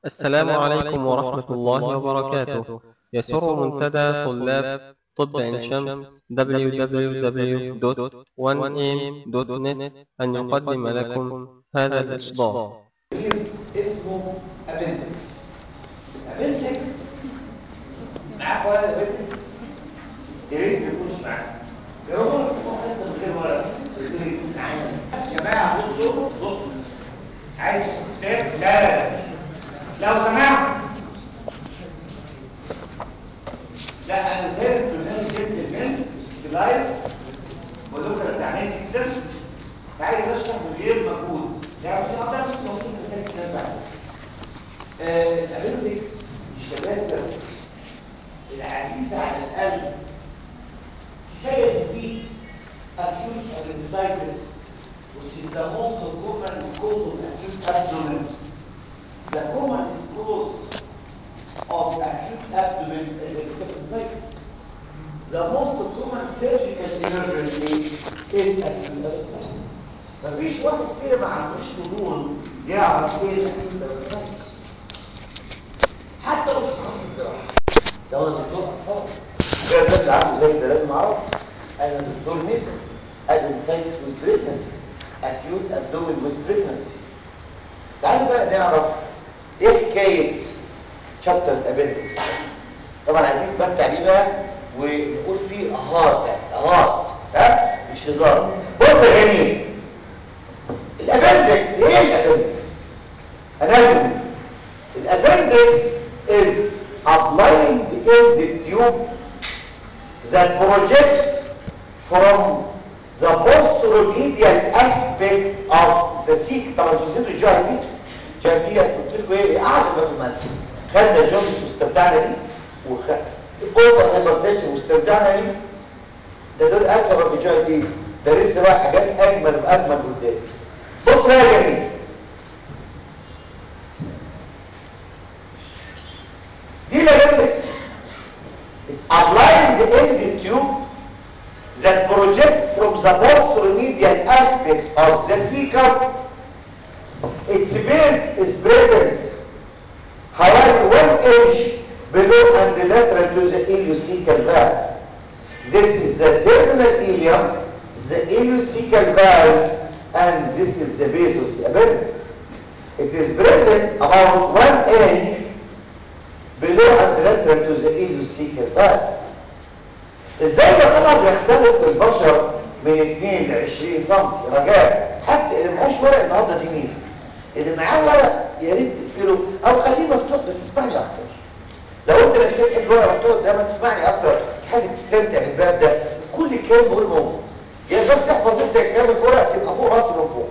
السلام عليكم ورحمة الله وبركاته يسر منتدى طلاب طب عين شمس www.1am.net أن يقدم لكم هذا الإصدار اسمه ابندكس الابندكس معاك ورقه الابندكس يا ريت ما يكونش معاك لو هو مفتوح لسه من غير ورقه يقول لي يكون معانا يا جماعه بصوا بصوا عايز كتاب لا لو سمحت لا انا فهمت الناس جبت المن لايف ولو كانت تعمل جدا عايز اشرح من غير مجهود يعني مش هقدر بس موجود مثال كده بعد الابندكس الشباب العزيزه على القلب كفايه تديك acute appendicitis which is the most common cause of acute abdomen the common cause of acute abdomen is acute appendicitis the most common surgical emergency is acute appendicitis مفيش واحد فينا ما عندوش فضول يعرف ايه الاكيوت appendicitis حتى لو في تخصص جراحه لو انا دكتور اطفال غير ده اللي عنده زي ده لازم اعرف انا دكتور نسا appendicitis with pregnancy acute abdomen with pregnancy تعالوا بقى نعرف ايه حكايه شابتر الابندكس طبعا عايزين نتمتع بيه بقى ونقول فيه اهات اهات ها مش هزار بص يا جميل الابندكس ايه الابندكس anatomy الابندكس is a blind in the tube that projects from the posteromedial aspect of the seek طبعا انتوا نسيتوا الجاي دي الجاي دي قلت لكم ايه اعظم في المنهج خدنا الجوندس واستمتعنا بيه وخ اوفر هايبرتنشن واستمتعنا بيه ده دول اكبر في الجاي دي ده لسه بقى حاجات اجمل واجمل قدام بص بقى يا جميل دي الابندكس It's a blind end tube that project from the posteromedial aspect of the cecum. Its base is present حوالي 1 inch below and lateral to the ileocecal valve. This is the terminal ileum, the ileocecal valve, and this is the base of the appendix. It is present about 1 inch below and lateral to the ileocecal valve. ازاي ده طبعا بيختلف في البشر من 2 ل 20 سم رجاء حتى اللي معهوش ورق النهارده دي ميزه اللي معاه ورق يا ريت تقفله او خليه مفتوح بس اسمعني اكتر لو انت نفسك تحب ورق مفتوح قدامك تسمعني اكتر تحس تستمتع بالباب ده كل كلمه بقول موجود يعني بس احفظ انت الكلام في ورق تبقى فوق راسي من فوق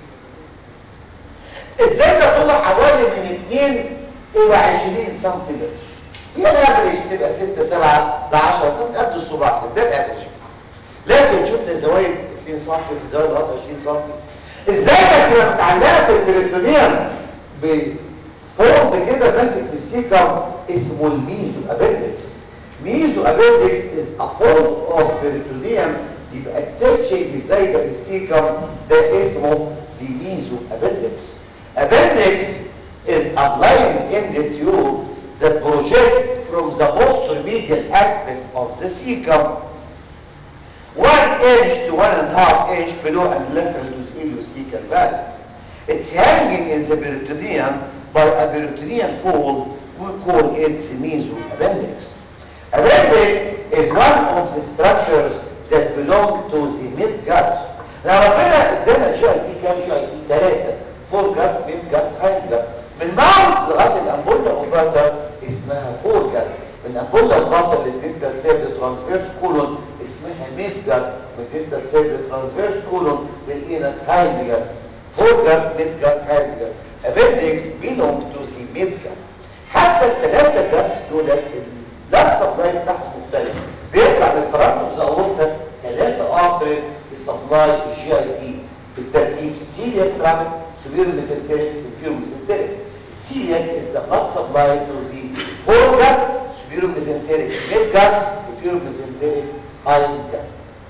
ازاي ده طلع حوالي من 2 الى 20 سم متر هي الافريج تبقى 6 7 ل 10 سم قد الصباع كده ده الافريج لكن شفنا زوايد 2 سم في زوايد لغايه 20 سم ازاي كانت متعلقه في البريتونيوم بفورم كده ماسك في السيكم اسمه الميزو ابندكس ميزو ابندكس از ا فورم اوف بريتونيوم يبقى التاتشنج ازاي ده السيكم ده اسمه the ميزو ابندكس appendix is a blind ended tube that project from the posteromedial aspect of the cecum one inch to one and a half inch below and lateral to the ileocecal valve. It's hanging in the peritoneum by a peritoneal fold. We call it the mesoappendix. Appendix is one of the structures that belong to the midgut. Now ربنا ادانا جي اي تي كام جي اي تي؟ ثلاثة فور جت ميد جت هايند جت من ماوس لغاية الأمبولا اوفاتر اسمها فور جت من أمبولا اوفاتر للديستال سيرد ترانسفيرس كولون اسمها ميد جت من ديستال سيرد ترانسفيرس كولون للإينس هايند جت فور جت ميد جت هايند جت appendix belong to the mid gut حتى الثلاثة جاتس دول البلاد سبلاي بتاعهم مختلف بيطلع من فرنتوس اورتا ثلاثة ارتريز السبلاي الجي اي تي بالترتيب سيلياك ترامت سوبيرو ميزنتريك انفيرو ميزنتريك السيلياك is the blood supply to the foregut سوبيرو ميزنتريك mid gut انفيرو ميزنتريك hind gut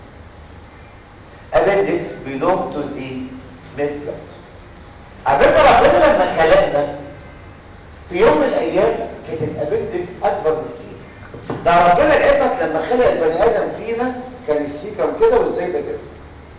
appendix belong to the mid gut على فكره ربنا لما خلقنا في يوم من الايام كانت الابندكس اكبر من السيكم ده ربنا لعلمك لما خلق البني ادم فينا كان السيكم كده وازاي ده كده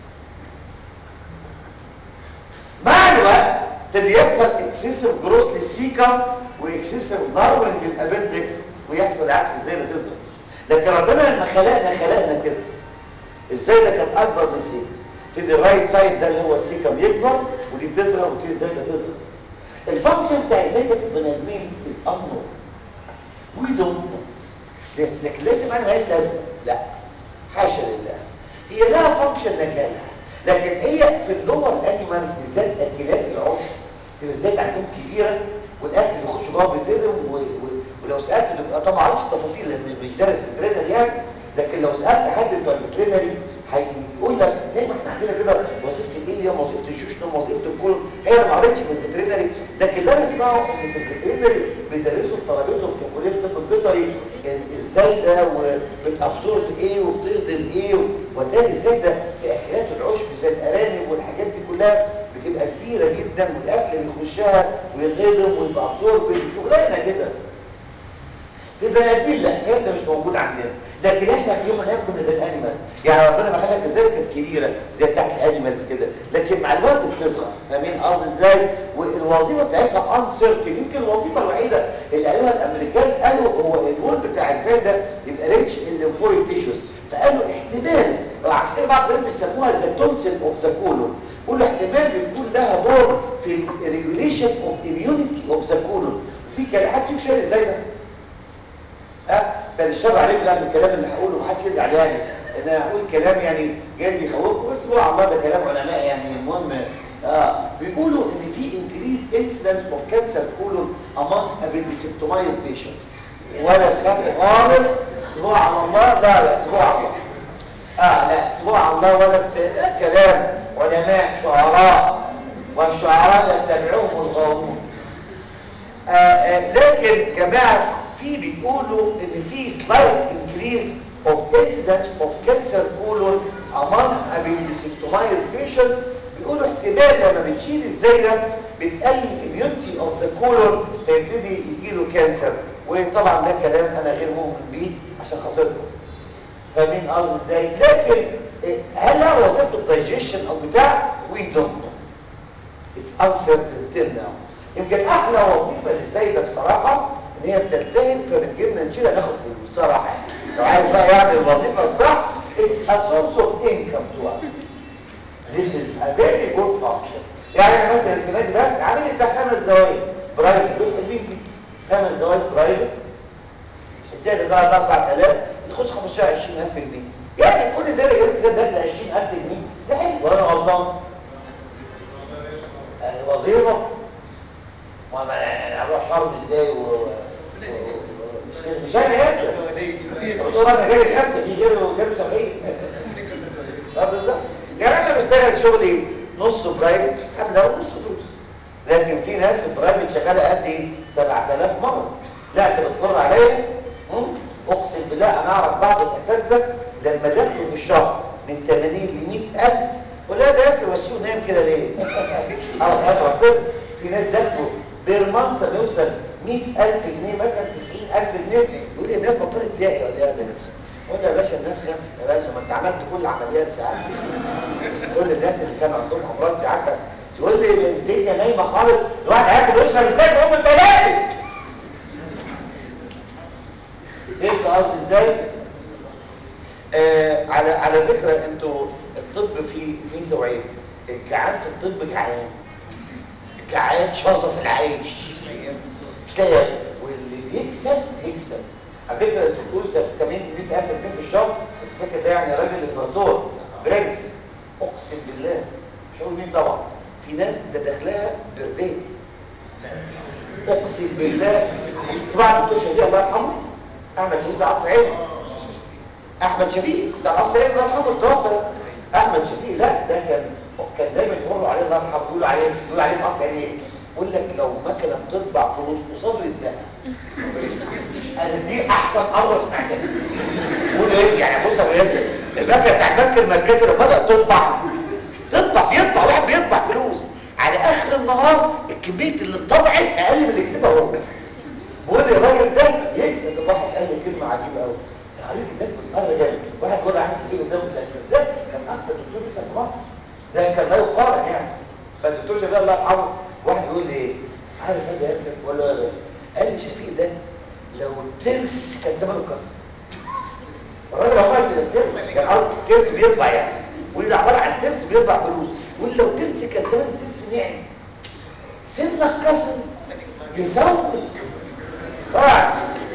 مع الوقت ابتدي يحصل اكسسيف جروث للسيكم واكسسيف ناروينج للابندكس ويحصل العكس ازاي ده تظهر لكن ربنا لما خلقنا خلقنا كده ازاي ده كان اكبر من السيكم ابتدي الرايت سايد ده اللي هو السيكم يكبر ودي تظهر وتبتدي ازاي ده تظهر الفانكشن بتاع ازاي ده في البني ادمين از انون وي دونت نو لكن لازم انا مالهاش لازمه لا حاشا لله هي لها فانكشن مكانها لكن هي في اللور انيمالز بالذات اكلات العشب تبقى بالذات عندهم كبيره والاكل يخش جوه بيتقلب ولو سالت انا طبعا ما اعرفش التفاصيل لان مش دارس فيترينري يعني لكن لو سالت حد بتوع الفيترينري هيقول لك زي ما احنا عندنا كده وظيفه الاليوم وظيفه الشوشنم وظيفه الكولون هي ما قريتش في الفيترينري لكن اللي انا اسمعه ان في الفيترينري بيدرسوا الترابيزه في كليه الطب البيطري ازاي ده وبتابسورب ايه وبتهضم ايه وبالتالي ازاي ده في اكلات العشب زي الارانب والحاجات دي كلها بتبقى كبيره جدا والاكل بيخشها ويتهضم ويبقى ابسورب شغلانه كده في البناديل لا الكلام ده مش موجود عندنا لكن احنا في يوم من الايام كنا زي الانيمالز يعني ربنا ما خلق ازاي كانت كبيره زي بتاعت الانيمالز كده لكن مع الوقت بتصغر فاهمين قصدي ازاي والوظيفه بتاعتها انسرت يمكن الوظيفه الوحيده اللي قالوها الامريكان قالوا هو الوول بتاع ازاي ده يبقى ريتش الليمفويد تيشوز فقالوا احتمال وعشان كده بعض الناس بيسموها ذا تونسل اوف ذا كولون قولوا احتمال بيكون لها دور في الريجوليشن اوف اميونيتي اوف ذا كولون في كلام حد فيكم شايف ازاي ده ها بل الشر عليكم بقى من الكلام اللي هقوله محدش يزعل يعني ان انا هقول كلام يعني جايز يخوفكم بس هو على الله ده كلام علماء يعني المهم اه بيقولوا ان في انكريز انسيدنس اوف كانسر كولون امong appendectomize patients ولا تخافوا خالص سيبوها على الله لا لا سيبوها على الله اه لا سيبوها على الله ولا لا كلام علماء شعراء والشعراء يتبعوهم الغاوون آه آه لكن جماعه في بيقولوا ان في slight increase of incidence of cancer colon among appendectomized patients بيقولوا احتمال لما بتشيل الزايده بتقلل immunity of the colon فيبتدي يجيله كانسر وطبعا ده كلام انا غير مؤمن بيه عشان خاطركم فاهمين قصدي ازاي لكن هل لها وظيفه الدايجيشن او بتاع وي دونت نو اتس uncertain till now يمكن احلى وظيفه للزايده بصراحه ان هي بتلتهب فبتجيبنا نشيلها ناخد فلوس صراحه يعني لو عايز بقى يعمل الوظيفه الصح it's a source of income to us this is a very good function يعني انا مثلا السنه دي بس عامل بتاع خمس زوايد برايفت دول حلوين دي خمس زوايد برايفت الزياده ده 4000 يخش 15 20000 جنيه يعني كل زياده جابت زياده داخل 20000 جنيه ده حلو وانا غلطان وظيفه وانا اروح شرم ازاي و مش انا ياسر بتقول انا جاي خمسه في غيره جاي 70 اه بالظبط يعني انا بشتغل شغلي نص برايفت حمله ونص فلوس لكن في ناس برايفت شغاله قد ايه 7000 مره لا انت بتضر عليا اقسم بالله انا اعرف بعض الاساتذه لما دخلوا في الشهر من 80 ل 100000 ولا ده ياسر وسيو نايم كده ليه؟ اه ربنا في ناس دخلوا بير مانث بيوصل 100000 جنيه مثلا 90000 جنيه يقول لي الناس بطلت تلاقي ولا ايه يا ناس قول يا باشا الناس خفت يا باشا ما انت عملت كل عمليات ساعات كل الناس اللي كانوا عندهم امراض ساعتها تقول لي الدنيا نايمه خالص الواحد هياكل ويشرب ازاي هم الثلاثه فهمت قصدي ازاي؟ آه على على فكره انتوا الطب فيه ميزه وعيب الجعان في الطب جعان جعان شظف العيش مش لاقي واللي بيكسب يكسب على فكره الدكتور ساب 80 100000 جنيه في الشهر انت فاكر ده يعني راجل امبراطور برنس اقسم بالله مش هقول مين طبعا في ناس ده داخلها بردين اقسم بالله اسمع الدكتور شفيق الله يرحمه احمد شفيق ده عصر عيني احمد شفيق ده عصر عيني الله يرحمه توفى احمد شفيق لا ده كان كان دايما يقولوا عليه الله يرحمه يقولوا عليه يقولوا عليه مقص عينيه يقول لك لو مكنه بتطبع فلوس وصبر يسبقها انا دي احسن امر سمعتها يقول ايه يعني بص يا ابو ياسر المكنه بتاع البنك المركزي لما بدات تطبع تطبع بيطبع واحد بيطبع فلوس على اخر النهار الكميه اللي اتطبعت اقل من اللي كسبها هو الله يرحمه واحد يقول لي ايه عارف ايه يا ياسر ولا ولا قال لي شفيق ده لو الترس كان زمانه اتكسر الراجل والله كده الترس كان عارف الترس بيطلع يعني واللي عباره عن ترس بيطلع فلوس واللي لو ترس كان زمان الترس نعم سنك اتكسر يفوت طبعا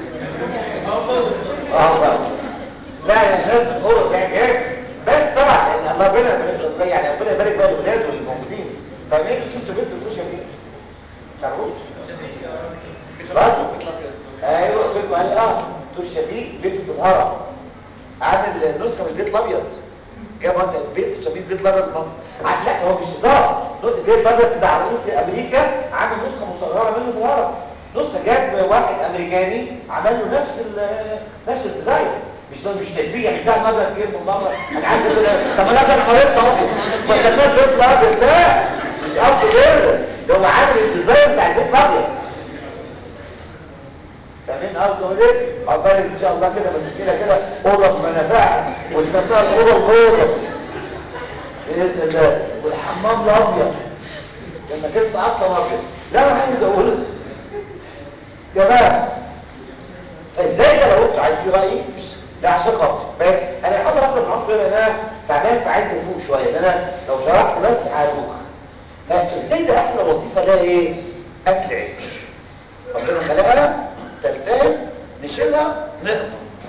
اه لا يا ناس فرص يعني ايه بس طبعا ان الله ربنا يعني ربنا يبارك بقى الاولاد والموجودين فاهمين شفتوا بنت الكوشه فين تعرفوش ايوه قلت له قال اه دكتور شفيق بيت في الهرم عامل نسخه من البيت الابيض جاب مثلا بيت شفيق البيت الابيض في مصر عاد لا هو مش هزار البيت الابيض بتاع رئيس امريكا عامل نسخه مصغره منه في الهرم نسخه جاب واحد امريكاني عمل له نفس نفس الديزاين مش مش تشبيه مش ده مبلغ كبير من بره انا عارف كده طب انا كان حضرتك اهو ما سماه بيت الابيض لا مش قصدي كده ده هو عامل الديزاين بتاع البيت الابيض فاهمين قصدي ايه؟ عقبال ان شاء الله كده من كده كده اوضه بمنافعها ونسميها الاوضه الاوضه باذن الله والحمام الابيض لما كنت اصلا ابيض لا انا عايز اقول جماعه ازاي ده لو انتوا عايزين رايي مش ده عشان خاطر بس انا هحاول اخد معاكم شويه لان انا تعبان فعايز افوق شويه لان انا لو شرحت بس هدوخ فازاي ده احلى وظيفه لها ايه؟ اكل عيش ربنا خلقها تلتهب نشيلها نقبض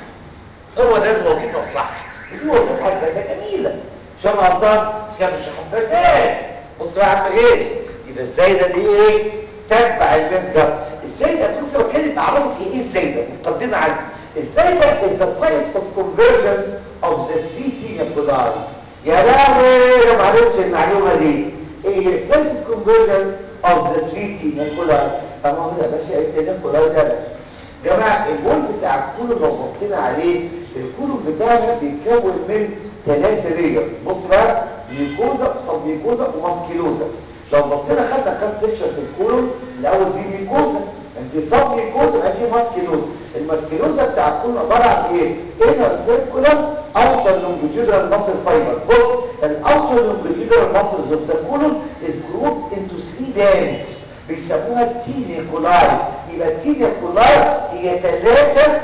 هو ده الوظيفه الصح ودي وظيفه زي جميله شبه عبدان شبه مش بس ايه بص بقى يا عم غيث يبقى ازاي ده دي ايه؟ تتبع المنجر ازاي ده كنت لسه بتكلم اعرفك ايه ازاي ده مقدمه عنه ازاي ده is the site of convergence of the three nuclei يا لهوي انا ما عرفتش المعلومه دي ايه هي site of convergence of the three nuclei طبعا هو يا باشا ايه النيكولاي ده باشا جماعه البول بتاع الكولون لو بصينا عليه الكولون بتاعنا بيتكون من ثلاثه ليرز بص بقى ميكوزا وسب ميكوزا وماسكيلوزا لو بصينا خدنا كات سيكشن في الكولون الاول دي ميكوزا في سب ميكوزا يبقى في ماسكيلوزا الماسكيلوزا بتاع الكولون عباره عن ايه انر سيركولار اوتر لونجيتودينال ماسل فايبر بص الاوتر لونجيتودينال ماسلز اوف ذا كولون از جروبد انتو 3 باندز بيسموها التينيكولاي يبقى التينيكولاي هي ثلاثه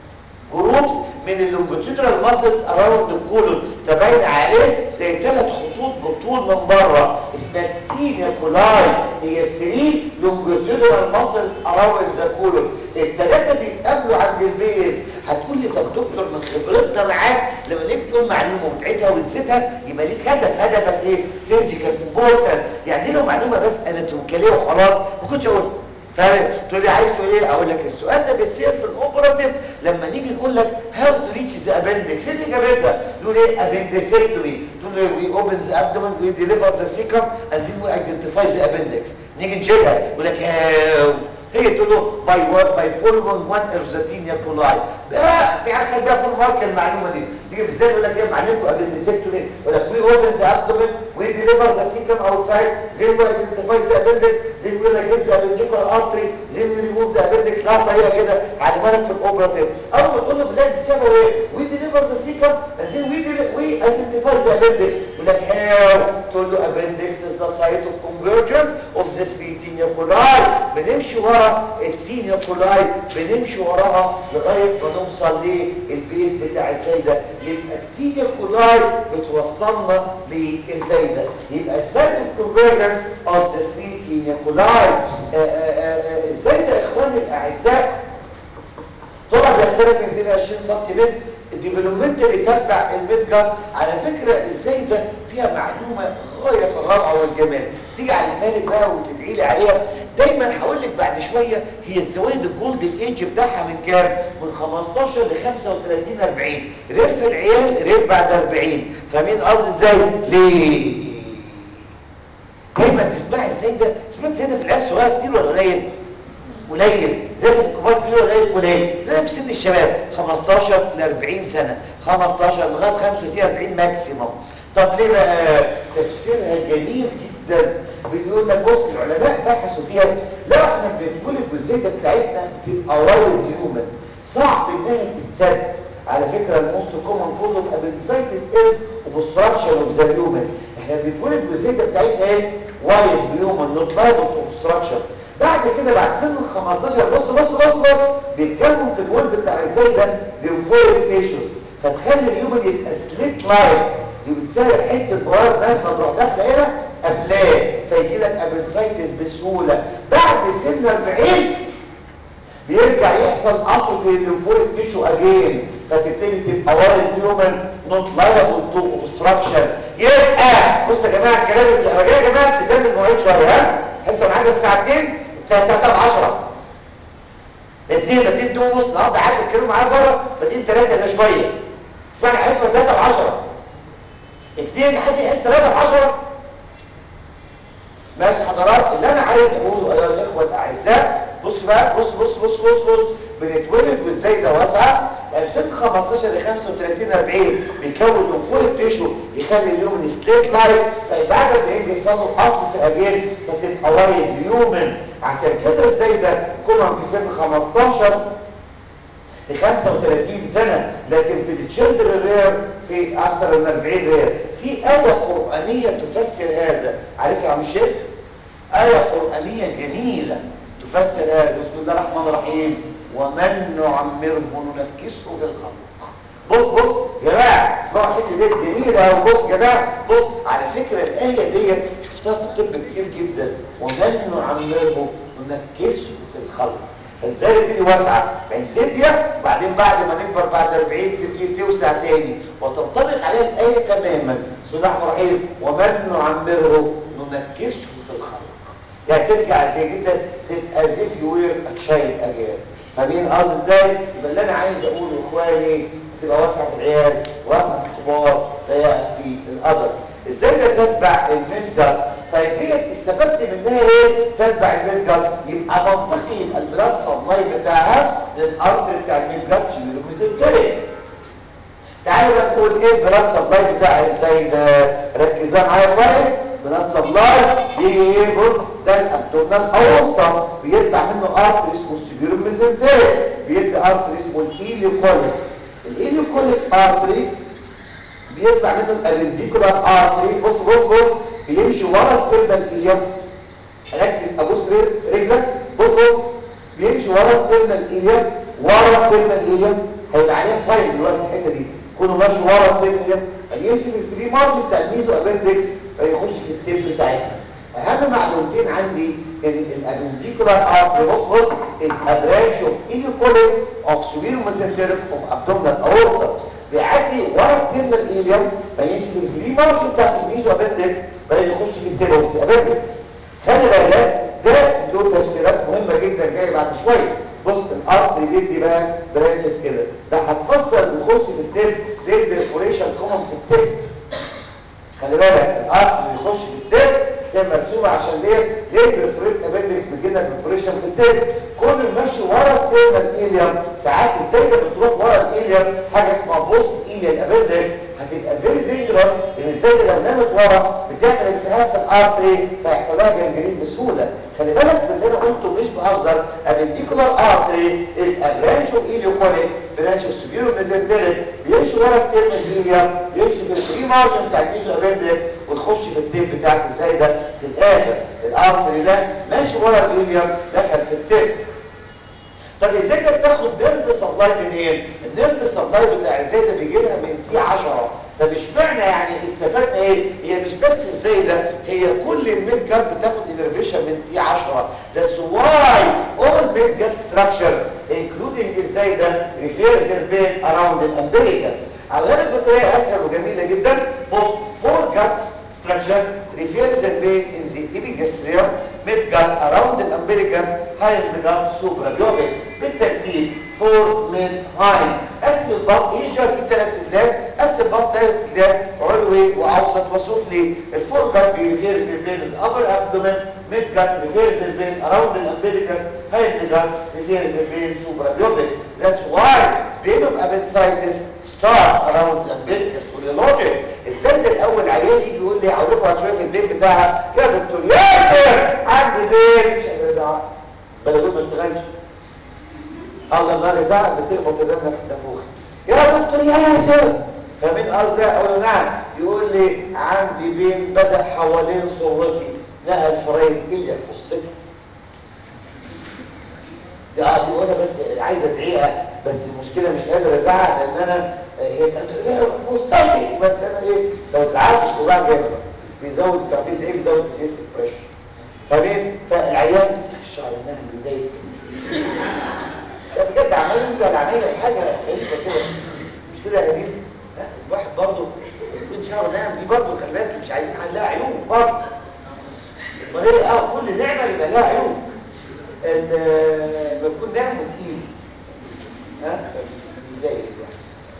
جروبس من اللونجيتودينال ماسلز اراوند الكولون تبين عليه زي ثلاث خطوط بالطول من بره اسمها التينيكولاي هي 3 لونجيتودينال ماسلز اراوند ذا كولون الثلاثه بيتقابلوا عند البيز هتقول لي طب دكتور من خبرتنا معاك لما ليك تقول معلومه وتعيدها ونسيتها يبقى ليك هدف هدفك ايه سيرجيكال امبورتنت يعني لو معلومه بس اناتوميكاليه وخلاص ما كنتش اقولها فاهم تقول لي عايز تقول ايه اقول لك السؤال ده بيصير في الاوبراتيف لما نيجي نقول لك هاو تو ريتش ذا ابندكس ايه اللي جابتها تقول ايه ابندسكتومي تقول له وي اوبن ذا ابدومن وي ديليفر ذا سيكم اند ذن وي ايدنتيفاي ذا ابندكس نيجي نشيلها يقول لك هاو هي تقول له باي وات باي فولوينج وان اوف ذا تينيا كولاي بقى في حد ده في المارك المعلومه دي تيجي في ازاي يقول لك ايه معلمكم ابندسكتومي يقول لك وي اوبن ذا ابدومن وي ديليفر ذا سيكم اوتسايد ذن وي ايدنتيفاي ذا ابندكس ذن وي لك ذا ابنديكال ارتري زي ما ريموف ذا ابندكس لا طريقه كده علمها لك في الاوبراتيف اول ما تقول له بلاد بتشابه ايه وي ديليفر ذا سيكم زي وي وي ايدنتيفاي ذا ابندكس يقول لك هاو تقول له ابندكس از ذا سايت اوف كونفرجنس اوف ذا تينيا كولاي بنمشي ورا التينيا كولاي بنمشي وراها لغايه ما نوصل للبيز بتاع الزايده يبقى التينيا كولاي بتوصلنا للزايده يبقى السايت اوف كونفرجنس اوف ذا تينيا كولاي ازاي ده يا اخواني الاعزاء طبعا بيختلف من 22 سم الديفلوبمنت اللي تتبع الميدجر على فكره ازاي ده فيها معلومه غايه في الروعه والجمال تيجي على بالك بقى وتدعي لي عليها دايما هقول لك بعد شويه هي الزوايد الجولدن ايج بتاعها من كام من 15 ل 35 40 غير في العيال غير بعد 40 فاهمين قصدي ازاي ليه دايما تسمعي ازاي ده سمعت ازاي ده في العيال الصغيره كتير ولا قليل قليل زي في الكبار كتير ولا قليل قليل زي في سن الشباب 15 ل 40 سنه 15 لغايه 35 40 ماكسيموم طب ليه بقى تفسيرها جميل جدا بيقول لك بص العلماء بحثوا فيها لو احنا بنتولد والزيته بتاعتنا بتبقى وايد هيومن صعب انها تتسد على فكره الموست كومن كوز اوف ابندسايتس از اوبستراكشن اوف ذا هيومن احنا بنتولد والزيته بتاعتنا ايه وايد بيومن نوت لايبل اوبستراكشن بعد كده بعد سن ال 15 بص بص بص بص بيتكون في الوول بتاع ازاي ده ليمفويد تيشوز فتخلي اليومن يبقى سليت لايف دي بتسهل حته بوار ناشفه تروح داخله هنا افلام فيجي لك ابنسايتس بسهوله بعد سن 40 بيرجع يحصل قطر في الليمفويد تيشو اجين فتبتدي تبقى وارد هيومن نوت لايبل تو اوبستراكشن يبقى بص يا جماعه الكلام اللي انا جاي يا جماعه التزام المواعيد شويه ها حصه معانا الساعه 2 3 ب 10 ادينا بدين دو ونص النهارده قعدت تتكلموا معايا بره بدين 3 ده شويه اسمعني حصه 3 ب 10 ادينا حد يحس 3 ب 10 ماشي حضرات اللي انا عايز اقوله ايها الاخوه الاعزاء بص بقى بص بص بص بص بص بنتولد وازاي ده واسعه يعني سن 15 ل 35 40 بيكون لمفويد تيشو يخلي اليومن سليت لايف بعد 40 بيحصل له قطر في اجيال فتبقى وايد هيومن عشان كده ازاي ده كنا في سن 15 ل 35 سنه لكن في التشيلدرن رير في اكثر من 40 رير في آية قرآنية تفسر هذا عارف يا عم الشيخ آية قرآنية جميلة تفسر هذا بسم الله الرحمن الرحيم ومن نعمره ننكسه في الخلق بص بص يا جماعه اسمعوا الحته دي جميله وبص يا جماعه بص على فكره الايه ديت شفتها في الطب كتير جدا ومن نعمره ننكسه في الخلق ازاي تبتدي واسعه يعني تبدي بعدين بعد ما نكبر بعد 40 تبتدي توسع تاني وتنطبق عليها الايه تماما بسم الله الرحمن الرحيم ومن نعمره ننكسه في الخلق يعني ترجع زي كده تبقى زي في وير تشايل اجيال فاهمين قصدي ازاي يبقى اللي انا عايز اقوله اخواني تبقى واسعه في العيال واسعه في الكبار في الادلت ازاي ده تتبع الميد طيب هي استفدت منها ايه تتبع الميد يبقى منطقي يبقى البلاد سبلاي بتاعها للارض بتاع الميد جات ميزنتري تعالوا بقى نقول ايه البلاد سبلاي بتاعها ازاي ده ركز بقى معايا كويس بلاد سبلاي بيجي بص ده الابدومينال اورطه بيطلع منه ارتر اسمه السبيرو ميزنتري بيدي ارتر اسمه الايليكوليك الايليكوليك ارتري بيطلع منه الابنديكولار ارتري بص بص بص بيمشي ورا الترنال ايليوم ركز ابص رجلك بص بص بيمشي ورا الترنال ايليوم ورا الترنال ايليوم هيبقى عليها ساين دلوقتي الحته دي كونه ماشي ورا الترنال ايليوم هيمشي في الفري مارج بتاع الميزو ابندكس هيخش في التيب بتاعتنا اهم معلومتين عندي ان الابنديكولار ارتري بص بص is a branch of ileocolin of subiromesenteric of abdominal aorta بيعدي ورا الترنال ايليوم فيمشي في الفري مارج بتاعت الميزو ابندكس بقى يخش في التيلوس ابندكس خلي بالك ده له تفسيرات مهمه جدا جايه بعد شويه بص الارتري بيدي بقى برانشز كده ده هتفسر بيخش في التيب دي البرفوريشن كومن في التيب خلي بالك الارتري بيخش في التيب زي مرسومه عشان ليه ليه البرفوريت ابندكس بيجينا برفوريشن في التيب كل المشي ورا التيرنال ايليوم ساعات ازاي بتروح ورا الايليوم حاجه اسمها بوست ايليال ابندكس هتبقى فيري دينجرس ان ازاي لو نامت ورا بتعمل التهاب في الارتري فيحصل لها جنجرين بسهوله خلي بالك من اللي انا قلته مش بهزر الفيديكولار ارتري از ا برانش اوف ايليوكوليك برانش اوف سبيرو ميزنتريك بيمشي ورا التيرنال ايليوم بيمشي في الفري مارجن بتاع الميزو ابندكس وتخش في التيب بتاعك ازاي ده في الاخر الارتري ده ماشي ورا الايليوم دخل في التيب طب ازاي ده بتاخد نيرف سبلاي منين النيرف سبلاي بتاع ازاي ده بيجي لها من تي 10 طب اشمعنى يعني استفدنا ايه هي مش بس ازاي ده هي كل الميد جات بتاخد انرفيشن من تي 10 that's why all mid gut structures including ازاي ده refers as being around the umbilicus عملها بطريقه اسهل وجميله جدا بص four gut structures refers as being in the epigastrium mid gut around the umbilicus behind the gut suprapubic بالترتيب فور من هاين قسم البط يجر في ثلاث تلات قسم البط ثلاث تلات علوي واوسط وسفلي الفور جات بيريفيرز بين الابر ابدومن ميد جات ريفيرز بين اراوند الامبليكس هايند جات ريفيرز بين سوبرابيوبيك ذاتس واي بين اوف ابنسايتس ستارت اراوند الامبليكس توليولوجيك ازاي ده الاول عيال يجي يقول لي اقول لكم شويه في البيت بتاعها يا دكتور ياسر عندي بيت بلدون ما اشتغلش الله النار زعل بتخبط الرنة في النافوخ يا دكتور ياسر فمن قصدي اقول له نعم يقول لي عندي بين بدأ حوالين صورتي نقل فرايد الا فصتي دي اه دي وانا بس عايز ازعيها بس المشكله مش قادر ازعق لان انا هي فصتي بس انا ايه لو زعقت الصداع جامد بيزود التركيز ايه بيزود السيس بريشر فمين فالعيان الشعر انها متضايق بجد عمال ينزل عليا حاجه غريبه كده مش كده يا هديل الواحد برضه يكون شعره ناعم دي برضه خلي بالك مش عايزين عليها عيوب برضه امال ايه اه كل نعمه يبقى لها عيوب لما يكون ناعم وتقيل ها بيضايق يعني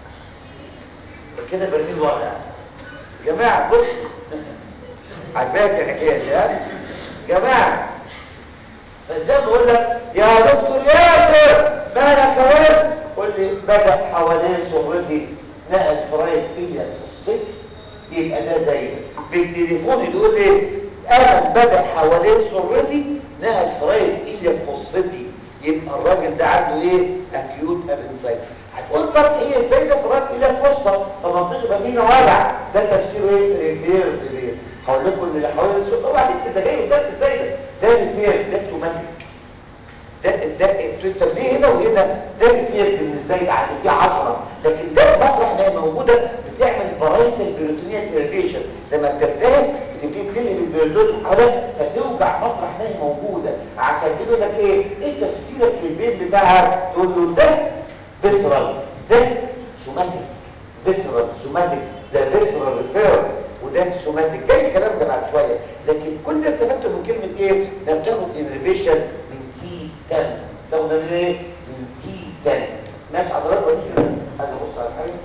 كده برميل ورا يعني جماعه بصوا عجباك الحكايه دي ها جماعه فازاي بقول لك يا دكتور ياسر مالك يا ولد قول لي بدا حوالين صورتي نقل فرايد الى صوتي يبقى ده زي بالتليفون يقول لي انا بدا حوالين صورتي نقل فرايد الى فصتي يبقى الراجل ده عنده ايه اكيوت ابنسايتس هتقول طب هي ازاي ده فرايد الى الفصه فمنطقه ما فينا وجع ده تفسيره ايه ريفير ريفير هقول لكم ان اللي حوالين الصوره طبعا انت جاي قدامك ازاي ده ده ريفير ده سوماتيك ده ده طب ليه هنا وهنا ده ريفير من الزايد عن فيه 10 لكن ده مطرح ما هي موجوده بتعمل برايتال بيروتونيال اريتيشن لما بتلتهب بتبتدي تقلب البيروتون حواليها فتوجع مطرح ما هي موجوده عشان كده يقول لك ايه ايه تفسيرك للبين بتاعها تقول له ده فيسرال ده سوماتيك فيسرال سوماتيك ده فيسرال ريفير وده سوماتيك جاي الكلام ده بعد شويه لكن كل ده استفدته من كلمه ايه ده بتاخد انريفيشن من تي 10 تاخد من ايه من تي 10 ماشي حضرتك ولا كده انا بص على حاجه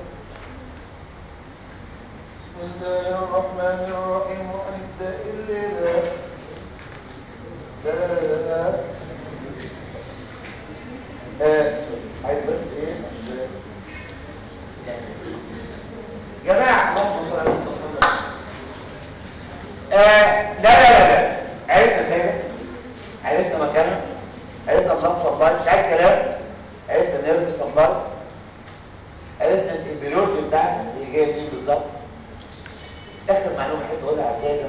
بسم الله الرحمن الرحيم وحد الليل لا لا لا لا آه عايز بس ايه جماعه اللهم صل على محمد آه لا لا لا لا عرفنا سيدة عرفنا مكانها عرفنا بلاد سبلاي مش عايز كلام عرفنا نيرف سبلاي عرفنا البيولوجي بتاعها اللي جايه منين بالظبط اخر معلومه احب اقولها على الزياده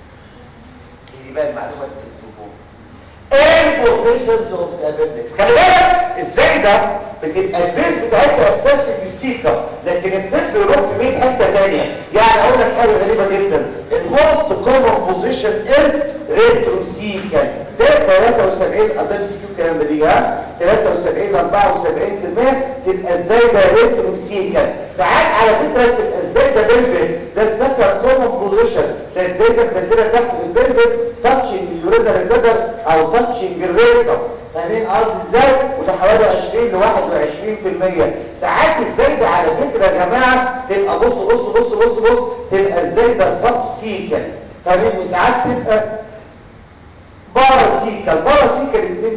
هي بقى المعلومه اللي تشوفوها ايه البوزيشنز اوف ذا appendix خلي بالك ازاي ده بتبقى البيز بتاعتها بتمسك السيكا لكن الطب يروح في 100 حته ثانيه يعني اقول لك حاجه غريبه جدا الموست كومن بوزيشن از ريتروسيكال ده 73 قدام سكيو الكلام ده دي ها 73 74% تبقى ازاي ده ريتروسيكال ساعات على فكره تبقى ازاي ده بلبل ده السكر كومن بوزيشن ده ازاي ده بتنزلها تحت في البلبس تاتشنج اليورينال ريجر او تاتشنج الريكتم فاهمين قصدي ازاي وده حوالي 20 ل 21% ساعات الزايده على فكره يا جماعه تبقى بص بص بص بص بص تبقى الزايده سب سيكل فاهمين وساعات تبقى باراسيكل باراسيكل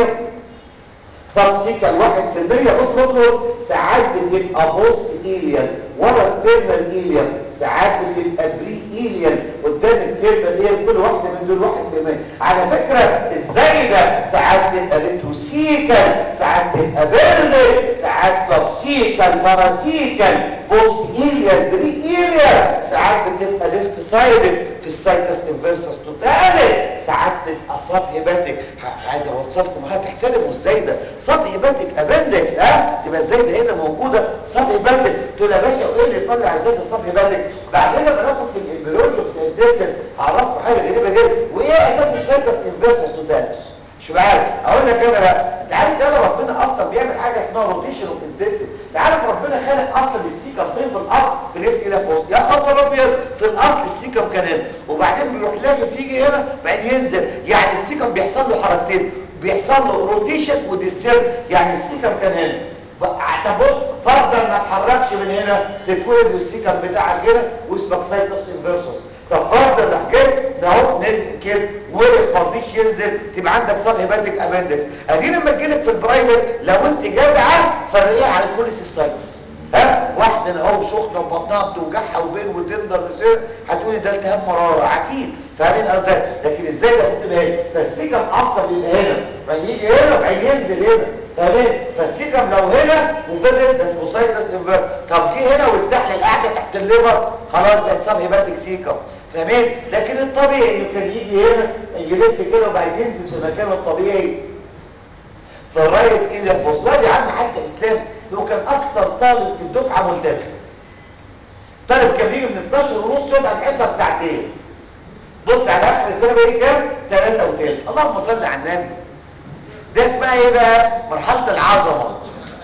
2% سب سيكل 1% بص بص بص ساعات بتبقى بوست ايليان ورا التيرمال ايليان ساعات بتبقى بري ايليان قدام التيرمال ايليان كل واحده من دول 1% على فكره الزايده ساعات تبقى ريتروسيكل ساعات تبقى بيرلي ساعات سبسيكل باراسيكل بوست ايليان بري ايليان ساعات بتبقى ليفت سايدد في السايتس انفيرسس توتاليس ساعات تبقى صاب هيباتيك عايز اوصلكم هتحترموا الزايده صاب هيباتيك ابندكس ها تبقى الزايده هنا موجوده صاب هيباتيك تقول يا باشا وايه اللي يطلع الزايده صاب هيباتيك بعدين لما ناخد في الامبريولوجي في الديسن هعرفكم حاجه غريبه جدا وايه اساس السايتس انفيرسس توتاليس مش عارف اقول لك انا بقى انت عارف ده ربنا اصلا بيعمل حاجه اسمها روتيشن اوف الديسن انت عارف ربنا خلق اصلا السيكم فين في الاصل في ليفت الى فوق يا خبر ابيض في الاصل السيكم كان هنا وبعدين بيروح لافف يجي هنا بعدين ينزل يعني السيكم بيحصل له حركتين بيحصل له روتيشن وديسير يعني السيكم كان هنا طب بص فرضا ما اتحركش من هنا تتولد والسيكم بتاعك هنا واسمك سايتس انفيرسوس طب فرضا راح جاي ده اهو نازل كده وقف ما رضيش ينزل تبقى عندك سب هيباتيك ابندكس ادي لما تجيلك في البرايفت لو انت جدعه فرقيها على كل سيستايتس ها واحده اهو سخنه وبطنها بتوجعها وبين وتندر لسان هتقولي ده التهاب مراره اكيد فاهمين ازاي لكن ازاي ده كنت هنا فالسيكم اصلا يبقى هنا بعدين يجي هنا وبعدين ينزل هنا تمام فالسيكم لو هنا وفضل ده اسمه سايتس انفير طب جه هنا واستحلل قاعده تحت الليفر خلاص بقت سب هيباتيك سيكم فاهمين لكن الطبيعي انه كان يجي هنا يلف كده وبعدين ينزل في مكانه الطبيعي فالرايت الى الفصل يا عم حتى اسلام هو كان اكثر طالب في الدفعه ملتزم طالب كان بيجي من 12 ونص يقعد على الحصه بساعتين بص على اخر السنه بقى كام 3 وثلث اللهم صل على النبي ده اسمها ايه بقى مرحله العظمه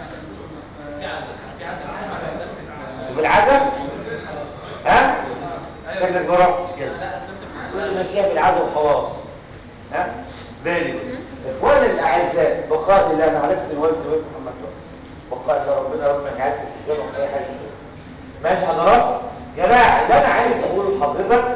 في العزم ها شكلك ما رحتش كده كل ماشيه في العزم وخلاص ها بالي اخواني الاعزاء بقاء الله انا عرفت ان والد زويل محمد توفى بقاء الله ربنا ربنا يجعلك في الحزام اي حاجه ماشي حضرات يا جماعه اللي انا عايز اقوله لحضرتك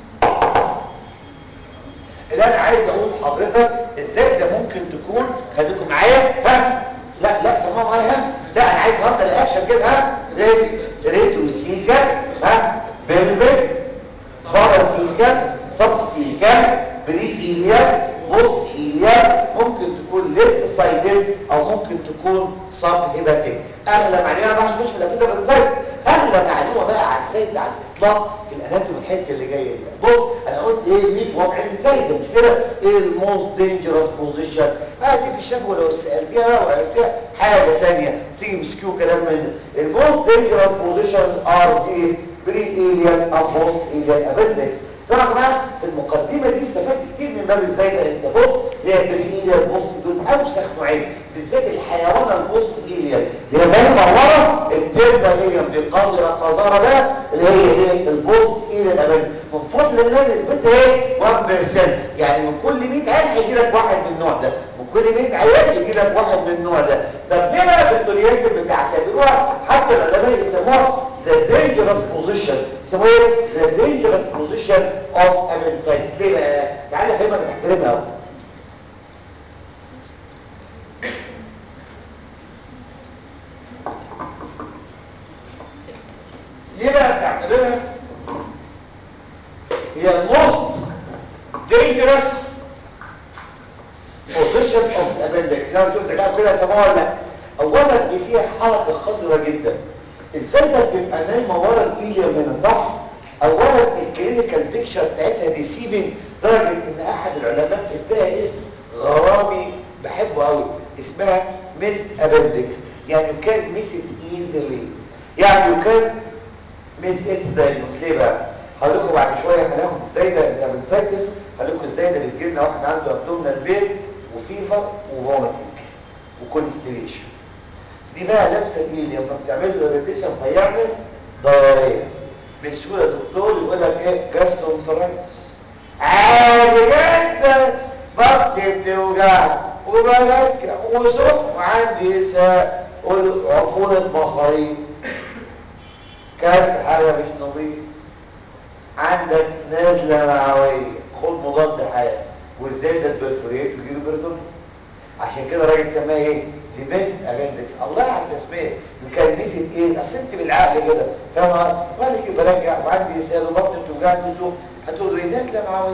اللي انا عايز اقول لحضرتك ازاي ده ممكن تكون خليكم معايا ها لا لا سمعوا معايا ها لا انا عايز هارد الاكشن كده ها ريت ريتو سيكا ها بلبل بارا سيكا سب سيكا بري ايليا بوست ايليا ممكن تكون ليفت سايدد او ممكن تكون سب هيباتيك اغلى معلومه بقى مش في الكتاب الانسايد اغلى معلومه بقى عن السيد على الاطلاق في الاناتومي الحته اللي جايه دي بص انا قلت ايه 100 وضع السيد مش كده ايه الموست دينجرس بوزيشن اه دي في الشفوي لو سالتيها وعرفتها حاجه ثانيه تيجي مسكيو كلام من ده الموست دينجرس بوزيشن ار ذيس بري ايليان او بوست ايليان ابندكس صراحه بقى في المقدمه دي استفدت كتير من باب ازاي ده انت بص هي بري ايليان بوست دول اوسخ نوعين بالذات الحيوان البوست ايليان اللي هي باين ورا التربه ايليان دي القذره القذاره ده اللي هي ايه البوست ايليان ابندكس من فضل الله نسبتها ايه 1% يعني من كل 100 عيال هيجي لك واحد من النوع ده من كل 100 عيال يجي لك واحد من النوع ده طب ليه بقى في الدورياسم بتعتبروها حتى العلماء يسموها the dangerous position يسموها ايه the dangerous position of appendicitis ليه بقى تعالى فهمها بتحترمها قوي ليه بقى بتعتبرها هي الموست dangerous position of the appendix انا شفت ذكاء كده سموها ولا لا اولا دي فيها حركه خطره جدا ازاي ده تبقى نايمه ورا الايليا من صح اولا الكلينيكال بيكتشر بتاعتها ديسيفنج لدرجه ان احد العلماء اداها اسم غرامي بحبه قوي اسمها ميست ابندكس يعني كان ميست ايزلي يعني كان ميست اتس دايجنوز ليه بقى هقول لكم بعد شويه هناخد ازاي ده الابندسايتس هقول لكم ازاي ده بتجي لنا واحد عنده ابدومينال بين وفيفر وفوميتنج وكونستيليشن دي بقى لابسه الايليا فبتعمل له ريبيشن فيعمل ضرريه بسهوله دكتور يقول لك ايه جاسترونترايتس عادي جدا بطني بتوجعني وبرجع وسخن وعندي اسهال وعفونه مصاريف كانت حاجه مش نظيفه عندك نازله معويه خد مضاد حيوي وازاي ده البرفوريت بيجيله برتونس عشان كده الراجل سماها ايه دي بيست ابندكس الله على التسميه مكنسه ايه اصل انت بالعقل كده فاهمه مالك برجع وعندي اسهال وبطني بتوجعني وسوق هتقول له ايه نازله معويه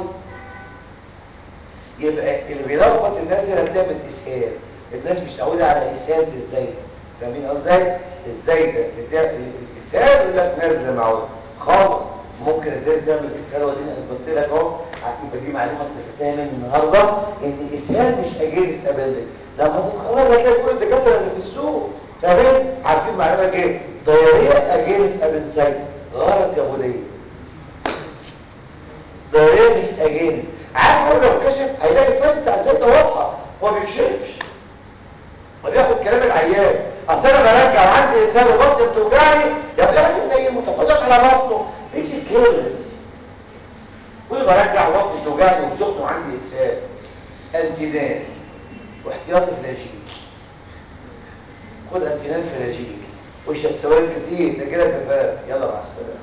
يبقى اللي بيلخبط الناس هنا بتعمل اسهال الناس مش متعوده على اسهال في الزايده فاهمين قصدي الزايده بتاع الاسهال يقول لك نازله معويه خالص ممكن ازاي تعمل اسهال وديني اثبتت لك اهو يبقى دي معلومه استفدتها من النهارده ان الاسهال مش اجيرس ابندكس لما تتخرج هتلاقي كل الدكاتره اللي في السوق فاهمين عارفين معلومه ايه ضياريه اجيرس ابندسايتس غلط يا وليه ضياريه مش اجيرس عارف هو لو كشف هيلاقي الساينس بتاع الزيت واضحه هو ما بيكشفش هو بياخد كلام العيان اصل انا برجع وعندي اسهال وبطني بتوجعني يا ابني راجل نايم متفضل على بطنه بيكشف كيرلس كل ما ارجع وقت توجعني وسخن وعندي اسهال انتينال واحتياطي فلاجيل خد انتينال فلاجيل واشرب سوائل كتير ده كده كفايه يلا مع السلامه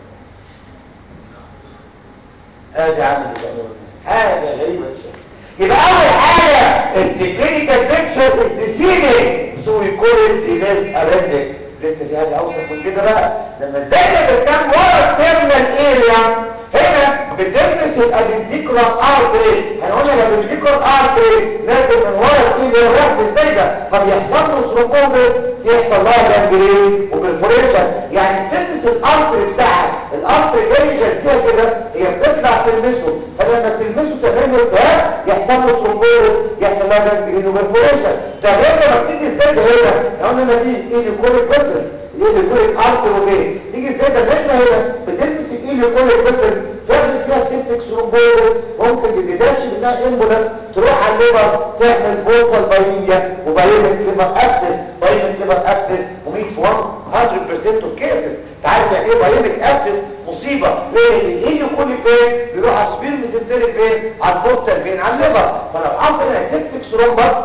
ادي عامل اللي حاجه غريبه شويه يبقى اول حاجه الكلينيكال بيكتشر از ديسيفنج سو وي كول ات سينيس ابندكس لسه في حاجه اوسط من كده بقى لما ازاي بتكون ورا التيرمينال اريا هنا بتلمس الابنديكولار ارتري احنا قلنا الابنديكولار ارتري نازل من ورا الايد رايح ازاي ده فبيحصل له ثرومبوزس يحصل لها جانجرين وبرفوريشن يعني بتلمس الارتري بتاعها الارض جاي جالسيه كده هي بتطلع تلمسه فلما تلمسه تعمل له التهاب يحصل له ترومبوز يحصل لها جنجرين وبرفوريشن ده غير لما بتيجي ازاي ده هنا لو قلنا دي ايه لكل بسلز ايه لكل ارض وبين تيجي ازاي ده احنا هنا بتلمس الايه لكل بسلز تعمل فيها سيبتك ثرومبوز ممكن تديتاتش منها امبولاس تروح على الليبر تعمل بورتال بايميا وبايميك ليفر ابسس بايميك ليفر ابسس وميت في 100% اوف كيسز تعرف يعني ايه بايميك ابسس مصيبه ليه ايه كل فين بيروح على السبير ميزنتريك فين على البورتال فين على الليفر فلو حصل سيبتك ثرومبس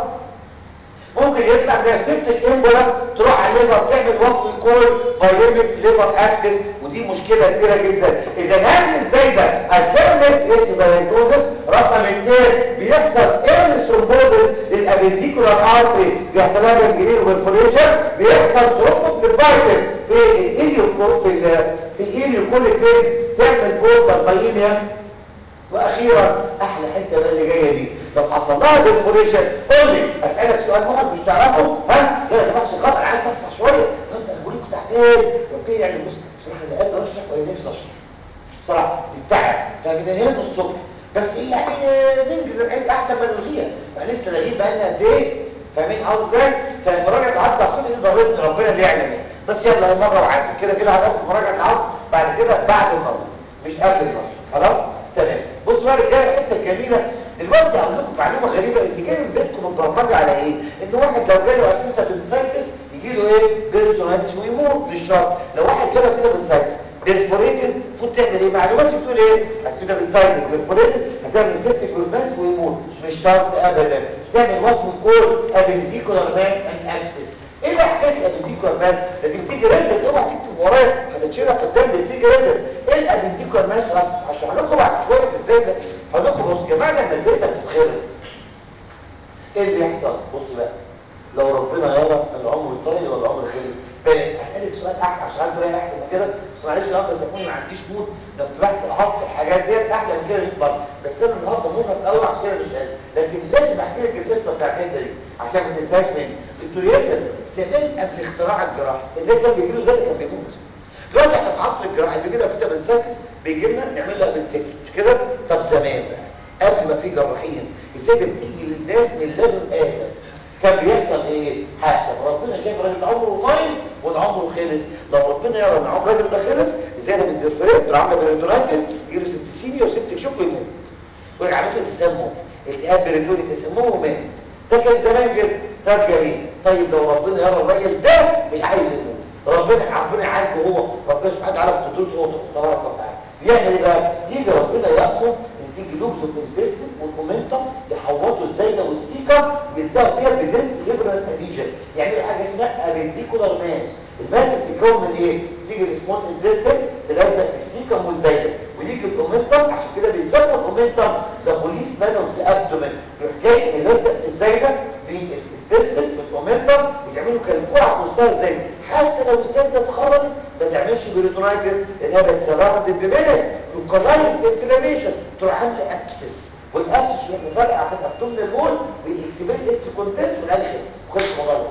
ممكن يطلع من سبتك امبولاس تروح على الليفر تعمل وقت يكون بايميك ليفر ابسس ودي مشكله كبيره جدا اذا نعمل ازاي ده الفيرنكس اكس دايجنوزس رقم اثنين بيحصل ايرن ثرومبوزس للابيديكولار ارتري بيحصل لها جنجرين وبرفوريشن بيحصل ثرومبوفليبايتس في الايليو في ال في الايليو كل فين تعمل بورتال بايميا واخيرا احلى حته بقى اللي جايه دي لو حصل لها ديفوريشن قول لي اسالك سؤال واحد مش تعرفه ها لا يا جماعه خاطر عايز افصح شويه انت انا بقول لكم تعبان اوكي يعني بص بصراحه انا قادر اشرح ولا نفسي اشرح بصراحه بالتعب فمن هنا الصبح بس يعني ننجز الحس احسن ما نلغيها ما لسه لاغيه بقى لنا قد ايه فاهمين قصدي فمراجعه العصر عشان دي ضربت ربنا اللي يعلم بس يلا هي مره وعدت كده كده هناخد مراجعه العصر بعد كده بعد النظر مش قبل النظر خلاص تمام بصوا بقى رجاله الحته الجميله دلوقتي هقول لكم معلومه غريبه انت جاي من بيتكم متبرمجه على ايه ان واحد لو جاله اكيوتا بنسايتس يجي له ايه بيرتونايتس ويموت مش شرط لو واحد جاله كده بنسايتس بيرفوريتد المفروض تعمل ايه معلوماتي بتقول ايه اكيوتا بنسايتس بيرفوريتد هتعمل سيبتيك بيرمانس ويموت مش شرط ابدا تعمل وات كول ابنديكولار ماس اند ابسس ايه بقى حكايه الابنديكولار ماس ده دي بتيجي ريتد اوعى تكتب ورايا هتتشرح قدام دي بتيجي ريتد ايه الابنديكولار ماس وابسس هشرح لكم بعد شويه ازاي ده هقول لكم بص يا جماعه لما الزيت بتتخرب ايه اللي بيحصل بص بقى لو ربنا يرى العمر طويل ولا العمر خلي بالك هسالك سؤال احسن عشان عارف طريقه احسن من كده بس معلش النهارده زموني ما عنديش مود لو طلعت احط في الحاجات ديت احلى من كده 100 مره بس انا النهارده مرهق قوي عشان كده مش قادر لكن لازم احكي لك القصه بتاعت الحته دي عشان ما تنساش مني دكتور ياسر زمان قبل اختراع الجراحه اللي كان بيجي له زي كان بيموت دلوقتي احنا في عصر الجراحه اللي كده كده بنسكس بيجي لنا نعمل لها بنسكس مش كده طب زمان بقى قبل ما في جراحين ازاي ده بتيجي للناس من لدن ادم كان بيحصل ايه حسب ربنا شايف راجل عمره طيب والعمر خلص لو ربنا يرى ان عمر الراجل ده خلص ازاي ده بالبرفوريت عامله بيريتونايتس يجي له سبتسيميا وسبتك شوك ويموت وعملته تسمم التهاب بريتوني تسممه ومات ده كان زمان كده طب جميل طيب لو ربنا يرى الراجل ده مش عايز يموت ربنا ربنا عارفه هو ربنا سبحانه وتعالى قدرته هو تبارك وتعالى يعمل ايه بقى يجي ربنا يامر ان تيجي لوبز الانتستين والمومنتم يحوطوا الزايده والسيكا ويلزقوا فيها بدنس ليبرس اديجن يعملوا حاجه اسمها ابنديكولار ماس الماس بتتكون من ايه تيجي السمول انتستين تلزق في السيكم والزايده ويجي المومنتم عشان كده بيسموا المومنتم ذا بوليس مان اوف ذا ابدومين يروح جاي ملزق في الزايده بالانتستين بالمومنتم ويعملوا كالكوع في وسطها الزايده حتى لو الزايده اتخرجت ما تعملش بيريتونايتس لانها بتسرعها بالبيبيلس لوكالايزد انفلاميشن تروح عامله ابسس والابسس يروح مفرقع في الابدومينال وول ويكسبريت اتس كونتنت في الاخر خش مغلق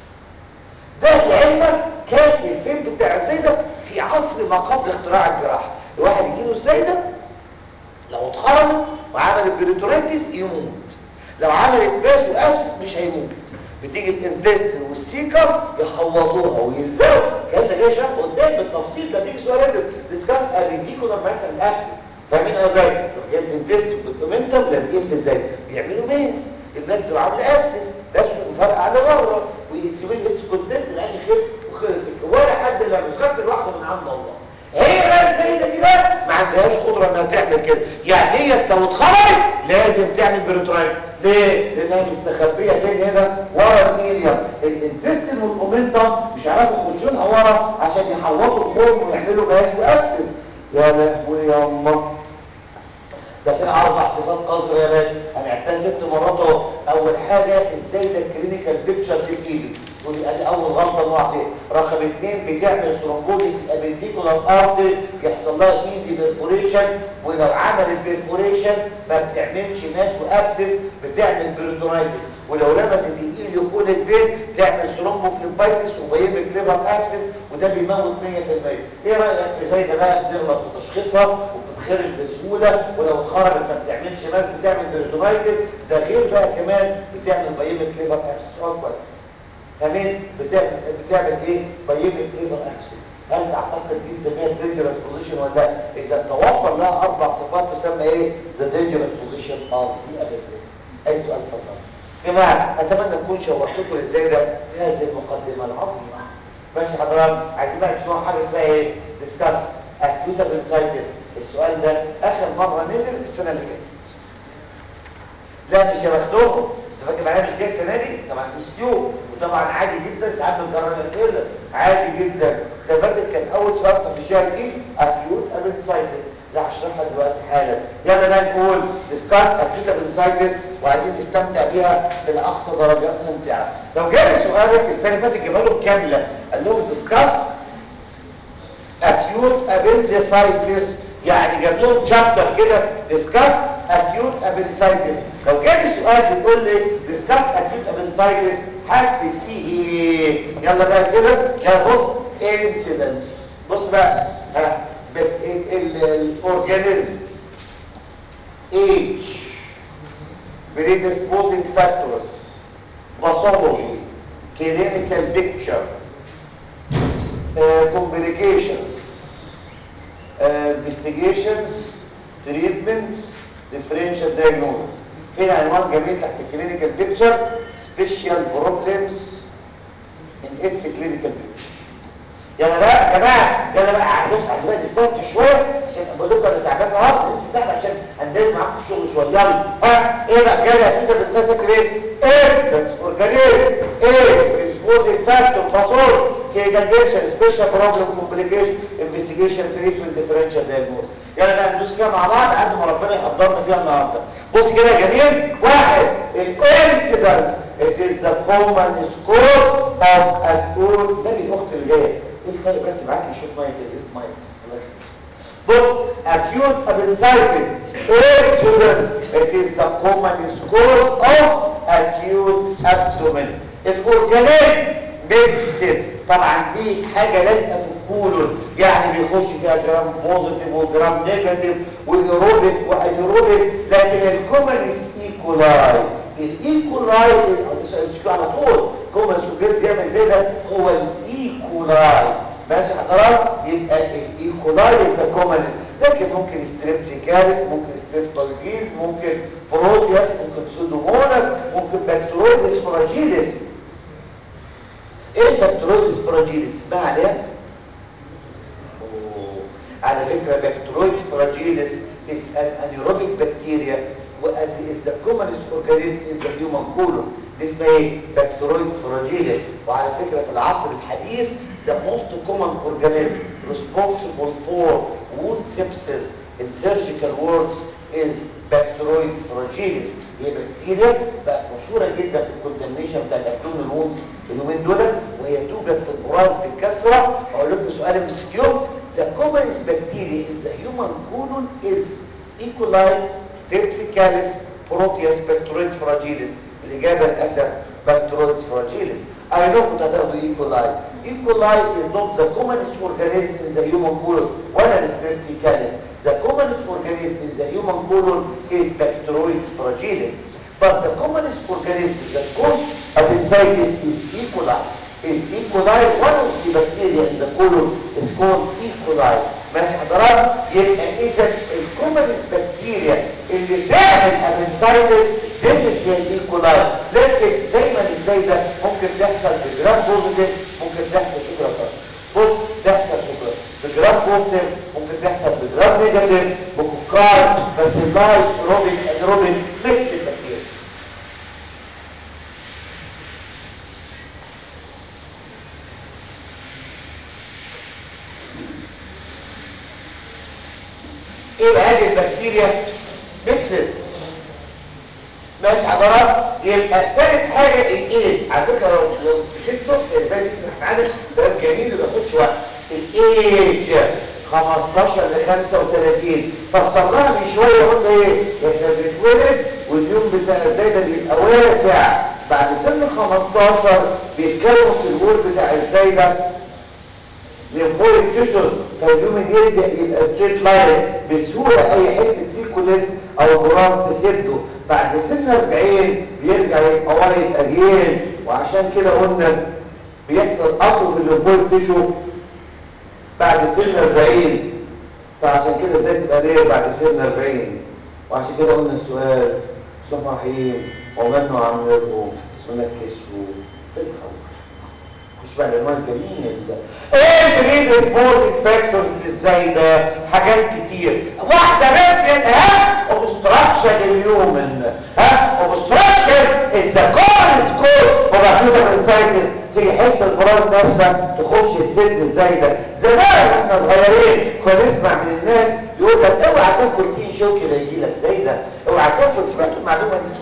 ده لعلمك كان الفيلم بتاع الزايده في عصر ما قبل اختراع الجراحه الواحد يجيله الزايده لو اتخرج وعمل البيريتونايتس يموت لو عملت باس وابسس مش هيموت بتيجي الانتستين والسيكر يحوضوها ويلزقوا كان ده جاي شرح قدام بالتفصيل ده بيجي سؤال ريتد ديسكاس ابيديكولار مثلا ابسس فاهمين ازاي جاي الانتستين والمومنتم لازقين في ازاي بيعملوا ماس الماس اللي عامله ابسس بس فرق على بره ويكسبين اتس كونتنت من اي خير وخلص ولا حد لا مش خدت لوحده من عند الله هي بقى السيده دي بقى ما عندهاش قدره انها تعمل كده يعني هي لو اتخرجت لازم تعمل بريترايز ليه؟ لانها مستخبيه فين هنا ورا الاريا الانتستين والمومنتم مش عارفوا يخشوا لها ورا عشان يحوطوا الخرم ويعملوا باس وابسس يا لهوي يا الله ده في اربع صفات قذره يا باشا انا عدتها ست مرات اهو اول حاجه ازاي ده الكلينيكال بيكتشر في سيدي ودي ادي اول غلطه نقع فيها رقم اثنين بتعمل ثرومبوزيس الابنديكولار ارتري يحصل لها ايزي بيرفوريشن ولو عملت بيرفوريشن ما بتعملش ماس وابسس بتعمل بريتونايتس ولو لمست الايل يكون الفين تعمل ثرومبوفليبايتس وبيبك ليفر ابسس وده بيموت 100% ايه رايك في زي ده بقى بتغلط في تشخيصها وبتتخرج بسهوله ولو اتخرجت ما بتعملش ماس بتعمل بيريتونايتس ده غير بقى كمان بتعمل بايمك ليفر ابسس سؤال كويس كمان بتعمل بتعمل ايه بايمك ليفر ابسس هل تعتقد دي نسميها دينجرس بوزيشن ولا لا اذا توفر لها اربع صفات تسمى ايه ذا دينجرس بوزيشن اوف ذا ادريكس اي سؤال اتفضل جماعه اتمنى اكون شوقتكم ازاي ده في هذه المقدمه العظيمه ماشي حضرتك عايزين بقى تسمعوا حاجه اسمها ايه ديسكاس اكيوتا بنسايتس السؤال ده اخر مره نزل السنه اللي فاتت لا مش يا بختهم انت فاكر معايا مش جاي السنه دي طبعا مسكيو وطبعا عادي جدا ساعات بنكرر الاسئله عادي جدا ثبتت كان اول سؤال في الشهر دي اكيوت ابنسايتس لا هشرحها دلوقتي حالا يلا بقى نقول ديسكاس اكيوت ابنسايتس وعايزين نستمتع بيها بالاقصى درجات ممتعه لو جالي سؤالك السنه اللي فاتت جابها لهم كامله قال لهم ديسكاس اكيوت ابنسايتس يعني جاب لهم شابتر كده ديسكاس اكيوت ابنسايتس لو جالي سؤال بيقول لي ديسكاس اكيوت ابنسايتس هكتب فيه ايه يلا بقى كده يا بص انسيدنس بص بقى ها الاورجانيزم age predisposing factors pathology clinical picture uh, complications uh, investigations treatment differential diagnosis فين عنوان جميل تحت الكلينيكال بيكتشر سبيشال بروبلمز ان اتس كلينيكال بيكتشر يلا بقى يا جماعه يلا بقى بص عايز بقى نستنى شويه عشان بقول لكم انا تعبان النهارده نستنى عشان هندل معاكم في الشغل شويه يلا ها ايه بقى كده كده بتسافر ايه اكسبنس اورجانيزم ايه بريسبوزنج فاكتور فاصول كلينيكال بيكتشر سبيشال بروبلم كومبليكيشن انفستيجيشن تريتمنت ديفرنشال دايجنوستس يلا بقى ندوس فيها مع بعض قد ما ربنا يقدرنا فيها النهارده بص كده يا جميل واحد الانسيدنس it is the common score of acute ده الاخت اللي جايه ايه الفرق بس معاك لي شوف مايك الاس مايكس بص acute appendicitis incidence it is the common score of acute abdomen الاورجانيزم ميكسد طبعا دي حاجة لازقة في الكولون يعني بيخش فيها جرام بوزيتيف وجرام نيجاتيف وايروبيك وايروبيك لكن الكومن ايكولاي الايكولاي مش على طول كومن سوجيت بيعمل زي ده هو الايكولاي ماشي حضرتك يبقى الايكولاي از كومن لكن ممكن ستريبتيكاليس ممكن ستريبتولجيز ممكن بروتياس ممكن سودوموناس ممكن بكتيريوس فراجيليس ايه البكتيريوس فراجيليس اسمها عليها أوه. على فكره بكتيريوس فراجيليس is an anaerobic bacteria and is the commonest organism in the human colon دي اسمها ايه بكتيريوس فراجيليس وعلى فكره في العصر الحديث the most common organism responsible for wound sepsis in surgical wards is Bacteroides fragilis هي بكتيريا بقت مشهوره جدا في الكونتاميشن بتاع الابدومين وونز اليومين دول وهي توجد في البراز بكثره اقول لكم سؤال ام اس كيو the commonest bacteria in the human colon is E. coli streptococcus proteus bacteroides fragilis الاجابه للاسف bacteroides fragilis I know كنت هتاخدوا E. coli E. coli is not the commonest organism in the human colon ولا السترeptococcus The commonest organism in the human colon is Bacteroides fragilis. But the commonest organism that cause appendicitis is E. coli. Is E. coli one of the bacteria in the colon is called E. coli. ماشي حضرات؟ يبقى إذا الكومنست بكتيريا اللي تعمل appendicitis دي هي الإي كولاي لكن دايما ازاي ده ممكن تحصل بجرام بوزيتيف ممكن تحصل شكرا بص تحصل شكرا بجرام بوزيتيف ممكن تحصل بجرام نيجاتيف بكوكاي باسيلاي روبين انروبين ميكس البكتيريا ايه بقى هذه البكتيريا ميكسد ماشي حضرات يبقى ثالث حاجه الايج على فكره لو لو سكتوا الباب يسمح معانا ده جميل ما بياخدش وقت الايج 15 ل 35 فصلناها من شويه قلنا ايه احنا بنتولد واليوم بتاع ازاي ده بيبقى واسع بعد سن 15 بيتكون في الجول بتاع الزايده لفوق التشر فاليوم يبدا يبقى ستريت لاين بسهوله اي حته فيه كوليس او براس تسده بعد سن 40 بيرجع يبقى ورا يبقى جيل وعشان كده قلنا بيحصل اطرف اللي فوق التشر بعد سن 40 فعشان كده ازاي تبقى ليه بعد سن 40 وعشان كده قلنا السؤال صفحين ومنه عمركم ونكسوا في الخلق مش بقى العنوان الجميل ده ايه بريدسبوزنج فاكتورز ازاي ده حاجات كتير واحده بس ها اوبستراكشن اليومن ها اوبستراكشن از ذا كورس كور وبعدين انسايتس تيجي حته البراز نفسها تخش تسد ازاي ده زمان واحنا صغيرين كنا نسمع من الناس يقول لك اوعى تاكل تين شوكي لا يجي لك زي ده اوعى تاكل سمعتوا المعلومه دي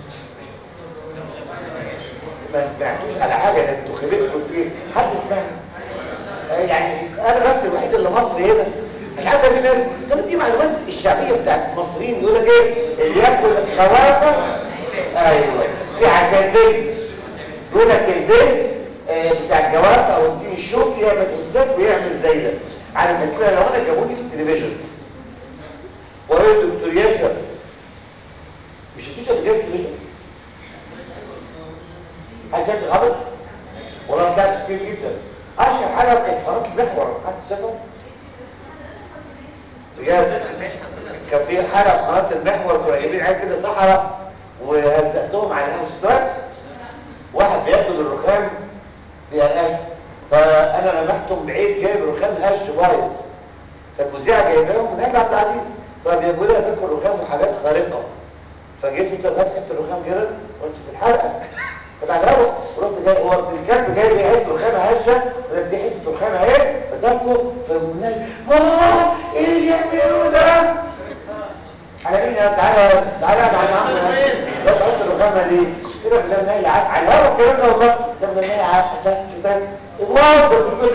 ما سمعتوش على حاجه ده انتوا خبرتوا ايه حد سمعها يعني انا بس الوحيد اللي مصري هنا الحاجه دي ناس طب دي معلومات الشعبيه بتاعت المصريين يقول لك ايه اللي ياكل خوافه ايوه في عشان بس يقول لك البس آه بتاع الجوافه او الدين الشوك يعمل امساك ويعمل زي ده على فكره لو انا جابوني في التلفزيون وقالوا دكتور ياسر مش هتوش قبل كده في التلفزيون عشان غلط ولا طلعت كتير جدا اشهر حاجه كانت قناه المحور حد شافها بجد كان في حاجه في قناه المحور كانوا جايبين عيال كده صحراء وهزقتهم على الهوستاج واحد بياكل الرخام بيقلقش فانا لمحتهم بعيد جايب رخام هش بايظ فالمذيعه جايباهم من عبد العزيز فبيقول لها باكل رخام وحاجات خارقه فجيت قلت لها حته الرخام كده قلت في الحلقه بتاع الهوا ورحت جاي هو الكلب جاي بيعد رخامه هشه ولا دي حته رخامه اهي فتاكله فقلنا ماما ايه اللي بيعملوا ده على مين يا تعالى تعالى على عم لا تحط الرخامه دي كده بدل ما هي على الهوا الكلام ده والله لما هي عارفه كده الله ده بيقول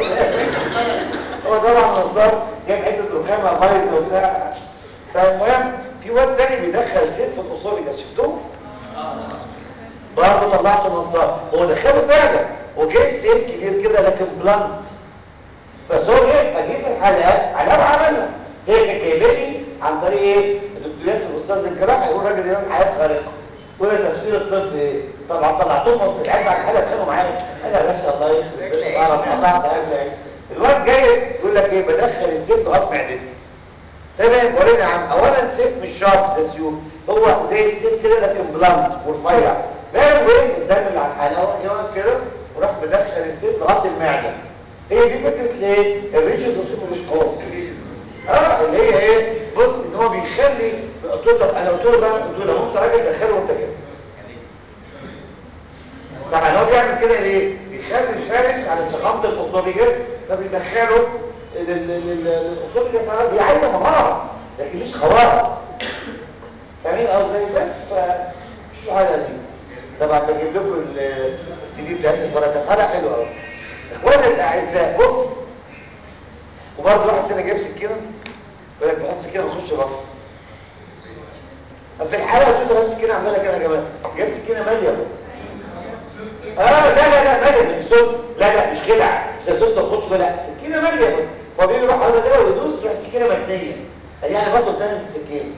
هو طبعا نظام جايب حته رخامه بايظه وبتاع فالمهم في واد تاني بيدخل سيف في الاصول شفتوه؟ برضه طلعت نصاب هو دخله فعلا وجايب سيف كبير كده لكن بلانت فسوري فجيت الحلقات على ما عملها هي كانت جايباني عن طريق ايه الدكتور ياسر الاستاذ الجراح هيقول راجل يعمل حياه خارقه وهي تفسير الطب ايه طبعا طلعتهم نص العيال بعد الحلقه كانوا معايا انا يا باشا الله يخليك اعرف قطعت اكل الواد جاي يقول لك ايه بدخل السيف لغايه معدتي تمام ورينا عم اولا سيف مش شارب زي سيوف هو زي السيف كده لكن بلانت ورفيع فاهم وين قدام اللي على الحلاوه يقعد كده وراح مدخل السيف لغايه المعده هي دي فكره ليه الريجيد مش قوي اه اللي هي ايه بص ان هو بيخلي قلت له انا قلت له بقى قلت له انت راجل دخله وانت كده طبعا هو بيعمل كده ليه بيخلي الفارس على استقامه الاسوفيجاس فبيدخله للاسوفيجاس هي عايزه مهاره لكن مش خوارق فاهمين قصدي بس ف حاجه دي طبعا بجيب لكم السي دي بتاعتي فرقه حلقه حلوه قوي اخوانا الاعزاء بص وبرضه واحد تاني جايب سكينه يقول لك بحط سكينه ونخش بطن في الحاله قلت له هات سكينه اعملها كده يا جماعه جايب سكينه ماليه اه لا لا لا ماليه مش سوس لا لا مش خدعه مش سوس تخش لا سكينه ماليه فبيجي يروح هذا كده ويدوس تروح السكينه متنيه يعني برضه تاني السكينه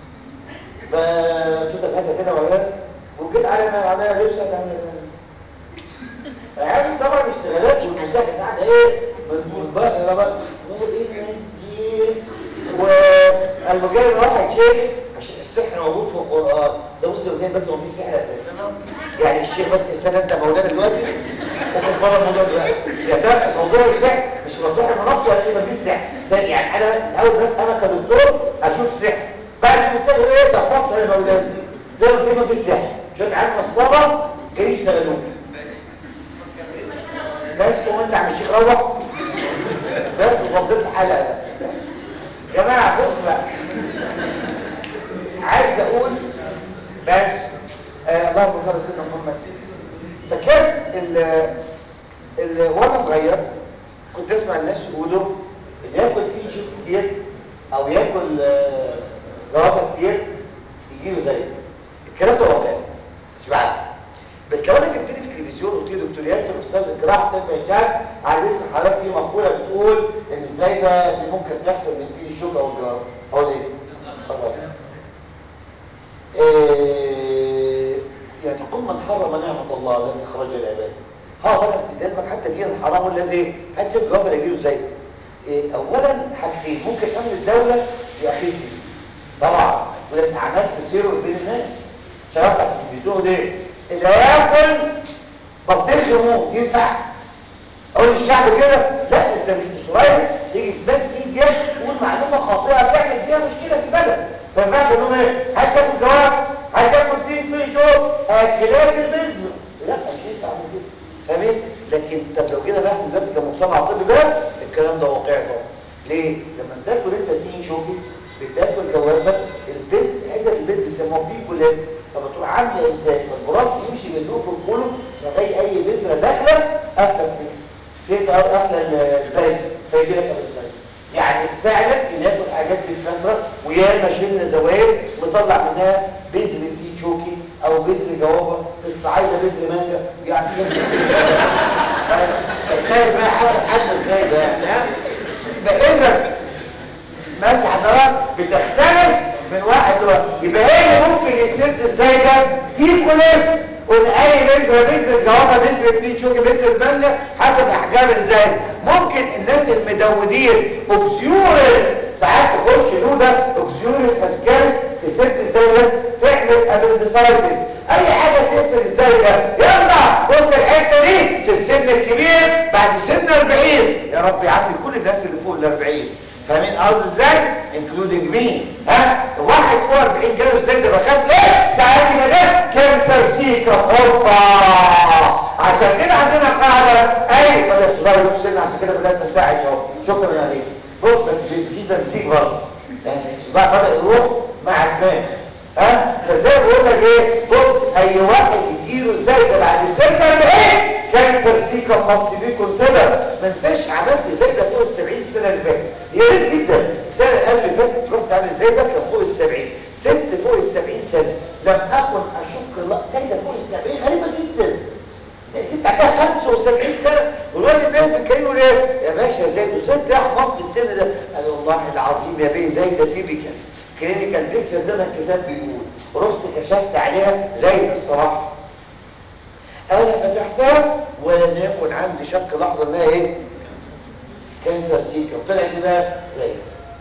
فقلت له هاتها كده ولا وجيت على انا عملها ليش كانت عامله يعني طبعا اشتغالات والمساحه قاعده ايه بتبقى بقى وايه الناس والمجال واحد شيخ عشان السحر موجود في القران ده بص يا بس هو في سحر اساسا يعني الشيخ بس استنى انت مولانا دلوقتي وخد بره الموضوع دلوقتي يا ده موضوع السحر مش مفتوح المناقشه ولا ايه مفيش سحر ده يعني انا اول بس انا كدكتور اشوف سحر بعد ما السحر ايه تفصل يا مولانا ده في مفيش سحر شويه عيال نصابه جايين يشتغلوه بس وانت عم الشيخ روح بس وفضلت الحلقه ده يا جماعه بص بقى عايز اقول بس آه اللهم صل على سيدنا محمد فكان ال ال وانا صغير كنت اسمع الناس يقولوا اللي ياكل فيه شيء كتير او ياكل جوافه كتير يجيله زي الكلام ده واقعي مش بعد دكتور ياسر استاذ الجراحه طب عشان عايز اسال حضرتك في مقوله بتقول ان ازاي ده ممكن يحصل من في الشوك او الجراحه هو ايه؟ خلاص إيه يعني قل من حرم نعمه الله لن اخرج العباد ها ولا لذلك حتى دي الحرام ولا زي حد شاف جواب يجيله ازاي إيه اولا حاجتين ممكن امن الدوله ياخذني طبعا ولكن عملت زيرو بين الناس شرطك في الفيديو ده اللي هياكل بطيخ يموت ينفع اقول للشعب كده لا انت مش اسرائيل تيجي في بس ميديا تقول معلومه خاطئه تعمل بيها مشكله في البلد ما ينفعش انهم ايه هتاكل جواب هتاكل دين في شو اكلات البذر لا مش ينفع اعمل كده فاهمين لكن طب لو جينا بقى دلوقتي كمجتمع طبي بقى الكلام ده واقعي طبعا ليه لما تاكل انت اتنين شوكي بتاكل جوافه البيز حته البيز بيسموها فيكولاس فبتروح عامله امساك فالبراك يمشي من له في القلب لغايه اي بذره داخله قافله فيه في قافله الزيت فيجي لك الزيت يعني فعلا ياكل حاجات بالكثره وياما شلنا زوايد وطلع منها بذر دي شوكي او بذر جوافه في الصعايده بذر مانجا يعني تخيل بقى حسب حجم ازاي ده يعني ها يبقى اذا ماشي حضرتك بتختلف من واحد لواحد يبقى ايه اللي ممكن يسد ازاي ده في كوليس واي بذره بذر جوافه بذر اتنين شوكي بذر بنه حسب احجام ازاي ممكن الناس المدودين اوكسيورس ساعات تخش نوده اوكسيورس اسكارس تسد ازاي ده تعمل ابندسايتس اي حاجه تقفل ازاي ده يلا بص الحته دي في السن الكبير بعد سن 40 يا رب يعافي كل الناس اللي فوق ال 40 فاهمين قصدي ازاي انكلودنج مين ها واحد فوق 40 جاله ازاي ده بخاف ليه ساعات يبقى ده كانسر سيكا هوبا عشان كده عندنا قاعده اي ولا الصغير في السن عشان كده بدات تنفعل اهو شكرا عليك بص بس في تمسيك برضه يعني الصباع بدا يروح مع الدماغ ها فازاي بقول لك ايه بص اي واحد يجيله ازاي ده بعد سن 40 كانسر سيكا مصر بيه كونسيدر ما انساش عملت زي ده فوق ال 70 سنه اللي فاتت يا ريت جدا السنه اللي فاتت رحت اعمل زي ده كان فوق ال 70 ست فوق ال 70 سنه لم اكن اشك الله زي ده فوق ال 70 غريبه جدا زي ست عندها 75 سنه والراجل ده بيتكلموا ليه يا باشا زيد وزيد ده حفاظ في السن ده قال والله العظيم يا بيه زي ده تيبيكال كلينيكال بيكتشر زي ما الكتاب بيقول رحت كشفت عليها زي الصراحه انا فتحتها ولم يكن عندي شك لحظه انها ايه كانسر سيكا وطلع دي بقى زي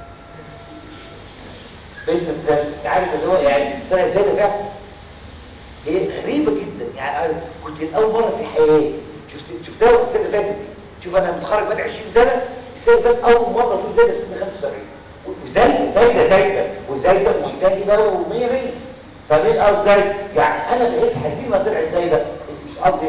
بنت الثالث عارف اللي هو يعني طلع زي ده فعلا هي غريبه جدا يعني كنت اول مره في حياتي شفت شفتها السنه اللي فاتت دي شوف انا متخرج بقالي 20 سنه السنه اللي فاتت اول مره اشوف زي ده في سن 75 وزي زي ده زي ده وزي ده ومنتهي ده و100 100 فاهمين اه ازاي يعني انا بقيت حزين ما طلعت زي ده مش قصدي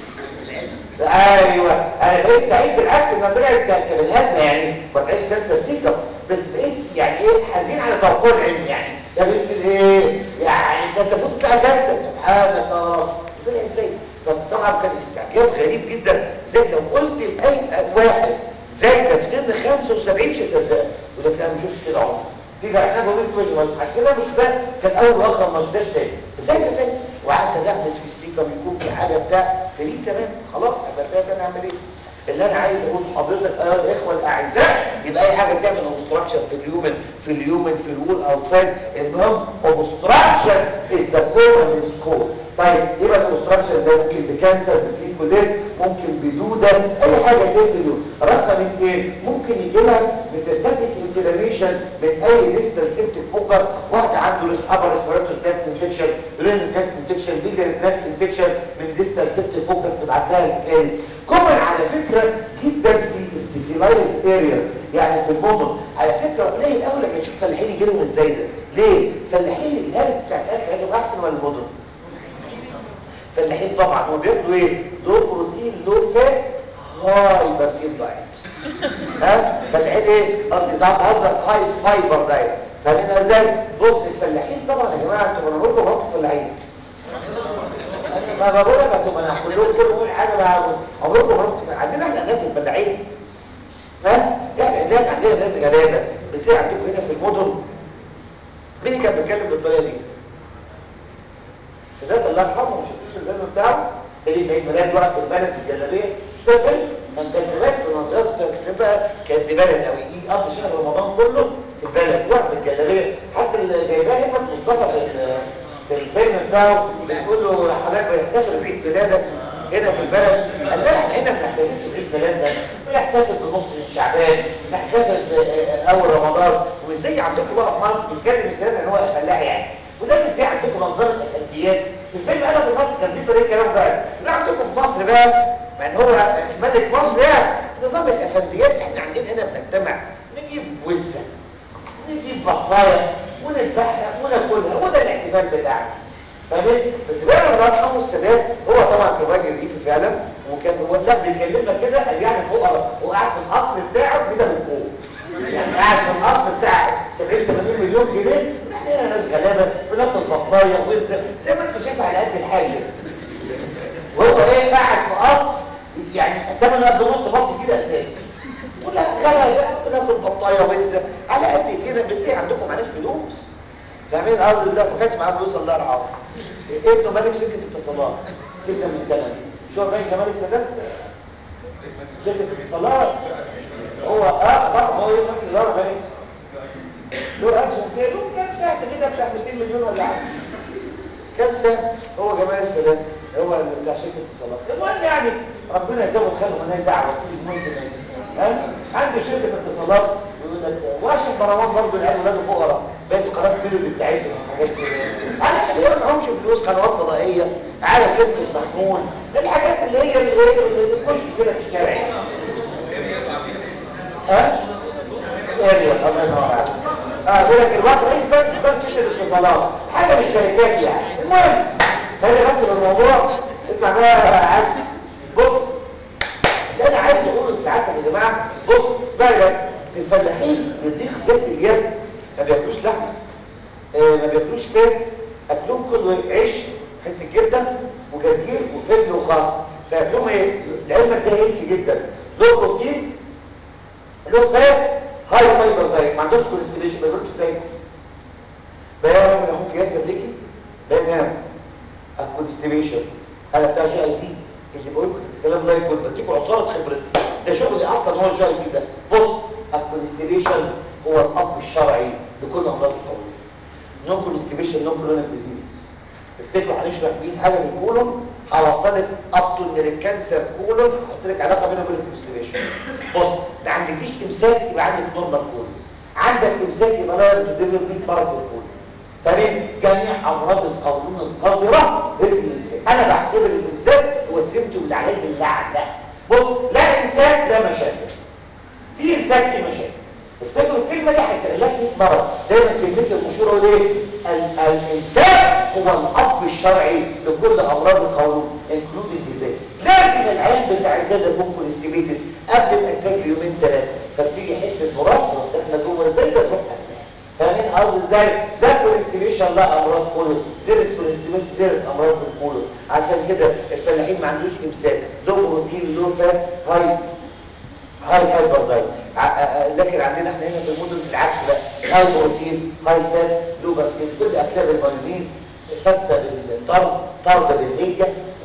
ايوه انا بقيت سعيد بالعكس انها طلعت كبني ادم يعني ما بقاش كانسر سيكا بس بقيت يعني ايه حزين على توقع العلم يعني يا بنت الايه يعني ده انت المفروض تطلع كانسر سبحانك يا رب طلع ازاي طبعا كان استعجاب غريب جدا زي لو قلت لاي واحد زي ده في سن 75 مش هصدقك يقول لك لا ما شفتش كده عمري في احنا بقول لك مش عشان كده مش ده كان اول واخر ما شفتهاش تاني ازاي ده زي وقعدت احبس في السيكا بيكون في حاجه بتاع فريق تمام خلاص ابدا انا اعمل ايه اللي انا عايز اقول لحضرتك ايها الاخوه الاعزاء يبقى اي حاجه تعمل اوبستراكشن في اليومن في اليومن في الوول اوتسايد المهم اوبستراكشن از ذا كومن سكور طيب يبقى الاوبستراكشن ده ممكن بكانسر بفيكوليس ممكن بدوده اي حاجه تنفذ رقم اثنين ممكن يجي لها ميتاستاتيك انفلاميشن من اي ديستال سيبتيك فوكس واحد عنده ابر ريسبيراتوري تراكت انفكشن يورين تراكت انفكشن بيلياري تراكت انفكشن من ديستال سيبتيك فوكس تبعت لها التكالي كومن على فكره جدا في السيفيلايزد ارياز يعني في المدن على فكره قليل قوي لما تشوف فلاحين يجي لهم ازاي ده ليه فلاحين الهابتس بتاعت الاكل عندهم احسن ولا المدن فلاحين طبعا هم بياكلوا ايه دول بروتين لو فات هاي برسيم دايت ها فلاحين ايه قصدي بتاع بهزر هاي فايبر دايت فاهمين ازاي بص الفلاحين طبعا يا جماعه انتوا انا بقول لكم انتوا فلاحين ما بقول لك بس انا كلهم كل بقول حاجه بقى عمركم ما رحتوا عندنا احنا هناك الفلاحين ها يعني هناك عندنا ناس غلابه بس ايه عندكم هنا في المدن مين اللي كان بيتكلم بالطريقه دي سادات الله يرحمه مش الفيلم بتاعه اللي في عيد ميلاد وقت المجد بلد بالجلابيه مش ده فيلم كان كان زمان وانا صغير كنت بكسبها كانت دي بلد قوي يجي قضي شهر رمضان كله في البلد واقف بالجلابيه حتى اللي جايباه هنا مصطفى في ال- في الفيلم بتاعه بتقول له حضرتك بتحتفل بعيد ميلادك هنا في البلد قال لا احنا هنا ما بنحتفلش بعيد ميلادنا بنحتفل بنص من شعبان نحتفل باول رمضان وازاي عندكم بقى في مصر بيتكلم السنه ان هو فلاح يعني وده ازاي عندكم منظر الافنديات في الفيلم انا في مصر كان في طريقه كلام بقى لا عندكم في مصر بقى من هو ملك مصر يعني نظام الافنديات احنا عندنا هنا بنجتمع نجيب وزه نجيب بطايه ونذبحها وناكلها وده الاحتفال بتاعنا فاهمين بس بقى الله يرحمه السادات هو طبعا كان راجل ريفي فعلا وكان هو لا بيكلمنا كده قال يعني هو هو قاعد في القصر بتاعه كده بالكوم يعني قاعد في القصر بتاع 70 80 مليون جنيه احنا هنا ناس غلابه بناكل بطايه وزه زي ما انت شايف على قد الحاجه وهو ايه قاعد في قصر يعني ثمن قد نص مصر كده اساسي كلها غلابه بناكل بطايه وزه على قد كده بس ايه عندكم معناش فلوس فاهمين الارض ازاي ما كانش معاه فلوس الله يرحمه ابنه مالك شركه اتصالات سكه من كلام شو الراجل مالك سادات شركه اتصالات هو اه طبعا هو ايه نفس الاداره مالك له اسهم كده له كام ساعه كده بتاع 200 مليون ولا حاجه كام ساعه هو جمال السادات هو اللي بتاع شركه اتصالات المهم يعني ربنا يزود خيره من دعوه المهم ها عنده شركه اتصالات يقول لك واشن مروان برضه العيال ولاده فقراء بقت قناه فيلم بتاعتهم حاجات كده علشان ما معهمش فلوس قنوات فضائيه على شركه محمول الحاجات اللي هي اللي اللي بتخش كده في الشارع ها اريا الله ينور عليك اه بيقول لك الوقت رئيس بنك بنك شركه اتصالات حاجه من الشركات يعني المهم خلي بس الموضوع اسمع بقى عايز بص اللي انا عايز اقوله لساعتك يا جماعه بص اسمعني بس في الفلاحين يضيق ذات اليد ما بياكلوش لحمه آه ما بياكلوش فات اكلهم كله عيش حته جبنه وجرجير وفجل وخاص فاكلهم ايه لعلمك ده هيلثي جدا له بروتين له فات هاي فايبر دايت ما عندوش كوليسترول ما بياكلوش ازاي بيان من اخوك ياسر ليكي بيان الكوليستريشن انا بتاع جي اي تي اللي بقول لكم الكلام لا يكون بديكوا عصاره خبرتي ده شغلي اصلا هو الجي اي تي ده بص الكوليستريشن هو الاب الشرعي لكل امراض القولون نو كوليستريشن نو كولونيك ديزيز افتكروا هنشرح مين حاجه من الكولون هوصلك اب تو ان الكانسر كولون هحط لك علاقه بينه وبين الكوليستريشن بص ما عندكيش امساك يبقى عندك نورمال كولون عندك امساك يبقى لا تدبر 100 مرض في الكولون فمن جميع امراض القولون القذره هي الامساك انا بعتبر الامساك هو السيمتوم اللي عليه باللعن ده بص لا امساك لا مشاكل في امساك في مشاكل افتكروا الكلمه دي هتقلك 100 مره دايما كلمتي المشهوره هو ايه ال- الامساك هو الاب الشرعي لكل امراض القولون انكلودنج ازاي لازم العين بتاع الزاد يكون كونستيبيتد قبل الانتاج بيومين ثلاثه فبتيجي حته براس داخله جوه ازاي ده تروح فاهمين قصدي ازاي ده كونستيبيشن لا امراض قولون زيرس كونستيبيشن زيرس امراض القولون عشان كده الفلاحين ما عندوش امساك له بروتين له فات هاي هاي فايبر دايت لكن عندنا احنا هنا في المدن العكس بقى هاي بروتين هاي فات لو بارسين كل اكلاب المايونيز فته بالطرد طرد بالليجه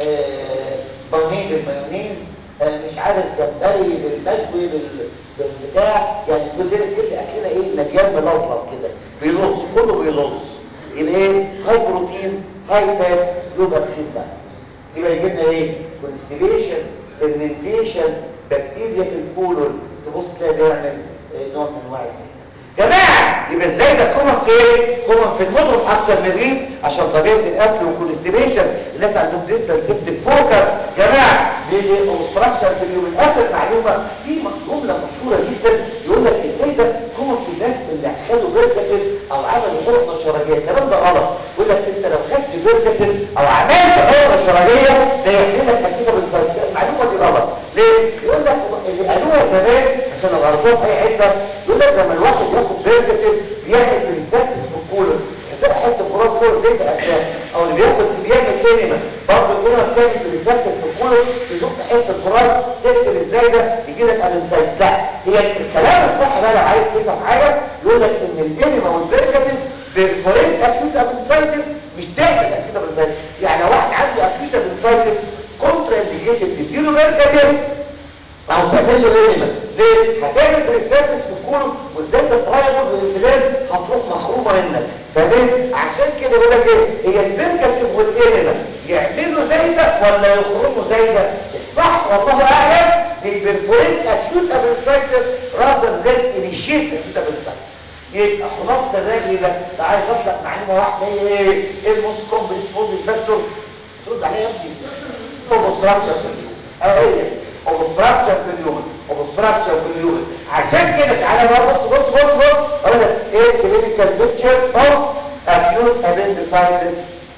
آه بانيه بالمايونيز آه مش عارف جمبري بالمشوي بال- بالبتاع يعني كل كل اكلنا ايه مليان ملصلص كده بيلص كله بيلص يبقى ايه هاي بروتين هاي فات لو بارسين بقى يبقى يجي لنا ايه كونستيبيشن فيرمنتيشن بكتيريا في الكولون تبص تلاقي بيعمل آه، نوع من انواع الزيت جماعه يبقى ازاي ده كومن فين كومن في المدن اكتر من الريف عشان طبيعه الاكل والكونستيبيشن الناس عندهم ديستال سيبتك فوكس جماعه بيجي اوبستراكشن في اليوم الاخر معلومه في جمله مشهوره جدا يقول لك ازاي ده كومن في الناس اللي خدوا بيركتين او عملوا حقنه شرجيه الكلام ده غلط يقول لك انت لو خدت بيركتين او عملت حقنه شرجيه ده يحمل لك اكيد بالسايس المعلومه دي غلط ليه يقول لك اللي قالوها زمان عشان لو غلطوها في اي حته يقول لك لما الواحد ياخد بيركتين بيعمل بريستاتس في الكولون يسرق حته فراس كده زي الافلام او اللي بياخد اللي بيعمل كلمه برضه الكلمه بتعمل بريستاتس في الكولون تزق حته فراس تقفل ازاي ده يجي لك الانسايتس لا هي الكلام الصح بقى لو عايز تفهم حاجه يقول لك ان الكلمه والبيركتين بيرفوريت اكيوت ابنسايتس مش تعمل اكيوت ابنسايتس يعني لو واحد عنده اكيوت ابنسايتس كونترا جيت تديله مركب او تعمل له انيما ليه هتعمل ريسيرشز في الكولون وازاي تترايبل بالانفلام هتروح مخرومه منك فاهم عشان كده بقول لك ايه هي الميركاتيف والانيما يعملوا زي ده ولا يخرجوا زي ده الصح والله اعلم زي بيرفوريت اكيوت ابنسايتس راذر ذان انيشيت اكيوت ابنسايتس يبقى خلاصه الرجل ده ده عايز اطلق معلومه واحده هي ايه ايه الموست كومبلكس فاكتور ترد عليها يا ابني اوبستراكشن في اليوم اهي اوبستراكشن في اليوم اوبستراكشن في اليوم عشان كده تعالى بقى بص بص بص بص اقول لك ايه كلينيكال بيكتشر اوف اكيوت ابندسايتس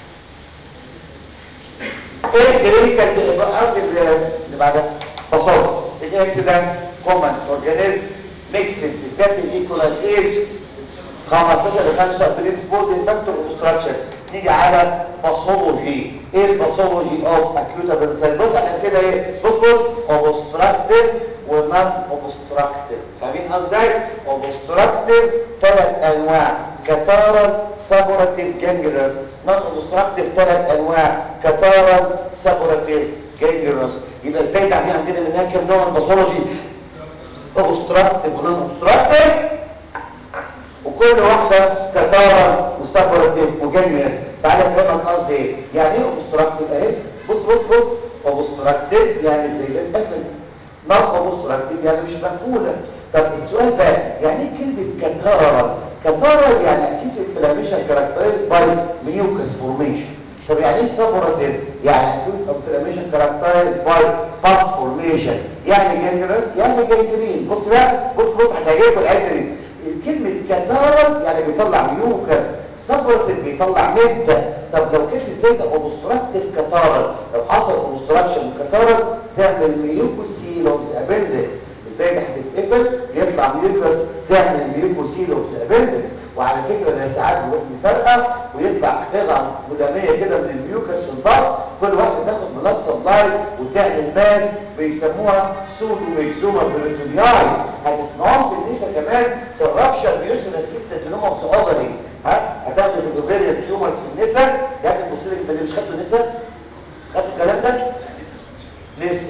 ايه كلينيكال قصدي اللي بعدها بصوت الاكسيدنس كومن اورجانيزم ميكسد بالذات الايكولال ايج 15 ل 45 سبورت فاكتور اوبستراكشن نيجي على باثولوجي ايه الباثولوجي اوف اكيوت ابندسايتس بص على الاسئله ايه بص بص اوبستراكتيف ونون اوبستراكتيف فاهمين ازاي اوبستراكتيف ثلاث انواع كتارال سابوراتيف جانجلوس نون اوبستراكتيف ثلاث انواع كتارال سابوراتيف جانجلوس يبقى ازاي تعمل عندنا من هناك كام نوع من الباثولوجي اوبستراكتيف ونون اوبستراكتيف وكل واحدة كتارة وسابوراتيف وجنيس تعالى افهمك قصدي ايه يعني ايه اوبستراكتيف اهي بص بص بص اوبستراكتيف يعني زي ما اتقفل نون اوبستراكتيف يعني مش مقفولة طب السؤال بقى يعني ايه كلمة كتارة كتارة يعني اكيد انفلاميشن كاركترايز باي ميوكس فورميشن طب يعني ايه سابوراتيف يعني اكيد انفلاميشن كاركترايز باي فاس فورميشن يعني جنجرس يعني جنجرين بص بقى بص بص هتعجبكم الحته دي كلمة كتارة يعني بيطلع ميوكس سبرتيف بيطلع مدة طب لو كنت ازاي ده اوبستراكتيف كتارة لو حصل اوبستراكشن كتارة تعمل ميوكوسيلوز ابندكس ازاي ده هتتقفل يطلع ميوكس تعمل ميوكوسيلوز ابندكس وعلى فكرة ده ساعات بيروح مفرقة ويطلع قطع مدامية كده من الميوكس في البطن كل واحدة تاخد بلاد سبلاي وتعمل ماس بيسموها سودو ميكزوما بريتونياي هتسمعوهم في النساء كمان في الرابشر ميوشن اسيستنت نوم اوف اوفري ها هتاخدوا في الاوفيريان تيومرز في النساء ده كان بص لك انت مش خدتوا النساء خدتوا الكلام ده لسه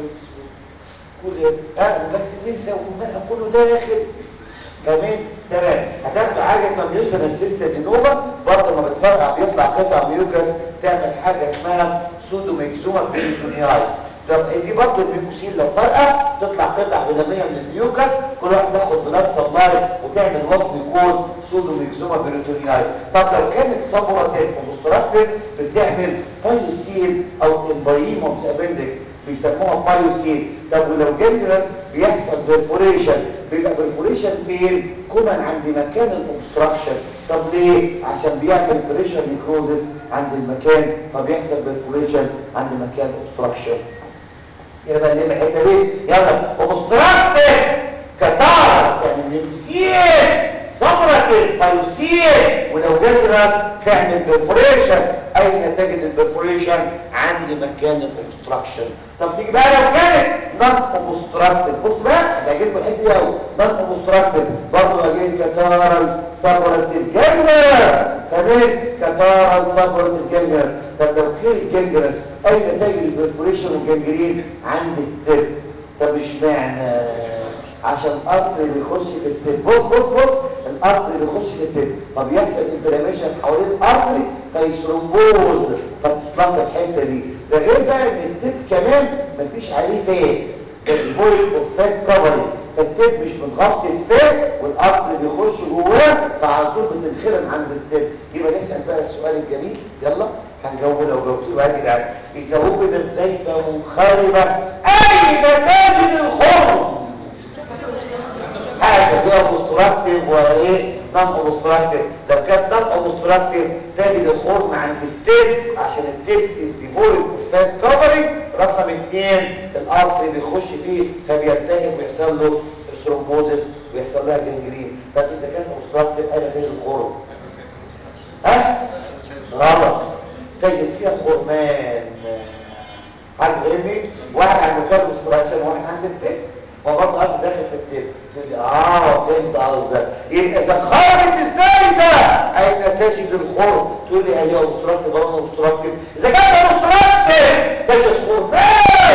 كل ها بس النساء ومالها كله داخل كمان تمام هتاخدوا حاجه اسمها ميوشن اسيستنت نوما برضه لما بتفرقع بيطلع قطع ميوكس تعمل حاجه اسمها سودو ميكزوما بريتونياي طب دي برضه الميوكوسيل لو فرقه تطلع قطع دمويه من الميوكس كل واحد تاخد بلاد سبلاي وتعمل وقت يكون سودو ميكزوما بريتونياي طب لو كانت سابوراتيف ومستراكتيف بتعمل بايوسيل او امبايموس ابندكس بيسموها بايوسيل طب ولو جنرال بيحصل بيرفوريشن بيبقى بيرفوريشن فين كومن عند مكان الاوبستراكشن طب ليه عشان بيعمل بريشر نيكروزس عند المكان فبيحصل بيرفوريشن عند مكان اوبستراكشن يبقى اللي الحته دي يلا اوبستراكتيف كتار يعني نيكسين صبرتك بايوسين ولو جدرس تعمل بيرفوريشن اين تجد البيرفوريشن عند مكان الاوبستراكشن طب نيجي بقى لو كانت نون اوبستراكتيف بص بقى هتعجبكم الحته دي قوي نون اوبستراكتيف برضه اجيب كتارال صبرتك جنرس كمان كتارال صبرتك جنرس طب لو كان الجنجرس اين تجد البرفوريشن والجنجرين عند التب طب اشمعنى عشان القطر بيخش في التب بص بص بص القطر بيخش في التب فبيحصل انفلاميشن حوالين القطر فيثرومبوز فتصلح الحته دي ده غير بقى ان التب كمان مفيش عليه فات الفويد اوف فات كفرنج فالتب مش متغطي الفات والقطر بيخش جواه فعلى طول بتنخرم عند التب يبقى نسال بقى السؤال الجميل يلا هنجاوبه لو جاوبتوه بقى يا جدعان اذا وجدت زيته منخرمه اين تجد الخرم حاجه فيها اوبستراكتيف وايه نون اوبستراكتيف لو كانت نون اوبستراكتيف تجد الخرم عند التب عشان التب از ديفويد فات كفرنج رقم اثنين الارتري بيخش فيه فبيلتهب ويحصل له ثرومبوزس ويحصل لها جنجرين طب اذا كانت اوبستراكتيف اين تجد الخرم ها غلط تجد فيها خرمان حد غيرني واحد عند فيها الاوبستراكشن واحد عند التب فغط قلب داخل في التب تقول لي اه فهمت قصدك يبقى اذا خرجت ازاي ده اين تجد الخرم تقول لي هي اوبستراكتيف ولا اوبستراكتيف اذا كانت اوبستراكتيف تجد خرمان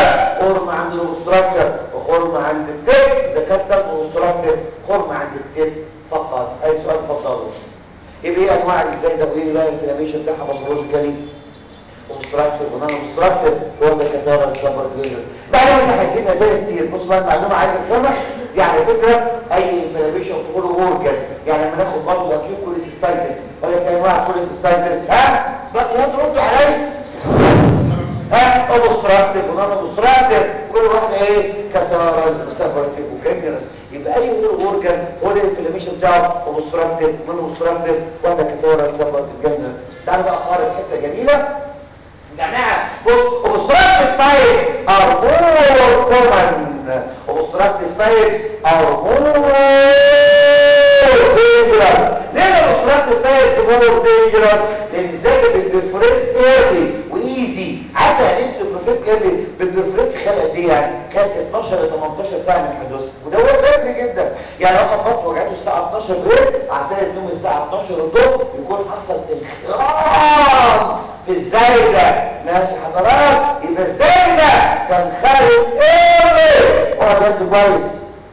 عند الاوبستراكشر وخرم عند التب اذا كانت تب اوبستراكتيف خرم عند التب فقط اي سؤال فضله ايه هي انواع ازاي ده قولي لي بقى الانفلاميشن بتاعها باثولوجيكالي اوبستراكتيف ونون اوبستراكتيف هو ده كتاره السبر فيجن بعد ما احنا حكينا ده كتير بص بقى المعلومه عايز تفهمها يعني فكره اي انفلاميشن في كل اورجن يعني لما ناخد برضه اكيد كوليسيستايتس ولا كان انواع كوليسيستايتس ها بقى ترد عليا ها اوبستراكتيف ونون اوبستراكتيف كل واحده ايه كتاره سبرتيف وكاميرس يبقى اي اورجن هو ده الانفلاميشن بتاعه اوبستراكتيف نون اوبستراكتيف واحده كتاره سبرتيف جامده تعالوا بقى اخبار الحته جميله جماعه بص اوبستراكتيف تايبس ار مور كومن اوبستراكتيف تايبس ار مور dangerous ليه الاوبستراكتيف تايبس مور dangerous لان ازاي بتبرفريت ايرلي وايزي عارف يعني انت بتبرفريت ايرلي بتبرفريت في خلال قد ايه يعني كانت 12 ل 18 ساعه من حدوثها وده هو بدري جدا يعني لو كان بطل وجعته الساعه 12 بالليل اعتقد النوم الساعه 12 الظهر يكون حصل انخراط في الزايده ماشي حضرات يبقى الزايده كان خارج ايرلي هو ده انت كويس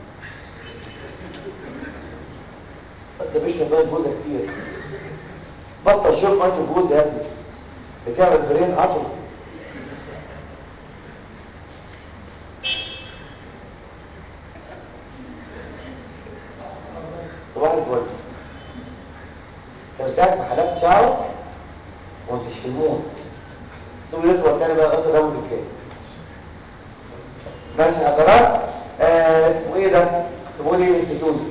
انت مش بقى جوزك كتير بطل شوف ميه الجوز يا ابني بتعمل برين عطل صباح الفل طب ساعة ما حلقت شعره وانتش في الموت سوي يطول تاني بقى غطى دم بالكامل ماشي حضرات آه اسمه ايه ده؟ تقول ايه انستيتيوت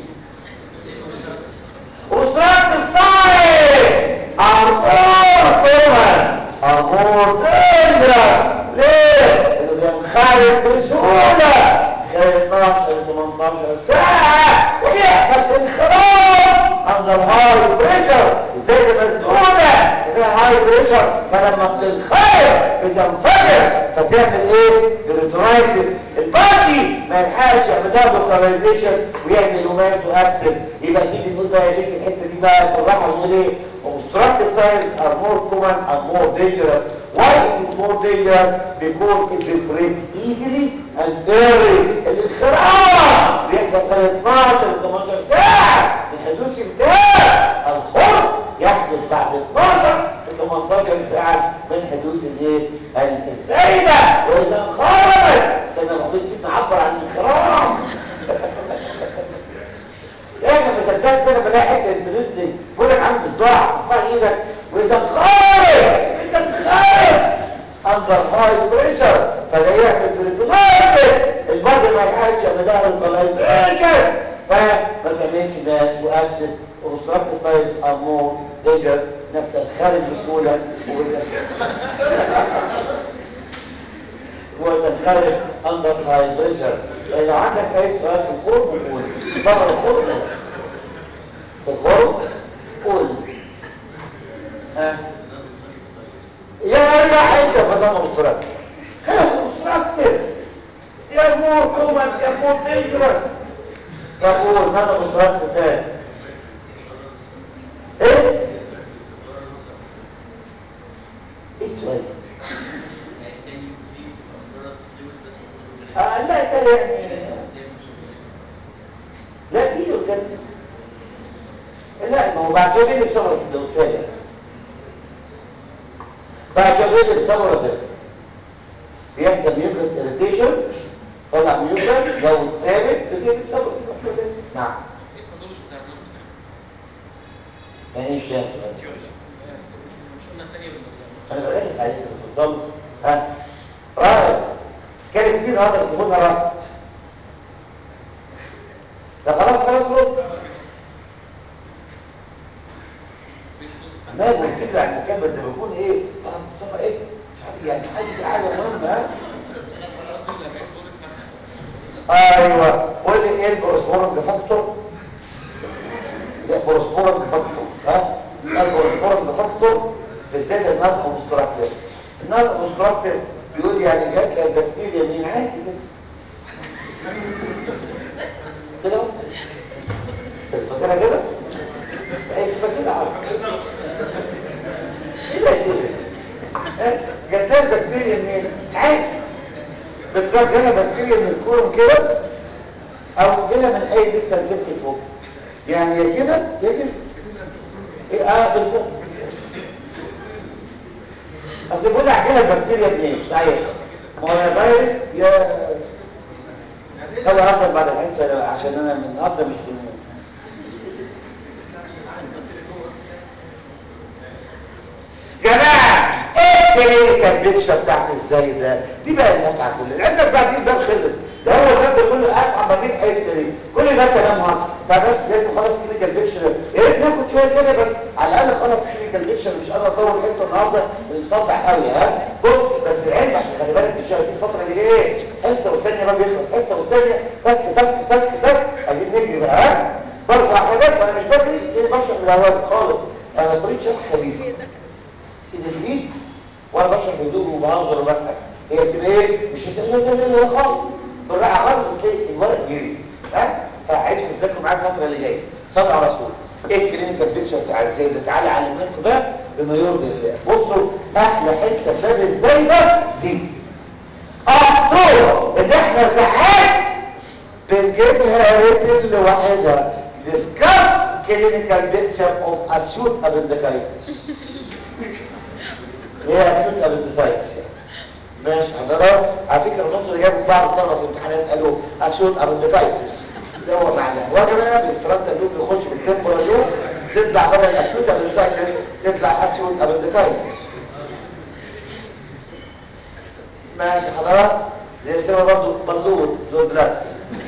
obstructive types are more common are more dangerous ليه؟ اللي بينخرط بسهولة خلال 12 ل 18 ساعة وبيحصل انخراط عند الهاي بريشر ازاي ده مسدودة فيها هاي بريشر فلما بتنخرط بتنفجر فتعمل ايه؟ بريترايتس الباقي ما يلحقش يعمل لها لوكاليزيشن ويعمل وماس وابسس يبقى نيجي نقول بقى لسه الحته دي بقى بالراحه نقول ايه obstructive types are more common and more dangerous why it is more dangerous because it proliferates easily and early الانخراط بيحصل خلال 12 ل 18 ساعه من حدوث بتاع الخرق يحدث بعد 12 ل 18 ساعه من حدوث الايه الزايده واذا انخرطت سنه المفروض نعبر عن الانخراط احنا ما صدقت كده بلاقي حته انترستنج بقول لك عندي صداع ارفع ايدك واذا خارج انت خارج اندر هاي بريشر فده يعمل بريتونايتس البادي ما يحاولش يعمل لها الكولايزيشن فما تعملش ناس واكسس وبستراكتيف تايب امور ديجرز نبدا خارج بسهوله وتنخرج اندر هاي بريشر لو عندك اي سؤال في الخروج قول بره الخروج في الخروج قول ها يا يا عيسى فده مسترد كيف مسترد يا مور كومن يا مور دينجرس تقول ماذا مسترد تاني ايه ايه السؤال آه لا ده يعني لا دي كانت لا ما هو بعد شهرين بسمرة الدوسية بعد شهرين بسمرة ده بيحصل ميوكس اريتيشن طلع ميوكس لو اتثابت بتجيب بسمرة نعم يعني ايه الشيء انا بغير عليك بالظبط ها رائع كانت كتير هذا الجمهور رائع ده خلاص خلاص رد ما يقول كده عن المكالمة زي ما يكون ايه انا مصطفى ايه يعني حاجة حاجة مهمة ها ايوه قول لي ايه البروسبورم فاكتور لا بروسبورم فاكتور ها البروسبورم فاكتور بالذات الناس المستراكتيف الناس المستراكتيف بيقول يعني جات لها البكتيريا من عادي كده كده فاكرها كده ايه كده عارف ايه ده جات لها البكتيريا منين عادي بتروح هنا بكتيريا تيجي من الكورم كده او تجيلها من اي ديستانس سيبكت فوكس يعني يا كده يا كده ايه اه بالظبط اصل بقول احكي لك بكتيريا منين مش عارف ما هو يا فايروس يا خلي اخر بعد الحصه عشان انا من النهارده مش في المود جماعه ايه الكلينيكال بيكشر بتاعت ازاي ده دي بقى المتعه كلها لانك بعد الباب خلص ده هو الباب ده كله اصعب ما بين اي كلام كل ده كلام هاك فبس لازم خلاص كلينيكال بيكشر يا ريت ناخد شويه كده بس على الاقل خلاص كلينيكال بيكشر مش قادر اطول الحصه النهارده مصدع قوي ها بص بس العلم خلي بالك الشهر دي الفتره دي ايه حصه والثانيه ما بيخلص حصه والثانيه تك تك تك تك عايزين نجري بقى ها برضه حاجات وانا مش بجري كده بشرح من الاول خالص انا طريقه شرح خبيثه كده جديد وانا بشرح بهدوء وبهزر وبضحك هي بتبقى ايه مش لا لا لا لا خالص بالراحه خالص بس تلاقي الورق جري ها فعايزكم تذاكروا معايا الفتره اللي جايه صلوا على رسول ايه الكلينيكال بيكشر بتاع ازاي ده تعالى اعلمها لكم بقى بما يرضي الله بصوا احلى حته في باب ازاي ده دي اه دور ان احنا ساعات بنجيبها ريتل لوحدها discuss clinical picture of acute appendicitis هي acute appendicitis يعني ماشي حضرتك على فكره النقطه اللي جابوا بعض الطلبه في الامتحانات قالوا acute appendicitis ده هو معناه هو يا جماعه بالفرونتال لوب يخش في التمبرال لوب تطلع بدل acute appendicitis تطلع acute appendicitis ماشي حضرات زي السنه برضه بلوط دول بلاد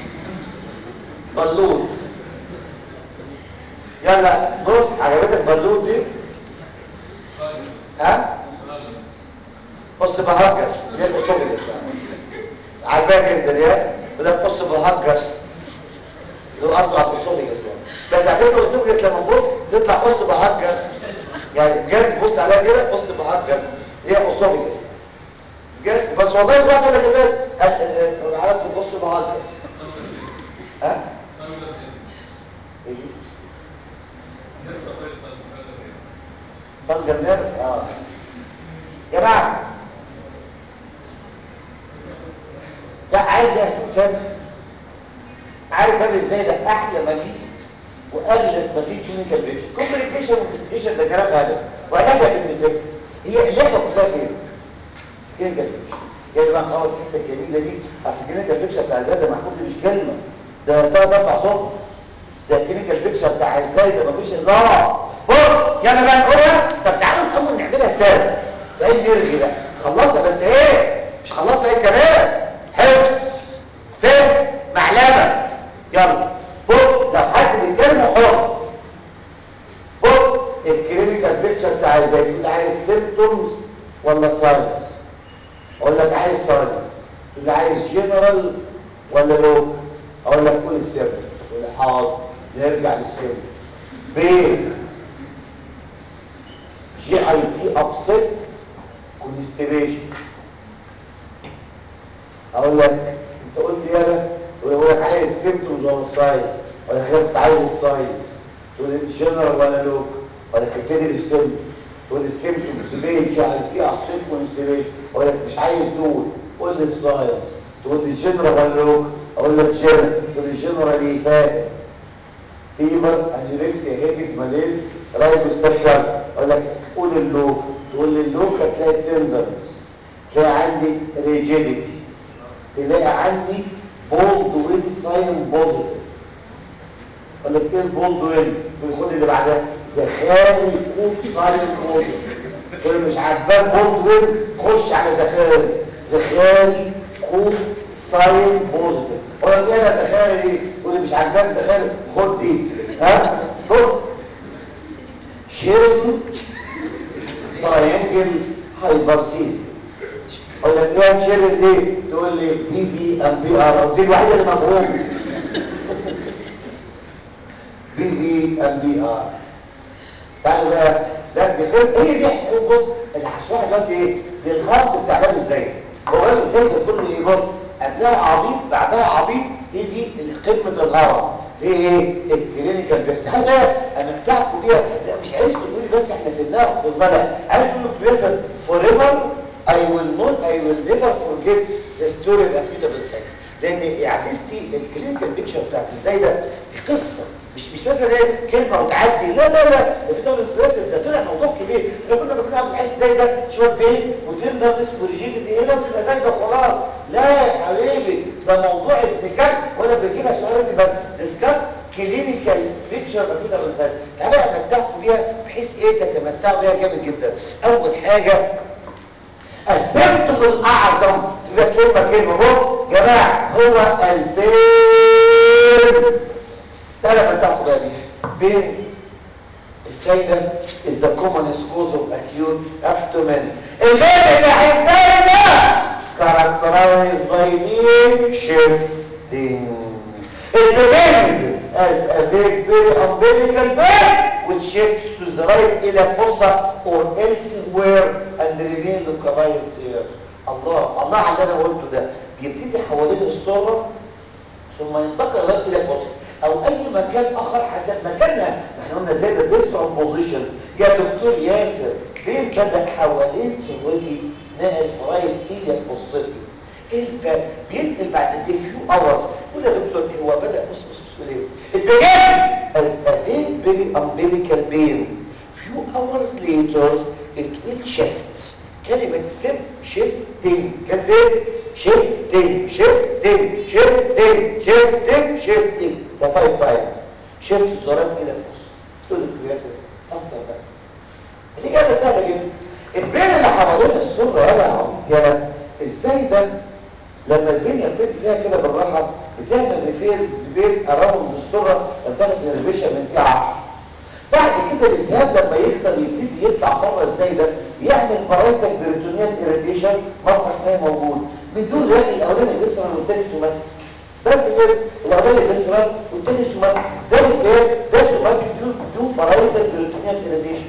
بلوط يلا بص عجبتك بلوط دي ها بص بهجس زي الاسوفيجس عجباك انت دي يقول لك بص بهجس له قصده على الاسوفيجس يعني بس على فكره الاسوفيجس لما تبص تطلع بص بهجس يعني بجد بص عليها كده بص بهجس هي اسوفيجس جد بس والله الواحد اللي كمان عارف تبص بهجس ها ايه طلق النار اه جماعه لا عايز ده كام عارف باب ازاي ده احلى ما فيه واغلس ما فيه كلينيكال بيكشن كوميونيكيشن وانفستيجيشن ده كلام هذا وعلاجها بالمثال هي اللعبه كلها فين كلينيكال بيكشن يعني بقى خلاص الحته الجميله دي اصل كلينيكال بيكشن بتاع زاد محمود مش كلمه ده ثلاث اربع صفر ده الكلينيكال بيكشر بتاع ازاي ده مفيش هزار بص يلا بقى نقولها طب تعالوا الاول نعملها ثابت بقى نرغي بقى خلصها بس ايه مش خلصها ايه كمان حفظ فهم معلمه يلا بص لو حد بيتكلم حر بص الكلينيكال بيكشر بتاع ازاي تقول عايز سيمبتومز ولا ساينس اقول لك عايز ساينس تقول لي عايز جنرال ولا لوك اقول لك قول السيمبتومز تقول لي حاضر نرجع للسيمبتومز بين جي اي تي ابسيت كونستيبيشن اقول لك انت قلت لي انا ويقول لك عايز السيمبتومز ولا الساينس ولا كنت عايز الساينس تقول لي جنرال ولا لوك ولا تبتدي بالسيمبتوم تقول لي السيمبتومز بين جي اي تي ابسيت كونستيبيشن اقول لك مش عايز دول قول لي الساينس تقول لي جنرال ولا لوك اقول لك جنرال تقول لي جنرال ايه فاهم فيبر انيوركسيا هيدك ماليز رايبوستاشيال اقول لك قول اللوك تقول لي اللوك هتلاقي تندرنس تلاقي عندي ريجيديتي تلاقي عندي بولد وين ساين بوزيتيف اقول لك ايه البولد وين والخد اللي بعدها زخاري كود ساين بوزيتيف تقول لي مش عاجباك بولد وين خش على زخاري زخاري كود ساين بوزيتيف اقول لك ايه يا زخاري دي تقول لي مش عاجباك زخاري خد دي ها بص شيرن تراينجل هايبرسيز اقول لك ايه شيرن دي تقول لي بي في ام بي ار دي الوحيده اللي مفهوم بي في ام بي ار تعالوا بقى ده دي هي دي بص اللي هشرحها دلوقتي ايه دي الخط بتاع باب ازاي هو باب ازاي ده كله ايه بص قبلها عبيط بعدها عبيط هي دي قمه الهرم ليه ايه الكلينيكال بيكت حاجه امتعكم بيها لا مش عايزكم تقولي بس احنا فهمناها والله لا عايز تقول لكم مثلا فور ايفر I will not I will never forget the story of acute appendicitis لان يا عزيزتي الكلينيكال بيكتشر بتاعت ازاي ده دي قصه مش مش مثلا ايه كلمه وتعدي لا لا لا ده في دوري البريسل ده طلع موضوع كبير احنا كنا بنعمل حاجه ازاي ده شويه بين وتندر اسمه ريجيد ايه لا بتبقى زي ده خلاص لا يا حبيبي ده موضوع ابن كلب ولا بيجي لها سؤال بس ديسكاس كلينيكال بيكتشر مفيده بالزاز تعالى امتعكم بيها بحيث ايه تتمتعوا بيها جامد جدا اول حاجه السيمتوم الاعظم يبقى كلمه كلمه بص جماعه هو البين ده لما تاخد بالي بين السيدة is the commonest cause of acute abdomen البين اللي هيزاي ده characterized by being shifting it begins as a big very umbilical vein which shifts to the right إلى fossa or elsewhere and remain localized here الله الله على اللي انا قلته ده بيبتدي حوالين الصورة ثم ينتقل لغايه الى فوسط او اي مكان اخر حسب مكانها ما احنا قلنا زي ده ديفرنت بوزيشن يا دكتور ياسر فين بدا حوالين سرتي نقل فرايد الى فصتي ايه الفرق بينقل بعد قد ايه فيو اورز قول يا دكتور هو بدا بص بص بص ليه البيجنز as a very very umbilical pain few hours later it will shift كلمة سب شيفتنج كانت ايه؟ شيفتنج شيفتنج شيفتنج شيفتنج شيفتنج ده فايف تايم شيفت الزرار الى الفصل تقول لك يا سيدي فصل بقى الإجابة سهلة جدا البين اللي حوالين السرة يا عم يا ازاي ده لما البين يلتقي فيها كده بالراحة بتعمل ريفير بين اراوند السرة ينطلق الانرفيشن من دي 10 بعد كده الالتهاب لما يقدر يبتدي يطلع بره ازاي ده يعمل بارايتال بيريتونيال ايريديشن مطرح ما هي موجود من دون رياض الاولاني الاسرال والتاني سوماتيك بس كده الاولاني الاسرال والتاني سوماتيك ده الفير ده سوماتيك دون دون بارايتال بيريتونيال ايريديشن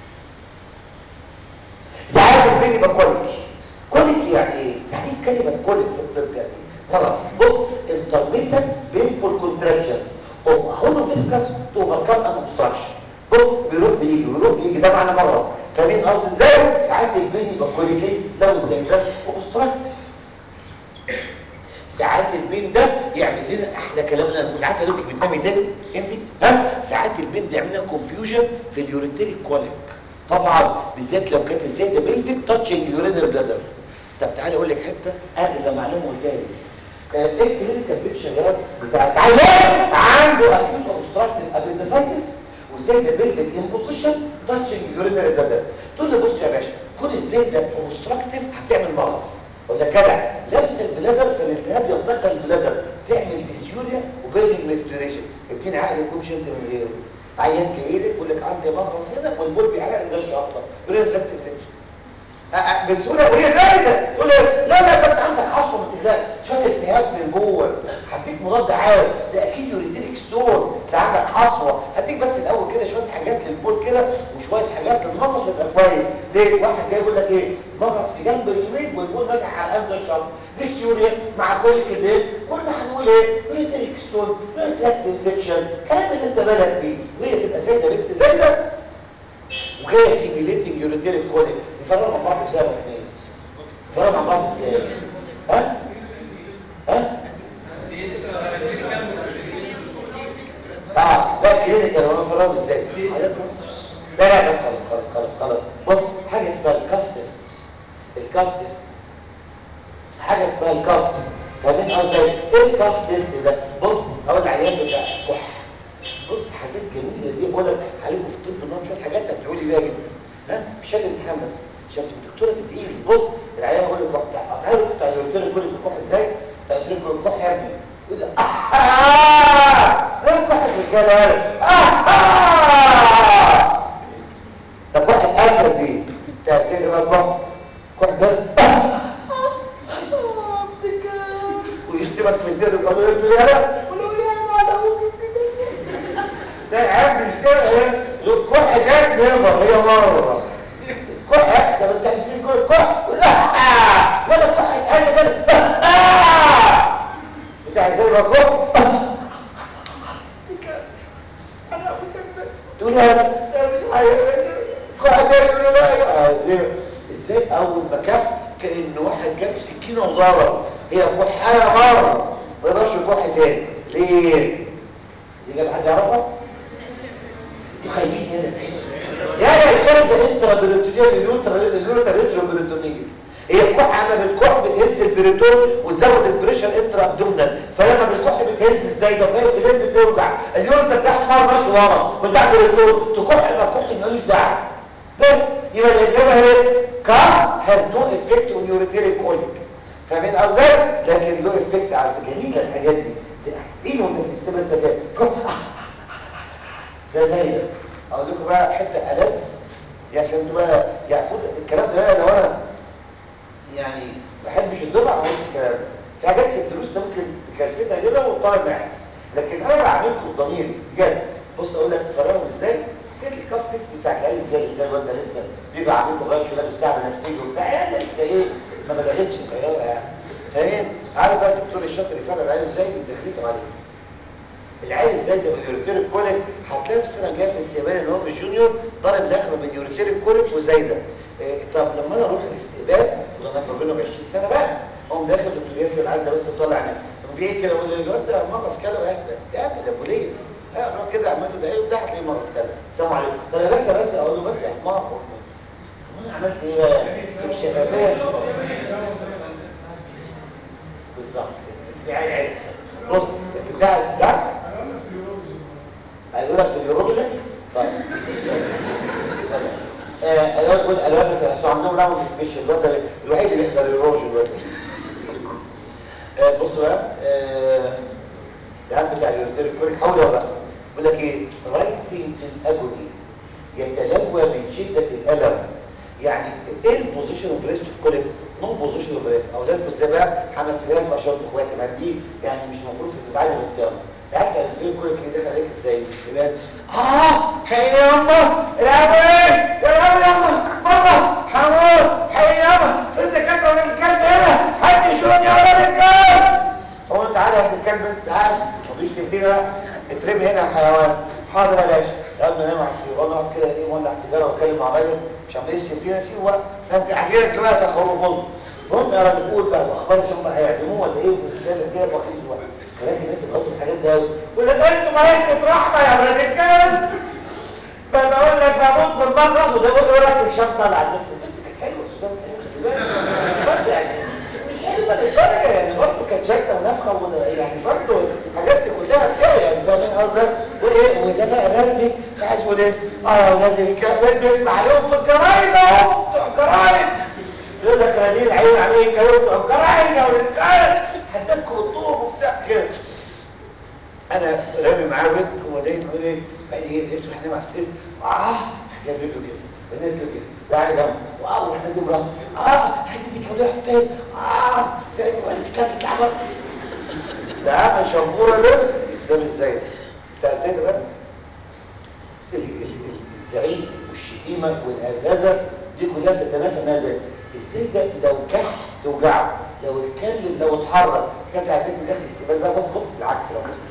ساعات البين يبقى كوليك كوليك يعني ايه؟ يعني ايه كلمه كوليك في الطب يعني ايه؟ خلاص بص intermittent painful contractions of holodiscus to overcome an obstruction بص بيروح بيجي بيروح بيجي ده معنى مرض فاهمين قصدي ازاي ساعات البين يبقى كوليكي لو ازاي ده اوبستراكتيف ساعات البين ده يعمل لنا احلى كلام انا بقول عارفه دلوقتي بتنامي تاني انت ها ساعات البين ده يعمل لنا كونفيوجن في اليوريتري كوليك طبعا بالذات لو كانت ازاي ده بيلفيك تاتشنج يورينال بلادر طب تعالى اقول لك حته اغلى معلومه قلتها لي كانت ايه الكلينيكال بيكشر بتاعت عيان عنده اكيوت اوبستراكتيف ابندسايتس وازاي ده بيلفيك امبوزيشن تاتشنج يورينال بلادر تقول لي بص يا باشا كون ازاي ده اوبستراكتيف هتعمل مرض ولا كده لمس البلادر فالالتهاب ينتقل البلادر تعمل ديسيوريا وبيرنج ميكتوريشن اديني عقل يكونش انت من غيره عيان جاي لك يقول لك عندي مغص هنا والبول بيعرق زي الشعطه يقول لي انت انفكشن بسهوله وهي زايده تقول لي لا لا ده انت عندك حصوه من التهاب شويه التهاب من جوه هديك مضاد عارف ده اكيد يوريتيريك ستون ده عندك حصوه هديك بس الاول كده شويه حاجات للبول كده وشويه حاجات للمغص يبقى كويس ليه واحد جاي يقول لك ايه مغص في جنب اليمين والبول ماسح على قلب الشط دي سيوريا مع كل كده كنا هنقول ايه يوريتيريك ستون يوريتيريك انفكشن الكلام اللي انت بالك فيه وهي تبقى زايده بنت زايده وجايه سيميليتنج يوريتيريك كوليك يفرقوا مع بعض ازاي يا محمد يفرقوا مع بعض ازاي ها ها اه ده كلينيكال هو بيفرقوا ازاي حاجات بص لا لا بس خلاص خلاص خلاص خلاص بص حاجه اسمها الكاف تيست الكاف تيست حاجه اسمها الكاف تيست فاهمين قصدي ايه الكاف تيست ده بص اقول العيان بتاع كح بص حاجات جميله دي بقول لك عليكم في الطب انهم شويه حاجات هتدعوا لي بيها جدا ها مش هاجي امتحان بس عشان الدكتوره تدعي لي بص العيان يقول لك قطع له بتاع قلت له كل الكح ازاي قلت له الكح يا ابني يقول لك اها ايه الكح الرجاله اها طب واحد اسد دي تاثير بقى كح كح ده ويشتمك في الزر يقول له ابني يالا ولو يالا على ابوك ده عيب مش كده ايه الكح جات نظر هي مره كح ده انت عايزين كل كح ولا ولا كح حاجه كده بتاع زي ما كح انا تقول يا مش عايز كح ده لا ازاي اول ما كف كان واحد جاب سكينه وضرب هي كحايه مره تاني ليه يجي حد يعرفها خايفين هنا يا يا الكلام ده انترا بريتونيال اليوترا اليوترا ريترو بريتونيال هي الكح عما بتكح بتهز البريتون وتزود البريشر انترا ابدومينال فلما بتكح بتهز ازاي ده فاهم الجلد بتوجع اليوترا بتاعها ماشي ورا بتاع البريتون تكح ما تكح مالوش دعوه بس يبقى الاجابه هي كار هاز نو افكت اون يوريتيري كوليك فاهمين قصدي لكن له افكت على جميله الحاجات دي ايه هو ده السبب الذكاء ده زي ده اقول لكم بقى حته ألذ يا عشان انتوا بقى يعني فوت الكلام ده بقى لو انا يعني ما بحبش الدفعه اقول الكلام ده في حاجات في الدروس ده ممكن تكلفتها كده والطالب ما يحس لكن انا بعملكم بضميري بجد بص اقول لك تفرغوا ازاي كده الكاف تيست بتاع العيال ازاي ازاي الواد ده لسه بيبقى عامل له غش ولابس تعب نفسيه وبتاع عيال لسه ايه ما بلغتش الطياره يعني فاهم عارف بقى الدكتور الشاطر يفرق العيال ازاي بيدخلته عليه العيل ازاي ده باليوريتيريك كوليك هتلاقي في السنه الجايه في الاستقبال اللي هو بالجونيور ضارب داخله بين يوريتيريك كوليك وزايده إيه طب لما انا اروح الاستقبال وده انا بينه ب 20 سنه بقى اقوم داخل دكتور ياسر العيل ده بس طالع عينيه طب في ايه كده اقول له الواد ده مغص كلام اهبل يا ابني ده بوليه اه اروح كده اعمل له ده ايه وده هتلاقيه مغص كلام السلام عليكم طب يا باشا بس اقول له بس يا حمار وانا عملت ايه بقى الشفافيه بالظبط يعني عيل بص بتاع ده هيقول لك في اليورولوجي طيب آه الواد بص الواد ده عشان عندهم راوند سبيشال الواد ده الوحيد اللي بيحضر اليورولوجي الواد آه بص بقى آه ده بتاع اليورولوجي كوريك حاول بقى بيقول لك ايه رايتنج الاجوني يتلوى من شده الالم يعني ايه البوزيشن اوف ريست اوف كوليك نو بوزيشن اوف ريست اولاد بص بقى خمس سنين اشرط اخواتي ما دي يعني مش المفروض تتعلم الصيانه عارف الفيديو كل كده دخل عليك ازاي بالشمال اه حي يا امه العبي يا ابو يما خلص حمود حي يا امه انت كده من الكلب هنا حد يشوفني يا ولد الكلب هو تعالى يا ابن الكلب انت تعالى مفيش كده اترمي هنا يا حيوان حاضر يا باشا قبل ما انام على السيجاره اقف كده ايه مولع سيجاره واتكلم مع راجل مش عم يشتم فينا سيبه نام احكي لك دلوقتي يا خروف خد المهم يا راجل قول بقى اخبار مش هم هيعدموه ولا ايه وكده كده بقيت دلوقتي كلام الناس اللي بتقول الحاجات دي قوي ولا انتوا مالكم رحمه يا ولاد الكلب بقول لك بموت بالمخرج وده بيقول لك الشام طالع بس كانت حلوه سوزان حلوه يعني مش حلوه للدرجه يعني برضه كانت شكله ونفخه يعني برضه الحاجات دي كلها بتاع يعني فاهمين قصدك وايه وده بقى غربي فعايز يقول ايه اه ولاد الكلب بيسمع عليهم في الجرايد اهو الجرايد يقول لك رنين عيون عليه يتجوزوا الجرايد او الكلب هتبكوا الطوب وبتاع كده انا رامي معاه بنت هو دايما يقول ايه قال لي ايه لقيته احنا مع السن اه جاب له كده الناس له كده تعالى جنب واو احنا دي مراته اه هتدي كده حتى اه زي ما قلت كانت تعبان ده عم شمبوره ده ده مش زي بتاع زي ده بقى الزعيم والشتيمه والهزازه دي كلها بتتنافى انها زي ازاي ده لو كح توجعه لو اتكلم لو اتحرك كان عايزين من داخل الاستقبال بقى بص بص بالعكس لو بص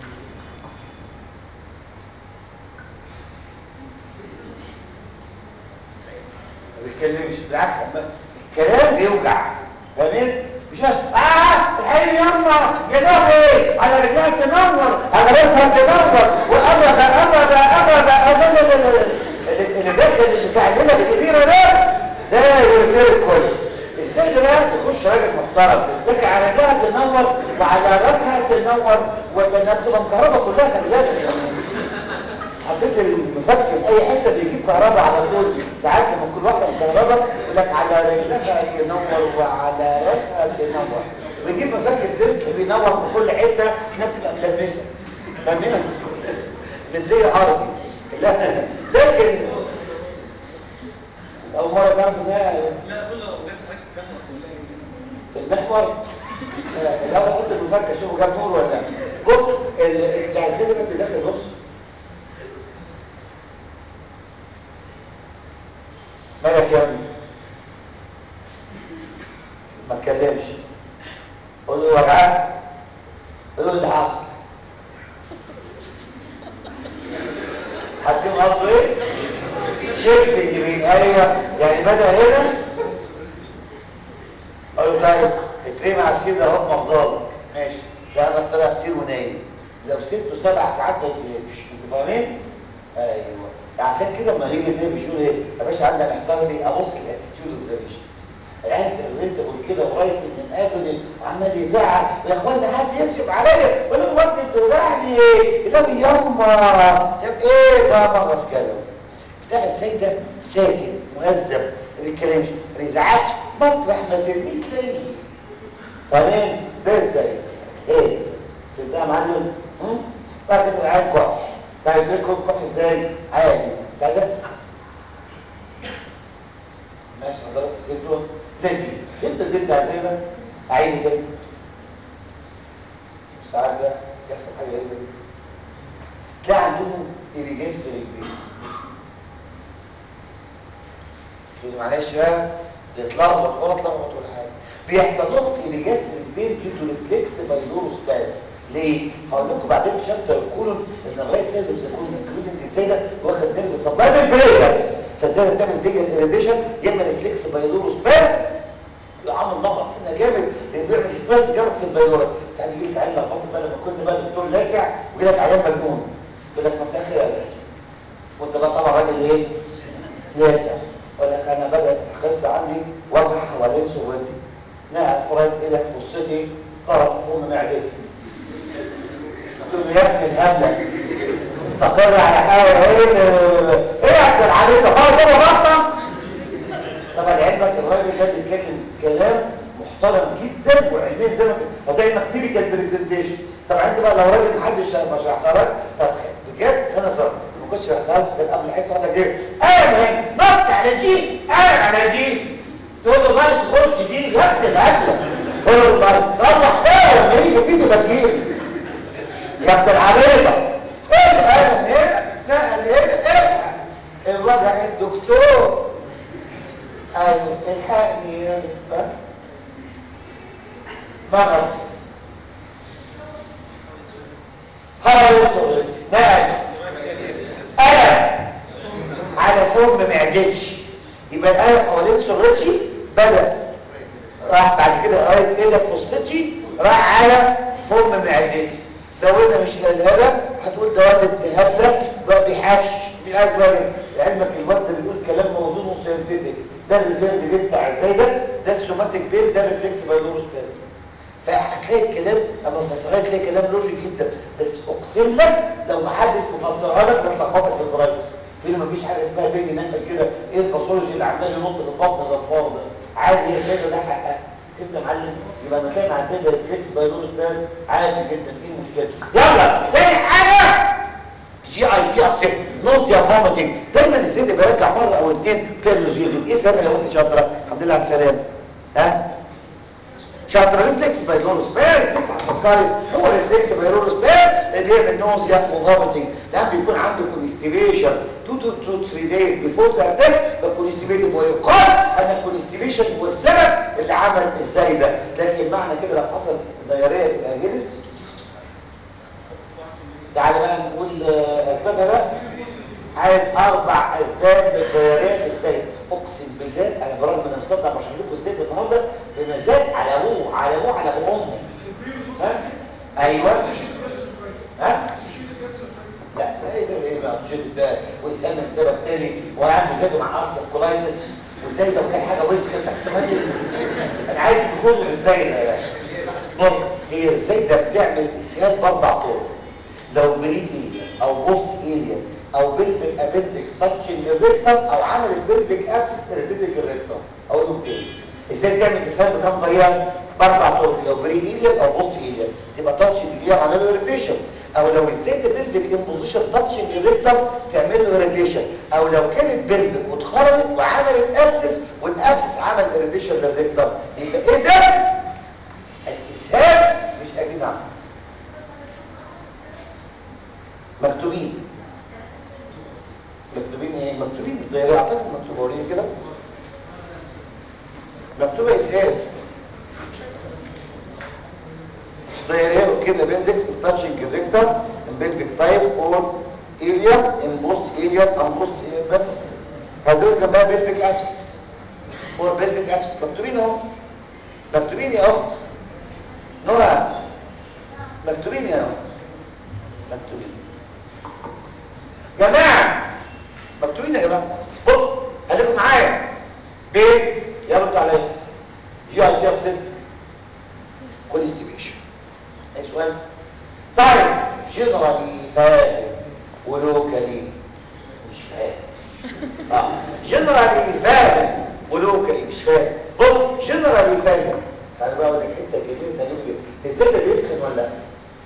ما بيتكلمش بالعكس اما الكلام بيوجع فاهمين مش اه الحين يما يا لهوي على رجلها تنور على راسها تنور وابدا ابدا ابدا ابدا اللي داخل بتاع الليله الكبيره ده ده يرتبط كله ازاي بقى تخش راجل محترم لك على رجلها تنور وعلى راسها تنور وده بتبقى الكهرباء كلها خلي بالك حطيت المفك في اي حته بيجيب كهرباء على طول ساعات لما كل واحده كهرباء يقول لك على رجلها تنور وعلى راسها تنور ويجيب مفك الديسك بينور في كل حته انها بتبقى ملبسه فاهمين مديه عربي لا لكن اول مره تعرف انها لا كل اوقات حاجه المحور الاول احط المفك اشوفه جاب نور ولا لا بص الجهازين اللي داخل بص مالك يا ابني ما اتكلمش قول له وجعان قول له اللي حصل هتكون قصده ايه شفت اليمين ايوه يعني بدا هنا قال له طيب اترمي على السيد اهو مفضل ماشي لا يعني انا طلع السير ونايم لو سبته سبع ساعات ما يتقلبش انتوا فاهمين؟ ايوه عشان كده لما يجي النبي بيقول ايه يا باشا عندنا محترمي ابص الاتيتيود اوبزرفيشن العيال اللي تقول كده ورايس من قابل عمال يزعق يا اخوانا حد يكشف عليا ولا هو انت بتوجعني لا يما شاف ايه ده مغص كلام بتاع السيد ده ساكن مهذب ما بيتكلمش ما بيزعقش مطرح ما ترميه تلاقيه تمام ده ازاي ايه تبقى يا معلم هم؟ بعد كده العيال كح بعد كده كح ازاي عادي بعد كده ماشي حضرتك فكره لذيذ فهمت البنت ازاي ده عيني كده ساعات ده يحصل حاجه غريبه تلاقي عندهم إريجاز في البيت تقول معلش بقى يتلخبط ولا تلخبط ولا حاجه بيحصل لهم إريجاز في البيت دي تو ريفلكس بايلورو سباز ليه؟ هقول لكم بعدين في شابتر الكولون ان الرايت سايد اوف ذا كولون انكلودنج ازاي ده واخد نيرف سبلاي بالبريكس فازاي بتعمل فيجن اريديشن يعمل ريفلكس بايلورو سباز عامل نقص هنا جامد لان بيعمل سباز جامد في البايلورس ساعات يجي لك عيان لخبطه بقى لما كنت بقى دكتور لاسع ويجي لك عيان مجنون يقول لك مساء الخير يا باشا وانت بقى طبعا راجل ايه؟ لاسع يقول لك انا بدات القصه عندي وجع حوالين سرتي نقع قريب ايدك في وسطي طرف فوق معدتي تقول له يا ابني الهبله استقر على حاجه ايه ايه يا عبد العزيز ده خالص كده بطل طبعا علمك الراجل ده بيتكلم كلام محترم جدا وعلميا زي ما هتلاقي انك كلينيكال برزنتيشن طبعا انت بقى لو راجل محدش ما شرحتها لك طب بجد انا صار ما كنتش شرحتها لك كان قبل الحصه اقول لك ايه ايوه نط على جي ايوه على جي تقول له بس خش دي ياخد الاكله قول له بس روح ايه لما يجي تيجي بتجيب يا ابن العريضه ايه القلم هنا نقل هنا الحق الوجع الدكتور ايوه الحقني يا بقى مغص هرب نعم انا على فوق ما معدتش يبقى الآية حوالين سرتي بدأ راح بعد كده قريت كده في فصتي راح على فوق ما معدتي لو انا مش قالها لك هتقول ده واد ابن هبله بقى بيحش مش عايز بقى لعلمك الواد ده بيقول كلام موزون وسينتفك ده الريفيرد بتاع ازاي ده ده السوماتيك بين ده ريفلكس بايلورو سبازم فهتلاقي الكلام اما مفسرها لك تلاقي كلام لوجيك جدا بس اقسم لك لو ما حدش مفسرها لك هتلخبطك في البرايت لان مفيش حاجه اسمها بيجي نقل كده ايه الباثولوجي اللي عمال ينط في البطن غفار ده عادي هي كده ده حقها فهمت يا معلم يبقى لما كان مع سيد ريفلكس بايلورو سبازم عادي جدا ايه المشكله يلا تاني حاجه جي اي بي ابسيت نوزيا فوميتنج دايما الست بيرجع مره او اثنين كيرلوجي ايه سبب لو انت شاطره الحمد لله على السلامه ها شاطر ريفلكس بايلورس بير بس هتفكري هو ريفلكس بايلورس بير اللي بيعمل نوزيا وفوميتنج ده بيكون عنده كونستيبيشن 2 تو 2 3 دايز بيفور ذا اتاك بكونستيبيتد ويقال ان الكونستيبيشن هو السبب اللي عمل ازاي ده لكن معنى كده لو حصل دياريه في الاجلس تعالى بقى نقول اسبابها بقى عايز اربع اسباب للدياريه ازاي اقسم بالله انا برغم ان انا مصدق بشرح لكم ازاي النهارده بمزاج على ابوه على ابوه على ابو امي ها ايوه ها لا ايه ده ايه بقى تشيل بقى ويسمى سبب تاني وعنده زاده مع ارثر كولايتس وازاي لو كان حاجه وسخت انا عايز تقول ازاي ده يعني بص هي ازاي ده بتعمل اسهال باربع طرق لو بريد إيليا او بوست إيليا او بلفيك ابندكس تاتشنج الريكتم او عمل البلفيك ابسس تريتيتك الريكتم اقول له ايه ازاي تعمل اسهال بكام طريقه باربع طرق لو بريد إيليا او بوست إيليا تبقى تاتشنج الجير عمل له اريتيشن او لو ازاي البلفيك امبوزيشن تاتشنج الريكتم تعمل له اريتيشن او لو كانت بلفيك واتخرجت وعملت ابسس والابسس عمل اريتيشن للريكتم يبقى اذا الاسهال مش اجنحه مكتوبين مكتوبين ايه مكتوبين الدائره اعتقد مكتوبه وريني كده مكتوبه اسهال دائره كده بندكس تاتشنج ريكتر امبلفيك تايب فور ايليا امبوست ايليا امبوست ايليا بس هزود جنبها بلفيك ابسس فور بلفيك ابسس مكتوبين اهو مكتوبين يا اخت نورا مكتوبين يا مكتوبين جماعه مكتوبين يا جماعه بص خليكم معايا بين يردوا عليا جي اي تي ست كونستيبيشن اي سؤال ساينس جنرالي فاهم ولوكالي مش فاهم اه جنرالي فاهم ولوكالي مش فاهم بص جنرالي فاهم تعالى بقى اقول لك حته كبيره ده نقول ازاي ده بيسخن ولا لا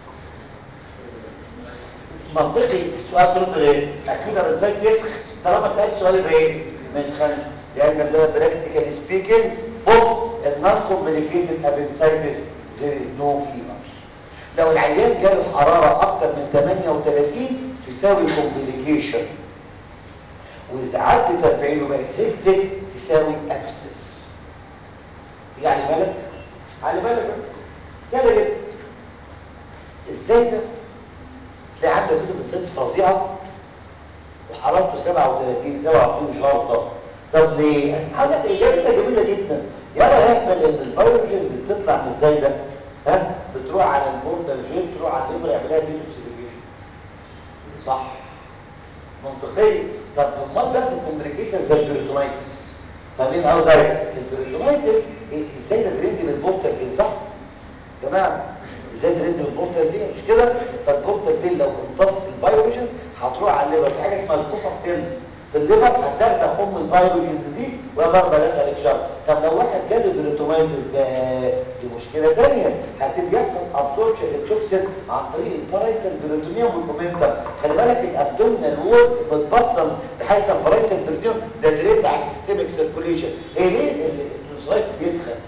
منطقي السؤال ترد ايه اكيد انا ازاي تسخن طالما سالت سؤال يبقى ايه ما يسخنش لان ده براكتيكال سبيكينج بص النون كوميونيكيتد ابنسايتس there is no fever لو العيان جاله حراره اكتر من 38 تساوي كومبليكيشن واذا عدت 40 وبقت هيكتك تساوي ابسس يعني بالك على بالك بس كده كده ازاي ده تلاقي عندك كتب انساس فظيعه وحرارته 37 27 شرطه طب ليه؟ حاجه اجابتها جميله جدا يلا يحمل ان الفيروجين اللي بتطلع من ازاي ده ها بتروح على البورتال جين تروح على الليبر يعملها ديتوكسيفيكيشن صح منطقيا طب امال ده في الكومبليكيشن زي البريتونايتس فاهمين قصدي في البريتونايتس ازاي ده ترند من البورتال جين صح يا جماعه ازاي ترند من البورتال فين مش كده فالبورتال فين لو امتص الفيروجينز هتروح على الليبر في حاجه اسمها الكوفر سيلز في الليبر هتاخد ام الفيروجينز دي وهي ضربه لك عليك شر طب لو واحد جاله بريتومايتس بقى دي مشكله ثانيه هتبتدي يحصل ابسوربشن للتوكسين عن طريق البارايتال بريتونيوم والمومنتم خلي بالك الابدومينال وول بتبطل بحيث البارايتال بريتونيوم ده دريب على السيستميك سيركوليشن ايه ليه النوزايتس بيسخن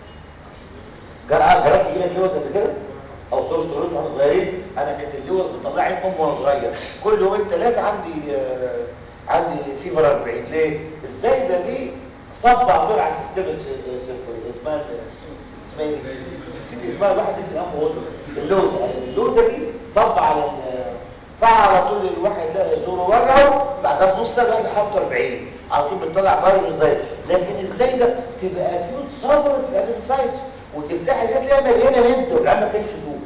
جرى جربت يجي لك لوز قبل كده او صور صورت واحنا صغيرين انا كانت اللوز بتطلع عين ام وانا صغير كل يومين ثلاثه عندي آه عندي فيفر 40 ليه ازاي ده دي صبع دول على السيستم اسمها اسمها ايه نسيت اسمها الواحد نسي الانف ووزن اللوزه اللوزه دي صب على فعلى طول الواحد يلاقي زوره وجعه بعدها بنص ساعه الواحد يحط 40 على طول بتطلع فيروس زي لكن ازاي ده تبقى اكيوت صبرت في الابنسايتس وتفتحي زي تلاقيها مليانه بنت والعيال ما كانش فوق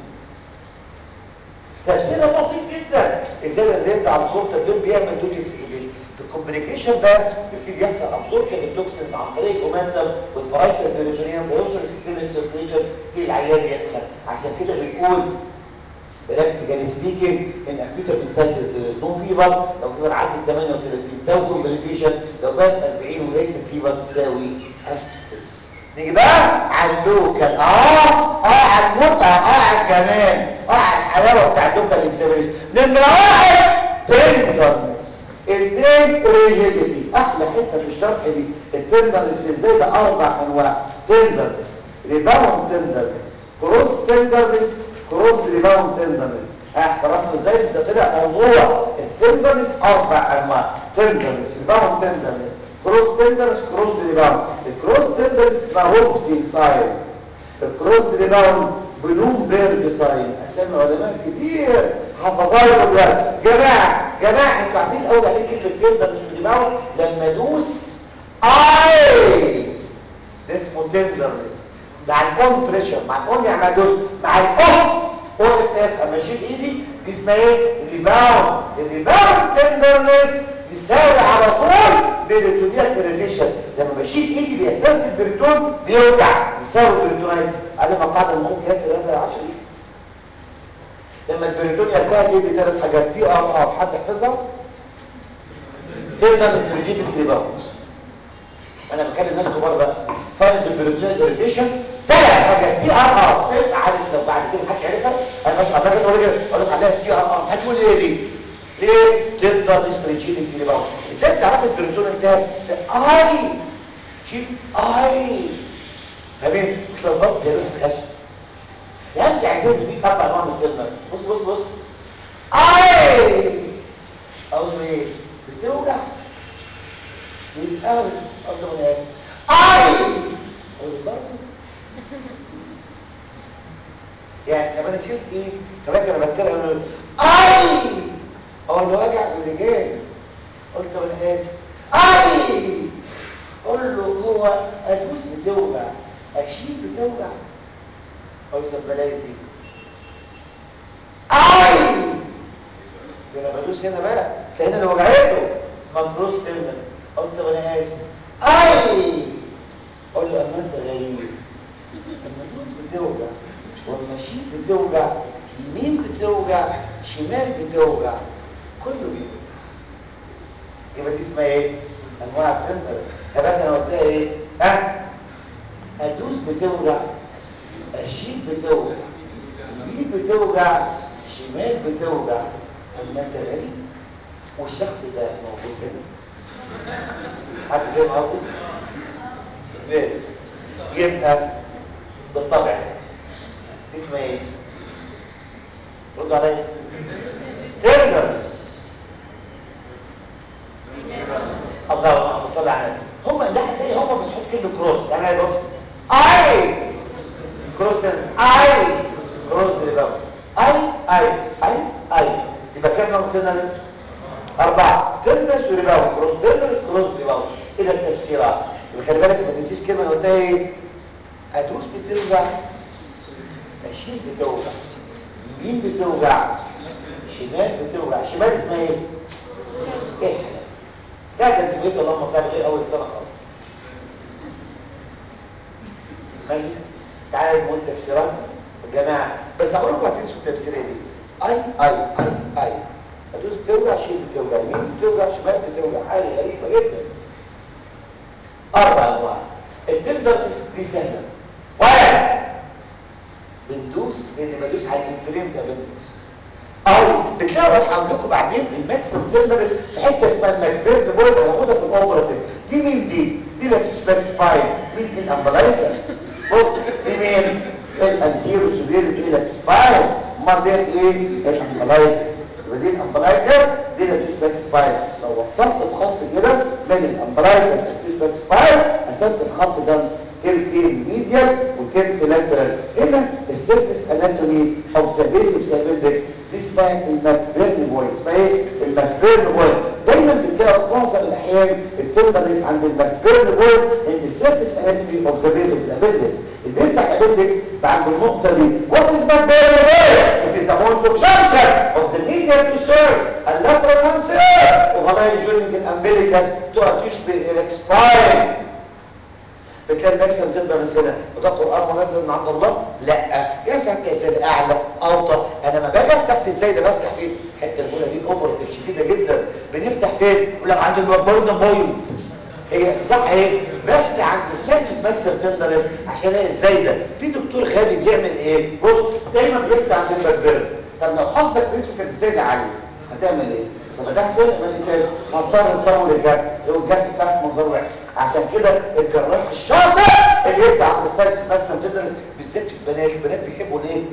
تفسيرها بسيط جدا ازاي الريد على الكورتا فين بيعمل دوت اكسكيبيشن في الكومبليكيشن بقى يبتدي يحصل ابسوربشن للتوكسينز عن طريق الاومنتم والبرايتال بيريتونيوم ويوصل السيستميك سيركيوليشن في العيان يسخن عشان كده بيقول براكتيكال سبيكينج ان اكيوتا بنسايتس نو فيبر لو فيبر عدت 38 تساوي كومبليكيشن لو بقت 40 وهيك فيبر تساوي ابسس نيجي بقى على اللوكال اه اه على المتعه اه على الجمال اه على الحلاوه بتاع اللوكال اكسبريشن نمره واحد تندرنس اثنين ريجيديتي احلى حته في الشرح دي التندرنس ازاي ده اربع انواع تندرنس ريباوند تندرنس كروس تندرنس كروس ريباوند تندرنس احترمت ازاي ده طلع موضوع التندرنس اربع انواع تندرنس ريباوند تندرنس كروس تندرنس كروس ريباوند الكروس تندرنس اسمها هوبسي ساين الكروس ريباوند بلومبيرج ساين اسامي علماء كتير حفظها دلوقتي جماعه جماعه انتوا عارفين الاول عليه كلمه تندرنس وريباوند لما ادوس اي ده اسمه تندرنس مع الاون بريشر مع الاون يعني ادوس مع الاوف او اف اف اما اشيل ايدي دي اسمها ايه ريباوند الريباوند تندرنس يساوي على طول بيريتونيال اريتيشن لما بشيل ايدي بيهتز البريتون بيوجع يساوي بيريتونايتس على ما قاعده المخ ياسر هذا 10 لما البريتون يلتهب يدي ثلاث حاجات تي ار ار حد يحفظها تندرنس ريجيديك ريباوند انا بكلم ناس كبار بقى فايز البريتونيال اريتيشن ثلاث حاجات تي ار ار عارف لو بعد كده محدش عارفها انا مش عارف اقول كده اقول لك عليها تي ار ار محدش يقول لي ايه دي ليه تقدر تستريجيدك في بعض ازاي بتعرف البريتون انتهى اي شيل اي فاهمين مش لو ضغط زي لوحه خشب يعني انت عايزين تديك اربع انواع من الكلمه بص بص بص اي اقول له ايه بتوجع بيتقاوي اقول له انا اسف اي اقول له برضه يعني طب انا شلت ايه كمان انا بتكلم اقول له اي اقول له وجع بالرجال قلت له انا اسف اي قول له هو ادوس بتوجع اشيل بتوجع اقول له بلاش دي الفلوس هنا بقى كان اللي وجعته اسمها كروس تيرمال قلت طب انا اسف اي قول له اما انت غريب الفلوس بتوجع والمشيت بتوجع يمين بتوجع شمال بتوجع كله بيوجع يبقى دي اسمها ايه انواع التندر كمان انا قلتها ايه ها ادوس بتوجع اشيل بتوجع يمين بتوجع شمال بتوجع اما انت غريب والشخص ده موجود هنا حد فاهم قصدي بيه. يبقى بالطبع دي اسمها ايه رد عليا تيرنرز الله صل على النبي هم الناحيه الثانيه هم بيحطوا كلمه كروس يعني بص اي كروس اي كروس اللي بقى اي اي اي اي يبقى كام نوع تيرنرز أربعة تيرنرز وريباوند كروس تيرنرز كروس ريباوند إلى التفسيرات يبقى خلي بالك ما تنسيش كلمة أنا قلتها إيه أدوس بتوجع أشيل بتوجع يمين بتوجع شمال بتوجع شمال اسمها إيه؟ إحنا ده كان كمية اللهم صل غير أول سنة خالص ماشي تعالى نقول تفسيرات يا جماعة بس هقول لكم هتنسوا التفسيرية دي أي أي أي أي الدوس بتوجع شيء بتوجع يمين بتوجع شمال بتوجع حاجة غريبة جدا أربع أنواع التندر دي سهلة واحد بندوس اللي بدوس على الانفليم ده بندوس أو بتلاقوا راح أقول لكم بعدين الماكسيم تندرس في حتة اسمها الماكبيرن بوينت هناخدها في الأوبراتيف دي مين دي؟ دي لاتوسباك سباين مين دي الأمبلايكس بص دي مين؟ الانتيرو سوبيرو دي لاتوسباين امال دي ايه؟ الأمبلايكس ودي الامبلايكس دي التوسباك سباين لو وصلت الخط كده من الامبلايكس للتوسباك سباين قسمت الخط ده تلتين ميديال وتلت لاترال هنا السيرفيس اناتومي اوف ذا بيسك سيرفيس دي اسمها الماكبيرن بوينت اسمها ايه الماكبيرن بوينت دايما بتلاقي في معظم الاحيان التندرس عند الماكبيرن بوينت ان السيرفيس اناتومي اوف ذا بيسك الابندكس اللي بيفتح الابندكس عند النقطه دي وات از ماكبيرن بوينت it is the point of junction of the medial two thirds and lateral one third وغلاية joining الامبليكس تقعد يشبه الاكسباين بتلاقي الماكسيم تقدر نسينا وده قرآن منزل من عند الله لا يا ساتر يا سيدي اعلى اوطى انا ما باجي افتح في ازاي ده بفتح فين الحته الاولى دي اوبرتيف شديده جدا بنفتح فين يقول لك عند البورد بوينت هي الصح ايه بفتح عند السيرفس ماكسيم تندرس عشان الاقي ازاي ده في دكتور غبي بيعمل ايه بص دايما بيفتح عند المكبره طب لو حظك نسبه كانت زايده عليه هتعمل ايه طب ده حصل من كده هضطر تطول الجرح لو الجرح بتاعك منظر وحش عشان كده الجراح الشاطر اللي يبدا عند السايتس ماكسيم تدرس بالذات في البنات البنات بيحبوا ليه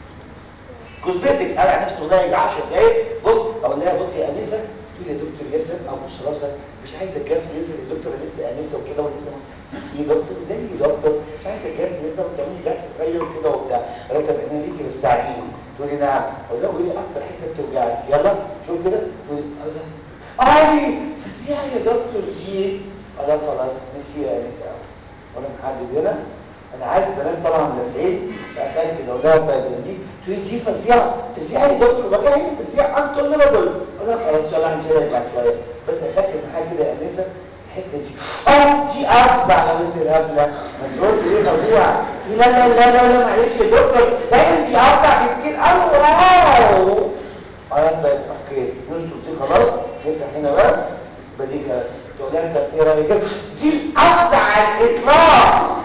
كوزمتك قال على نفسه ضايق 10 دقايق بص اقول لها بصي يا انسه تقول يا دكتور ياسر او مش راسك مش عايزه الجرح ينزل الدكتور انا لسه انسه وكده ولسه يا دكتور ده يا دكتور مش عايزه الجرح ينزل وتعملي جرح صغير كده وبتاع قالت طب انا ليكي بس ساعديني تقول لي نعم اقول لها ايه اكتر حته بتوجعك يلا شوف كده تقول لي اي فظيعه يا دكتور جي قال خلاص ميسي يا انسه وانا محدد هنا انا عارف بنات طبعا لاسعين فاكلت لو لها طيب دي تقول دي فظيعه فظيعه يا دكتور بقى هي فظيعه انت قلنا له بقول انا خلاص يلا هنجي بعد شويه بس اخدت معايا كده يا انسه الحته دي اه دي افظع يا بنت الهبله ما تقول لي فظيعه لا لا لا لا لا معلش يا دكتور ده انت افظع بكتير قوي واو اه طيب اوكي نشطب دي خلاص نفتح هنا بقى بديك تقول لها انت ايه رايك دي افظع على الاطلاق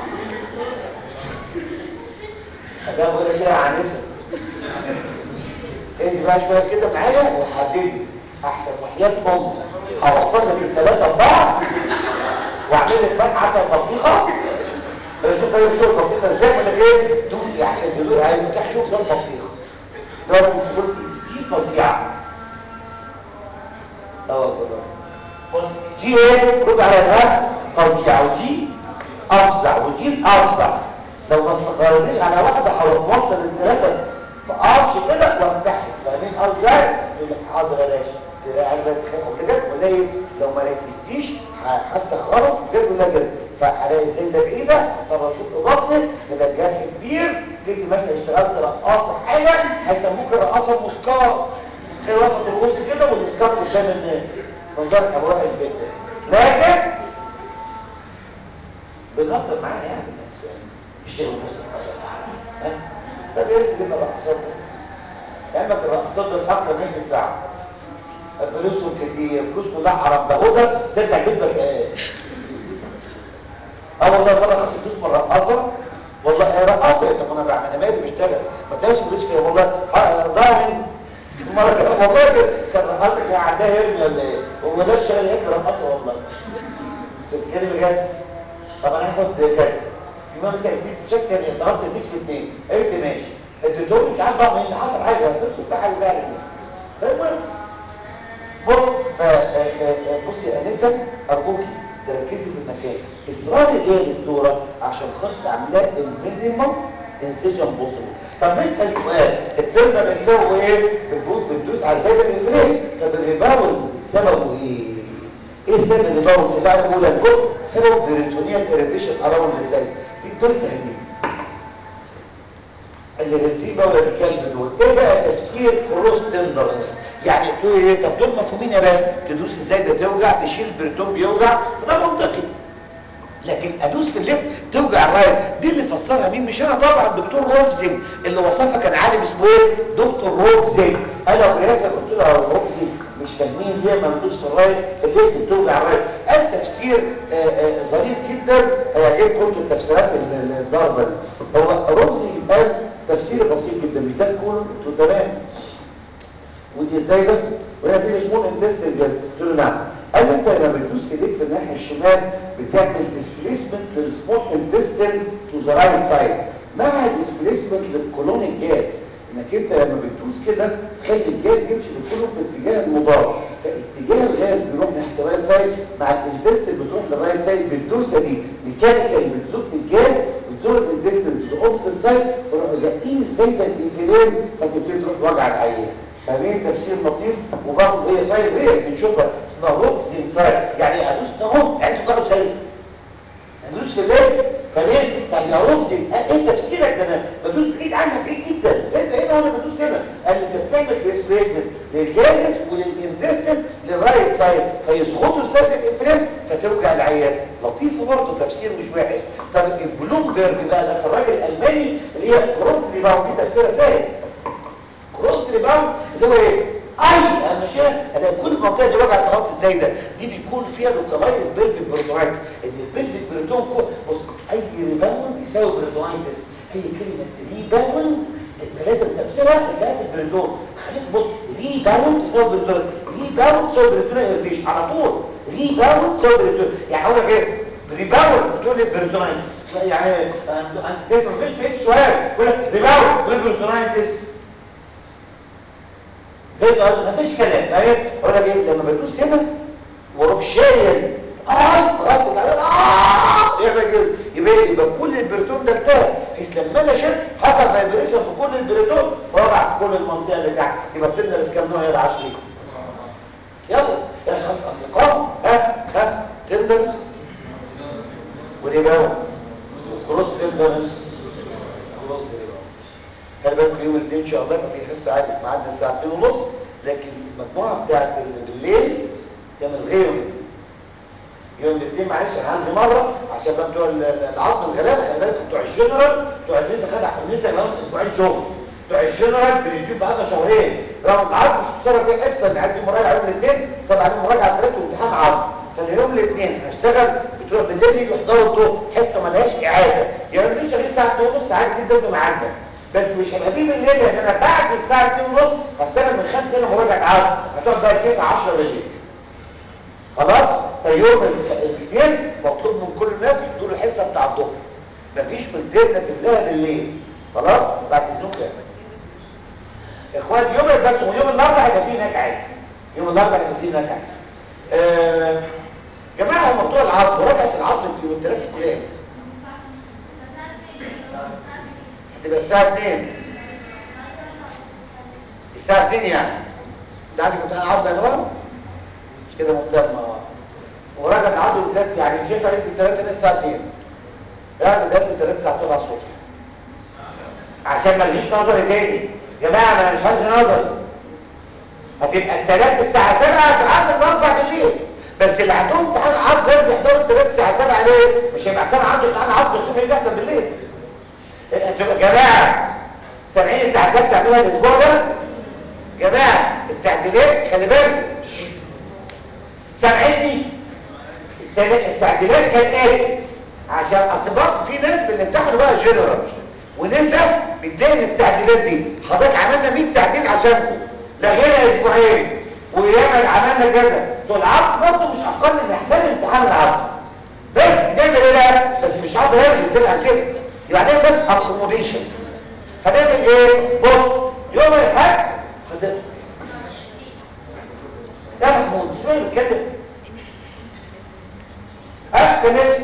ده بقول كده عنيسه ايه بقى شويه كده معايا وحددي احسن وحياه امك هوصل لك الثلاثه ببعض واعمل لك بقى عسل بطيخه شوف طيب شوف البطيخه ازاي ولا ايه دوقي عشان تدوقي هيفتح شوف زي البطيخه ده قلت دي فظيعه اه والله بص دي ايه رد على ده فظيعه ودي افظع ودي افظع لو ما استقرنيش على واحده هروح موصل الثلاثه ما اقفش كده وافتحها فاهمين قصدي يقول لك حاضر يا باشا تلاقي عندك كده ولا لو ما ركزتيش هفتح غلط جد ولا جد فهلاقي ازاي ده بعيده اضطر اشوف بطنك يبقى الجرح كبير جيت مثلا اشتغلت رقاصه حاجه هيسموك الرقاصه المسكار خير واحد ترقصي كده كده والاسلام قدام الناس منظرك ابو واحد جدا لكن بنهزر معاها يعني الشيء المسلم ها طب يا ريت تجيبنا رقصات بس لعلمك الرقصات بس اكتر الناس بتاعها فلوسهم كتير فلوس كلها حرام ده هدى ترجع جدك ايه اه والله مره خدت فلوس من رقاصه والله هي رقاصه طب انا بعمل انا مالي بشتغل ما تساويش فلوس فيها والله ضاع مني مره كده والله كده كان رقاصه كان عندها هرم ولا ايه هو ده شغال هيك رقاصه والله تفكري بجد طب انا هاخد كذا يوم مثلا الفيس تشيك كان طلبت الفيس في اثنين قلت ماشي اديتهم مش عارف بقى ان حصل حاجه فلوس بتاع حاجه فعلا فالمهم بص بصي يا انسه ارجوكي تركزي في المكان اصراري ليه يا دكتوره عشان خاطر اعملها المينيمم انسجن بوصل طب نسال سؤال الترمه بيساوي ايه بتدوس بتدوس على زي الانفلام طب الريباوند سببه ايه ايه سبب الريباوند اللي انا بقول لك سبب بريتونيال اريتيشن اراوند ازاي دي دول سهلين اللي بنسيب بقى ولا الكلب دول ايه بقى تفسير كروس تندرنس يعني تقول ايه طب دول مفهومين يا باشا تدوس ازاي ده توجع تشيل البريتون بيوجع فده منطقي لكن ادوس في الليفت توجع الرايت دي اللي فسرها مين مش انا طبعا الدكتور روفزن اللي وصفها كان عالم اسمه ايه دكتور روفزن انا ورياسه قلت له يا روفزن مش فاهمين ليه ما ندوس في الرايت في الليفت بتوجع الرايت قال تفسير آآ آآ ظريف جدا هيعجبكم انتوا التفسيرات الضربه دي هو روفزن قال تفسير بسيط جدا مش ده كله قلت له تمام ودي ازاي ده وهنا في سمول انتستين جد قلت له نعم قال لي انت لما بتدوس ايديك في الناحيه الشمال بتعمل ديسبليسمنت للسمول انتستين تو ذا رايت سايد مع ديسبليسمنت للكولونيك جاز انك انت لما بتدوس كده خلي الجاز يمشي بالكولون في اتجاه المضاد فاتجاه الغاز بيروح ناحيه الرايت سايد مع الانتستين بتروح للرايت سايد بالدوسه دي ميكانيكال بتزق الجاز بتزق الانتستين تو اوبتيك سايد فروحوا زقين الزايده الانفلام فتبتدي تروح وجع العيان فاهمين تفسير لطيف وبرضه هي سايد ريال بنشوفها اسمها روكسين سايد يعني ادوس اهو انتوا كانوا سايد ادوس في الليل فليه طب يا روكسين ايه تفسيرك ده انا بدوس بعيد عنها بعيد جدا سايد هنا وانا بدوس هنا قال لي بتعمل ديسبليسمنت للجازس وللانتستين للرايت سايد فيسقطوا سايد الانفلام فتوجع العيان لطيفه برضه تفسير مش وحش طب البلومبرج بقى ده الراجل الالماني اللي هي كروس دي بقى دي تفسيرها سهل كروس ريباوند اللي هو ايه اي اهم شيء انا كل منطقه دي وجع التغطي ازاي ده دي بيكون فيها لوكالايز بيلفيك بريتونايتس ان البيلفيك بريتون بص اي ريباوند يساوي بريتونايتس اي كلمه ريباوند لازم تفسيرها تلاقي البريتون خليك بص ريباوند تساوي بريتونايتس ريباوند تساوي بريتونايتس على طول ريباوند تساوي بريتون يعني اقول لك ايه ريباوند بتقول لي بريتونايتس يعني انت لسه ما فيش سؤال يقول لك ريباوند تقول بريتونايتس فهمت قصدي مفيش كلام فاهم اقول لك ايه لما بدوس هنا واروح شايل اه غطت على اه يعمل كده يبقى يبقى كل البريتون ده انتهى بحيث لما انا شلت حصل فايبريشن في كل البريتون فرع في كل المنطقه اللي تحت يبقى بتدرس كام نوع يا 20 يلا يا خمس ارقام ها ها تندرس وريباوند كروس تندرس كروس ريباوند خلي بالكم يوم الاثنين ان شاء الله يبقى في حصه عادي في ميعادنا الساعه 2:30 لكن المجموعه بتاعت بالليل كان الغير يوم الاثنين معلش انا عندي مره عشان بقى بتوع العظم الغلابه خلي بالكم بتوع الجنرال بتوع النسا خد النسا كمان اسبوعين شغل بتوع الجنرال بنديهم بقى شهرين رغم العظم مش مصرف فيه حصه اللي عندي مراجعه يوم الاثنين سبع عليهم مراجعه ثلاثه وامتحان عظم فاليوم الاثنين هشتغل بتوع بالليل يجوا يحضروا الضوء حصه ملهاش اعاده يعني مش شغالين ساعه 2 ونص ساعات جدا في ميعادنا بس مش هيبقى فيه بالليل لان انا بعد الساعه 2 ونص هشتغل من 5 هنا مراجعه عظم هتقعد بقى 9 10 بالليل خلاص فيوم الاثنين مطلوب من كل الناس يحضروا الحصه بتاع الظهر مفيش مدينه تبلاها بالليل خلاص بعد اذنكم يعني اخوان يوم بس ويوم النهارده هيبقى فيه هناك عادي يوم النهارده هيبقى فيه هناك عادي آه جماعه هم بتوع العظم مراجعه العظم في يوم الثلاث الكليه امتى؟ هتبقى الساعه 2 الساعه 2 يعني انت عندك امتحان عظم يا نور مش كده مهتم وراجع العظم الثلاث يعني مش ينفع انت الثلاثه الساعه 2 لا ده ده الثلاث الساعه 7 الصبح عشان ما ليش نظري تاني يا جماعه انا مش هلغي نظري هتبقى الثلاث الساعه 7 هتعدي الاربع بالليل بس اللي عندهم امتحان عصر لازم يحضروا الثلاث الساعه 7 ليه مش هيبقى سنه عنده امتحان عصر الصبح يجي يحضر بالليل انتوا يا جماعه سامعين التعديلات بتعملوها الاسبوع ده جماعه التعديلات خلي بالك سامعيني التعديلات كان ايه عشان اصل برضه في ناس بنمتحنوا بقى جنرال ونسب بتلاقي من التعديلات دي حضرتك عملنا 100 تعديل عشانكم لغينا اسبوعين وياما عملنا كذا دول عقد برضه مش اقل من احتمال امتحان العقد بس نعمل ايه بقى بس مش هقدر الغي الزرقاء كده يبقى هنعمل بس اكوموديشن هنعمل ايه بص يوم الاحد هت... يا محمود ازاي بتكلم اكتمل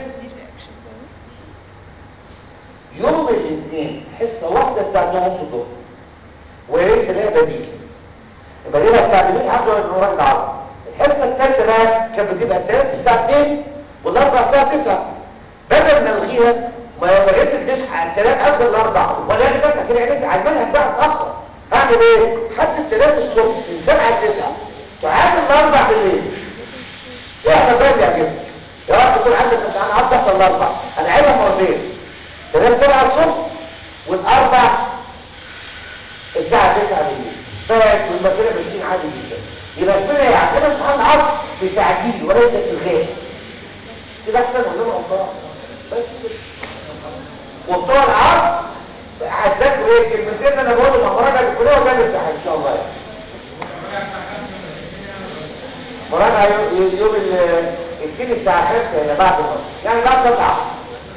يوم الاثنين حصه واحده الساعه 2 ونص الظهر وليس لها بديل يبقى ليها التعليمين عنده انه راجل عظم الحصه الثالثه بقى كانت بتبقى الثلاث الساعه 2 والاربع الساعه 9 بدل ما الغيها ما لغيت الدفع الثلاث اخر الاربع ولا لغيت اخر يعني على المنهج بقى اتاخر هعمل ايه؟ حتى الثلاث الصبح من 7 ل 9 تعادل الاربع بالليل احنا بقى اللي يعجبك يا رب تكون عندك امتحان عصر احنا الاربع انا عايزها مرتين ثلاث 7 الصبح والاربع الساعه 9 بالليل بس والمكانه ماشيين عادي جدا يبقى اسمنا ايه عندنا امتحان عصر بتعديل وليس الغاء كده احسن ولا غلطان بس كده وبتوع العصر هتذاكروا ايه الكلمتين اللي انا بقولهم مع مراجعه الكليه وده الامتحان ان شاء الله يعني مراجعه يوم يوم الاثنين الساعه 5 الى بعد النص يعني بعد صلاه العصر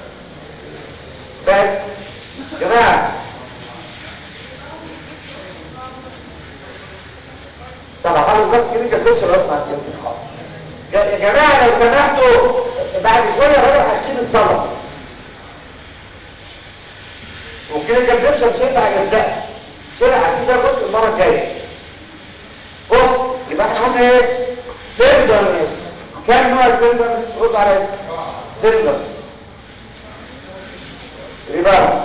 بس جماعه طبعا خلاص بس كده كده كنتش بسمع سيادة الحاضر يا جماعة لو سمحتوا بعد شوية هروح هحكي الصلاة وكده كان بيشرب مش هينفع يجزأ شرح هسيب ده جزء المرة الجاية بص يبقى احنا قلنا ايه؟ تندرنس كام نوع التندرنس؟ رد عليا تندرنس ريبارا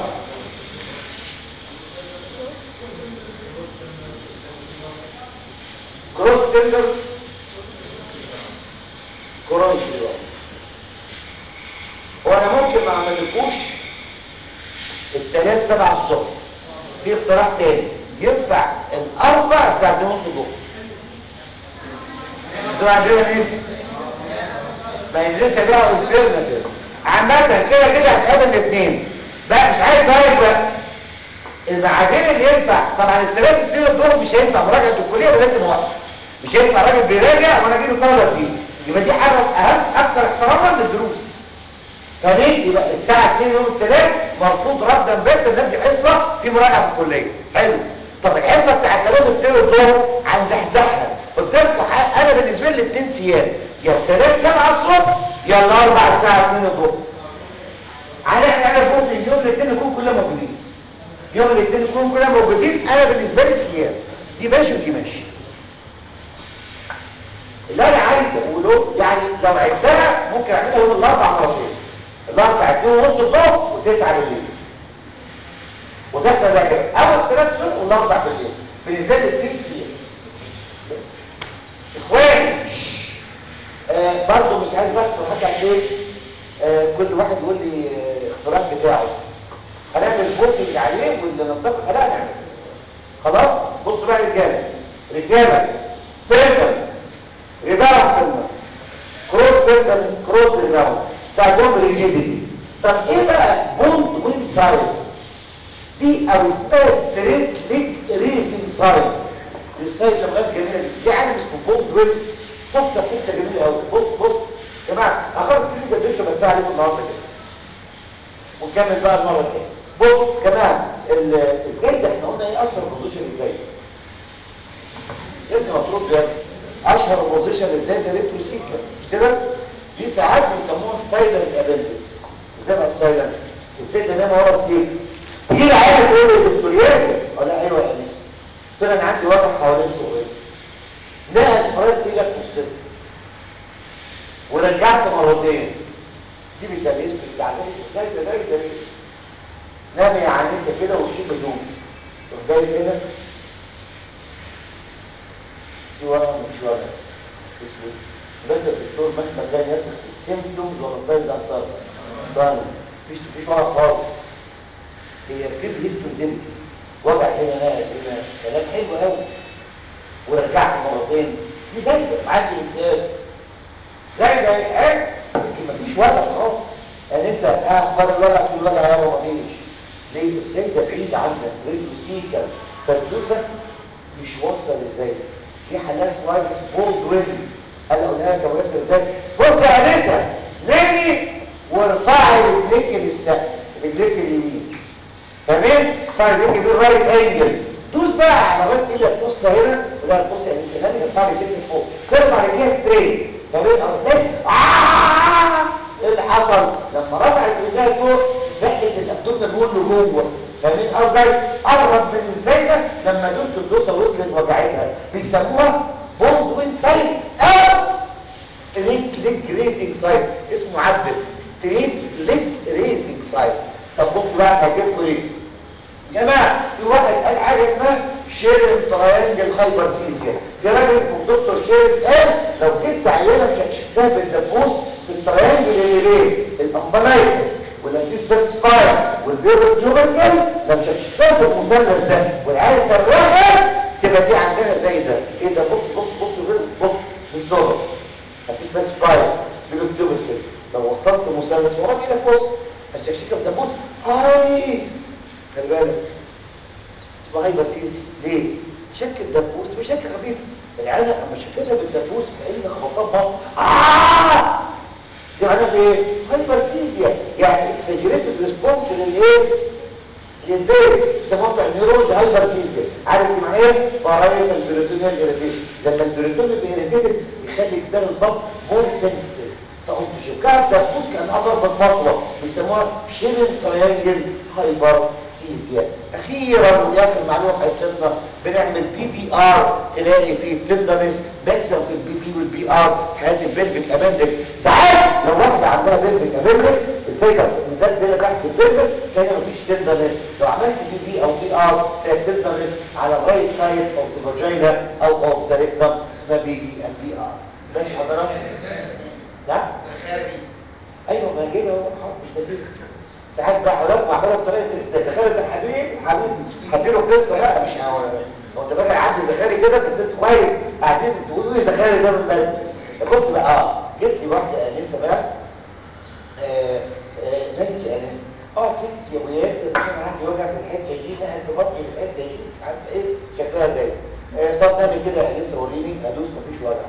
كروس تندرز كروس تندرز هو انا ممكن ما اعملكوش الثلاث سبع الصبح في اقتراح تاني ينفع الاربع الساعه 2 ونص الظهر انتوا عندنا ناس ما هي لسه ليها الترناتيف عامه كده كده هتقابل الاثنين بقى مش عايز اغير دلوقتي المعادين اللي ينفع طبعا الثلاث اثنين دول مش هينفع مراجعه الكليه يبقى لازم وقت مش هينفع راجل بيراجع وانا اجي له طلبه فيه يبقى دي حاجه اهم اكثر احتراما للدروس فليه يبقى الساعه 2 يوم الثلاث مرفوض ردا باتا ندي حصه في مراجعه في الكليه حلو طب الحصه بتاعت الثلاث اثنين الظهر هنزحزحها قلت لكم انا بالنسبه لي الاثنين سيان يا الثلاث 7 الصبح يا الاربع الساعه 2 الظهر على احنا فوق اليوم الاثنين نكون كلنا موجودين يوم الاثنين نكون كلنا موجودين انا بالنسبه لي سيان دي ماشي ودي ماشي اللي انا عايز اقوله يعني لو عدتها ممكن اعملها يوم الاربع مرتين الاربع 2 ونص الظهر و9 بالليل وده ذاكر اول ثلاث شهور والاربع بالليل بالنسبه لي الاثنين سيان اخواني آه برضه مش عايز بس حاجه عن ايه آه كل واحد يقول لي الاقتراح آه بتاعه هنعمل الفوتنج عليه واللي نتفق عليه هنعمل خلاص بصوا بقى رجاله رجاله تريبل ريباوند تريبل كروس تريبل كروس ريباوند تعدهم ريجيديتي طب ايه بقى بوند وين سايد دي او اسمها ستريت ليج ريزنج سايد دي سايد لغايه جميله جدا يعني اسمه بوند وين فصه حته جميله قوي بص بص يا جماعه اخلص كده الدبشه بدفع عليكم النهارده كده ونكمل بقى المره الجايه بص كمان ازاي ده احنا قلنا ايه اشهر بوزيشن ازاي انت مفروض ده اشهر بوزيشن ازاي ده ريتروسيكل مش كده دي ساعات بيسموها السايلنت ابندكس ازاي بقى السايلنت ازاي ده نام ورا السيك تيجي العيال تقول لي دكتور ياسر اقول لها ايوه يا انس قلت لها انا عندي وضع حوالين صغير نقل فرد ايدك في الصدر ورجعت مرتين دي بالتمييز بتاع ده ده ده ده نام يا عنيسه كده وشيل بدون تروح جاي هنا في ورقه مش ورقه اسود بدأ الدكتور مهما كان يثق في السيمبتومز ولا سايد افكار صار مفيش مفيش ورقه خالص هي بتدي هيستوزيمتي وجع هنا هنا هنا كلام حلو قوي ورجعت مرتين دي زي معدي انسان زي ده حلو لكن مفيش ورقه خالص انا لسه اه بره الورقه في الورقه يابا مفيش ليه ازاي ده بعيد عنك رجله سيكا فالدوسه مش واصله ازاي في حالات وايت بولد وين قال اقولها لك بس ازاي بص يا انسه نامي وارفعي رجليك للسقف رجليك اليمين تمام ارفعي رجليك بالرايت انجل دوس بقى على الرايت ايدك تبص هنا ولا تبص يا انسه نامي ارفعي رجليك لفوق ترفع رجليها ستريت تمام او تنام آه! ايه اللي حصل لما رفعت رجليها لفوق زقت الابدومن وول لجوه فاهمين قصدي قرب من الزايده لما دوست الدوسه وصلت وجعتها بيسموها بولدوين سايد او ستريت ليج ريسنج سايد اسمه عدل ستريت ليج ريسنج سايد طب بصوا بقى هجيبكم ايه يا جماعه في واحد قال حاجه اسمها شيرن تراينجل هايبرسيزيا في راجل اسمه دكتور شيرن قال لو جبت عينه شكشكتها بالدبوس في التراينجل اللي ليه الامبلايتس والانتيسبت سباين والبيرو جوبركل لو شكشكتها في المثلث ده والعيال سرحت تبقى دي عندها زي ده ايه ده بص بص بص غير بص بالظبط انتيسبت سباين بيرو جوبركل لو وصلت مثلث وراك كده في وسط الشكشكه بدبوس هاي خلي بالك اسمها هايبرسيزي ليه؟ شكل دبوس بشكل خفيف العيال اما شكلها بالدبوس كأن خبطها آه دي معناها ايه؟ هايبرسيزيا يعني اكسجريتد ريسبونس للايه؟ للبيت بيسموها النيورونز هايبرسيزيا عارف دي معناها ايه؟ فرايت البريتونيال اريتيشن لما البريتونيال بيريتيتد يخلي جدار الضغط مور سنسيتيف تقوم تشكها بدبوس كانها ضربه مطوه بيسموها شيرن تريانجل هايبر سيزيا اخيرا ودي اخر معلومه في حصتنا بنعمل بي في ار تلاقي في تندرنس بيكسر في البي في والبي ار حالات البلفيك ابندكس ساعات لو واحده عندها بلفيك ابندكس ازاي ده المثال ده تحت البلفس كان مفيش تندرنس لو عملت بي في او بي ار تلاقي تندرنس على الرايت سايد اوف ذا فاجينا او اوف ذا ريكتم ما بيجي البي ار ماشي حضرتك لا ايوه ما كده هو مش بسيط ساعات بقى حضرتك معموله بطريقه تتخيل ده حبيب حبيب هديله قصه لا مش هو هو انت فاكر عندي زخاري كده بس انت كويس قاعدين تقولوا لي زخاري ده من بدري بص بقى اه جت لي واحده انسه بقى آه آه نادي انسه اه ست يا ابو ياسر انا عندي وجع في الحته دي نقل في بطني في الحته دي مش عارف ايه شكلها زي آه طب نعمل كده يا انسه وريني ادوس مفيش وجع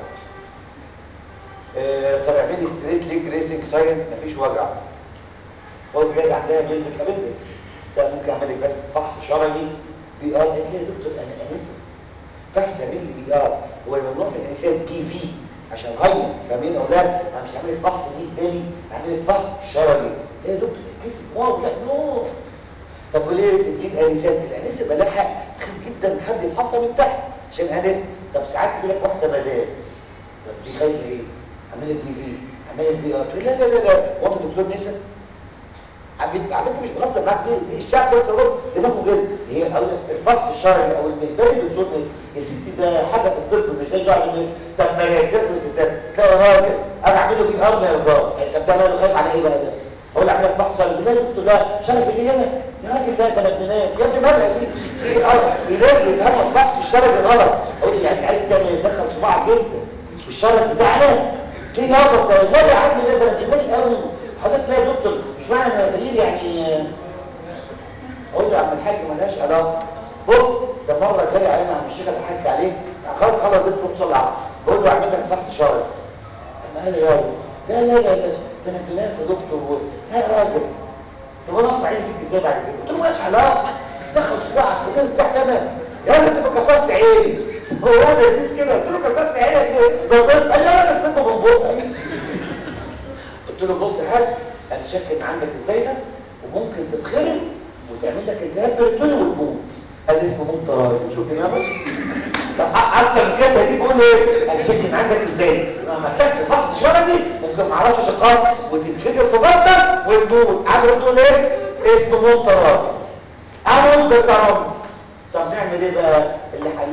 آه طب اعملي ستريت ليج ريسنج ساين مفيش وجع هو الجهاز عندها بيلفيك ابندكس ده ممكن اعمل لك بس فحص شرعي بي ار قالت لي يا دكتور انا انسه فحص تعمل لي بي ار هو الممنوع في الانسان بي في عشان غير فاهمين اولاد انا مش هعمل لك فحص 100 بالي هعمل لك فحص شرعي ايه يا دكتور الكيس واو لا نو طب وليه بتجيب انسات الانسه بقى لها حق خير جدا حد يفحصها من تحت عشان انسه طب ساعات تجي لك واحده مدام طب دي خايفه ايه اعمل لك بي في اعمل لك بي ار لا لا لا لا هو انت دكتور نسا على فكره مش بهزر معاك دي, دي الشعب ده تصور دماغه كده هي او الفحص الشرعي او المهبلي دكتور يا ستي ده حاجه في الطب مش ده دعوه طب ما يا ست وستات تلاقي راجل انا اعمل له في ارض يا رجال انت بتعمل خايف على ايه بقى ده اقول اعمل لك فحص البنات قلت له شرف اللي هنا يا راجل ده ده بنات يا ابني مالها دي في ارض يلاقي يفهم الفحص الشرعي غلط اقول يعني انت عايز تعمل تدخل صباعك جدا في الشرع بتاعنا ليه يا رب ده يا عم ده ده الناس قوي حضرتك لا يا دكتور مش معنى ان التغيير يعني اقول له يا عم الحاج مالهاش علاقه بص ده مره جاي علينا عم الشيخ الحاج عليه خلاص خلاص اديت له العصر بقول له اعمل لك فحص شرعي اما قال يا لا لا لا لا ده انا ابن ناس يا دكتور لا يا راجل طب انا ارفع عيني فيك ازاي بعد كده قلت له مالهاش علاقه دخل صباعك في الناس تحت انا يا راجل انت كسرت عيني هو ده لذيذ كده قلت له كسرت عينك ليه ده ضرب قال لي انا كسرته من بقك قلت له بص يا حاج انا شاك ان عندك الزايده وممكن تتخرب وتعمل لك التهاب بريتوني وتموت قال لي اسمه موت طراز شوف دماغك اكتر من كده دي بقول ايه انا شاك ان عندك الزايده ما محتاجش فحص شرعي ممكن ما اعرفش اشخاص وتتفجر في بطنك وتموت عارف تقول ايه اسمه موت طراز انا بكرم طب نعمل ايه بقى اللي حلها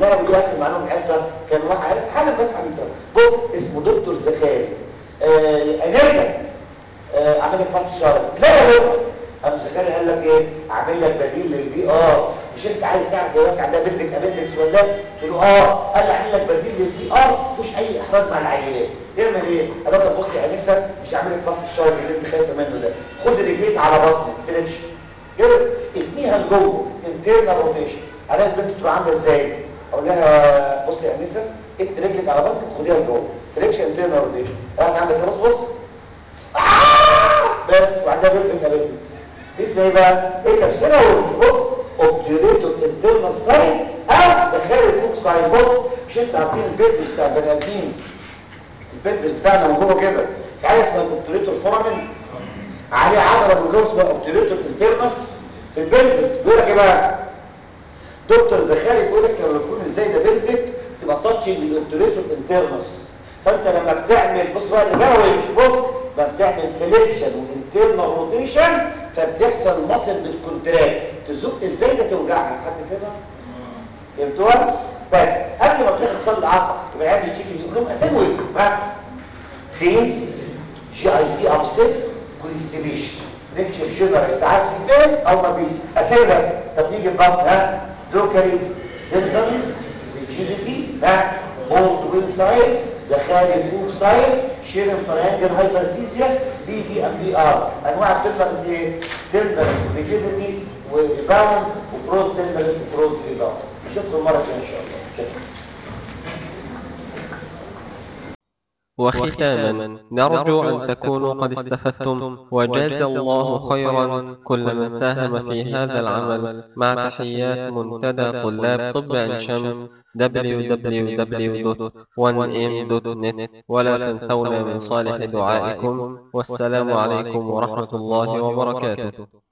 اللي انا بقول اخر معلومه الحصه كان واحد عارف حالا بس عن مثال بص اسمه دكتور زكاري آه انسه آه عامل لك فحص شرعي لا يا بابا ابو زكاري قال لك ايه اعمل لك بديل للبي ار مش انت عايز تعرف جواز عندها بنتك ابندكس ولا لا قلت له اه قال لي اعمل لك بديل للبي ار مش اي احراج مع العينات يعمل ايه قال لك بص يا انسه مش هعمل لك فحص الشرعي اللي انت خايفه منه ده خد رجليك على بطنك فليكش كده اتنيها لجوه انترنال روتيشن الاقي البنت تروح عامله ازاي اقول لها بصي يا انسه ات رجلك على بطنك خديها لجوه فليكش انترنال روتيشن قاعد عامله كده بص بص آه! بس وبعدها بيلبس ابيلبس دي اسمها ايه بقى ايه تفسيرها والمشبوط اوبتيوريتور انترنال ساين او زخارف فوق ساين بص مش انتوا عارفين البيت بتاع بني ادمين البيت بتاعنا من جوه كده في حاجه اسمها الاوبتيوريتور فورامين عليه عضله من جوه اسمها اوبتيوريتور انترنس في البلفس بيقول لك ايه بقى دكتور زخاري بيقول لك لما يكون ازاي ده بلفك تبقى تاتشنج بالاوبتيوريتور انترنس فانت لما بتعمل بص بقى اللي جوه بص لما بتعمل فليكشن وانترنال روتيشن فبتحصل مصل بالكونتراكت تزق ازاي ده توجعها حد فهمها فهمتوها بس قبل ما تروح تصلي العصر يبقى العيال بيشتكي يقول لهم اسوي ها فين جي اي تي ابسيت كونستيليشن نكشف شجر ساعات في البيت او ما فيش اسامي بس طب نيجي بقى ها لوكالي جنتلز ريجيديتي ها بولد وين سايد زخاري فوق سايد شيرم تريانجل هايبرسيزيا بي في ام بي ار انواع التندرز ايه تندرز ريجيديتي وريباوند وبروز تندرز وبروز ريباوند نشوفكم مره ثانيه ان شاء الله شكرا وختاما نرجو أن تكونوا قد استفدتم وجاز الله خيرا كل من ساهم في هذا العمل مع تحيات منتدى طلاب طب عين شمس www.1m.net ولا تنسونا من صالح دعائكم والسلام عليكم ورحمة الله وبركاته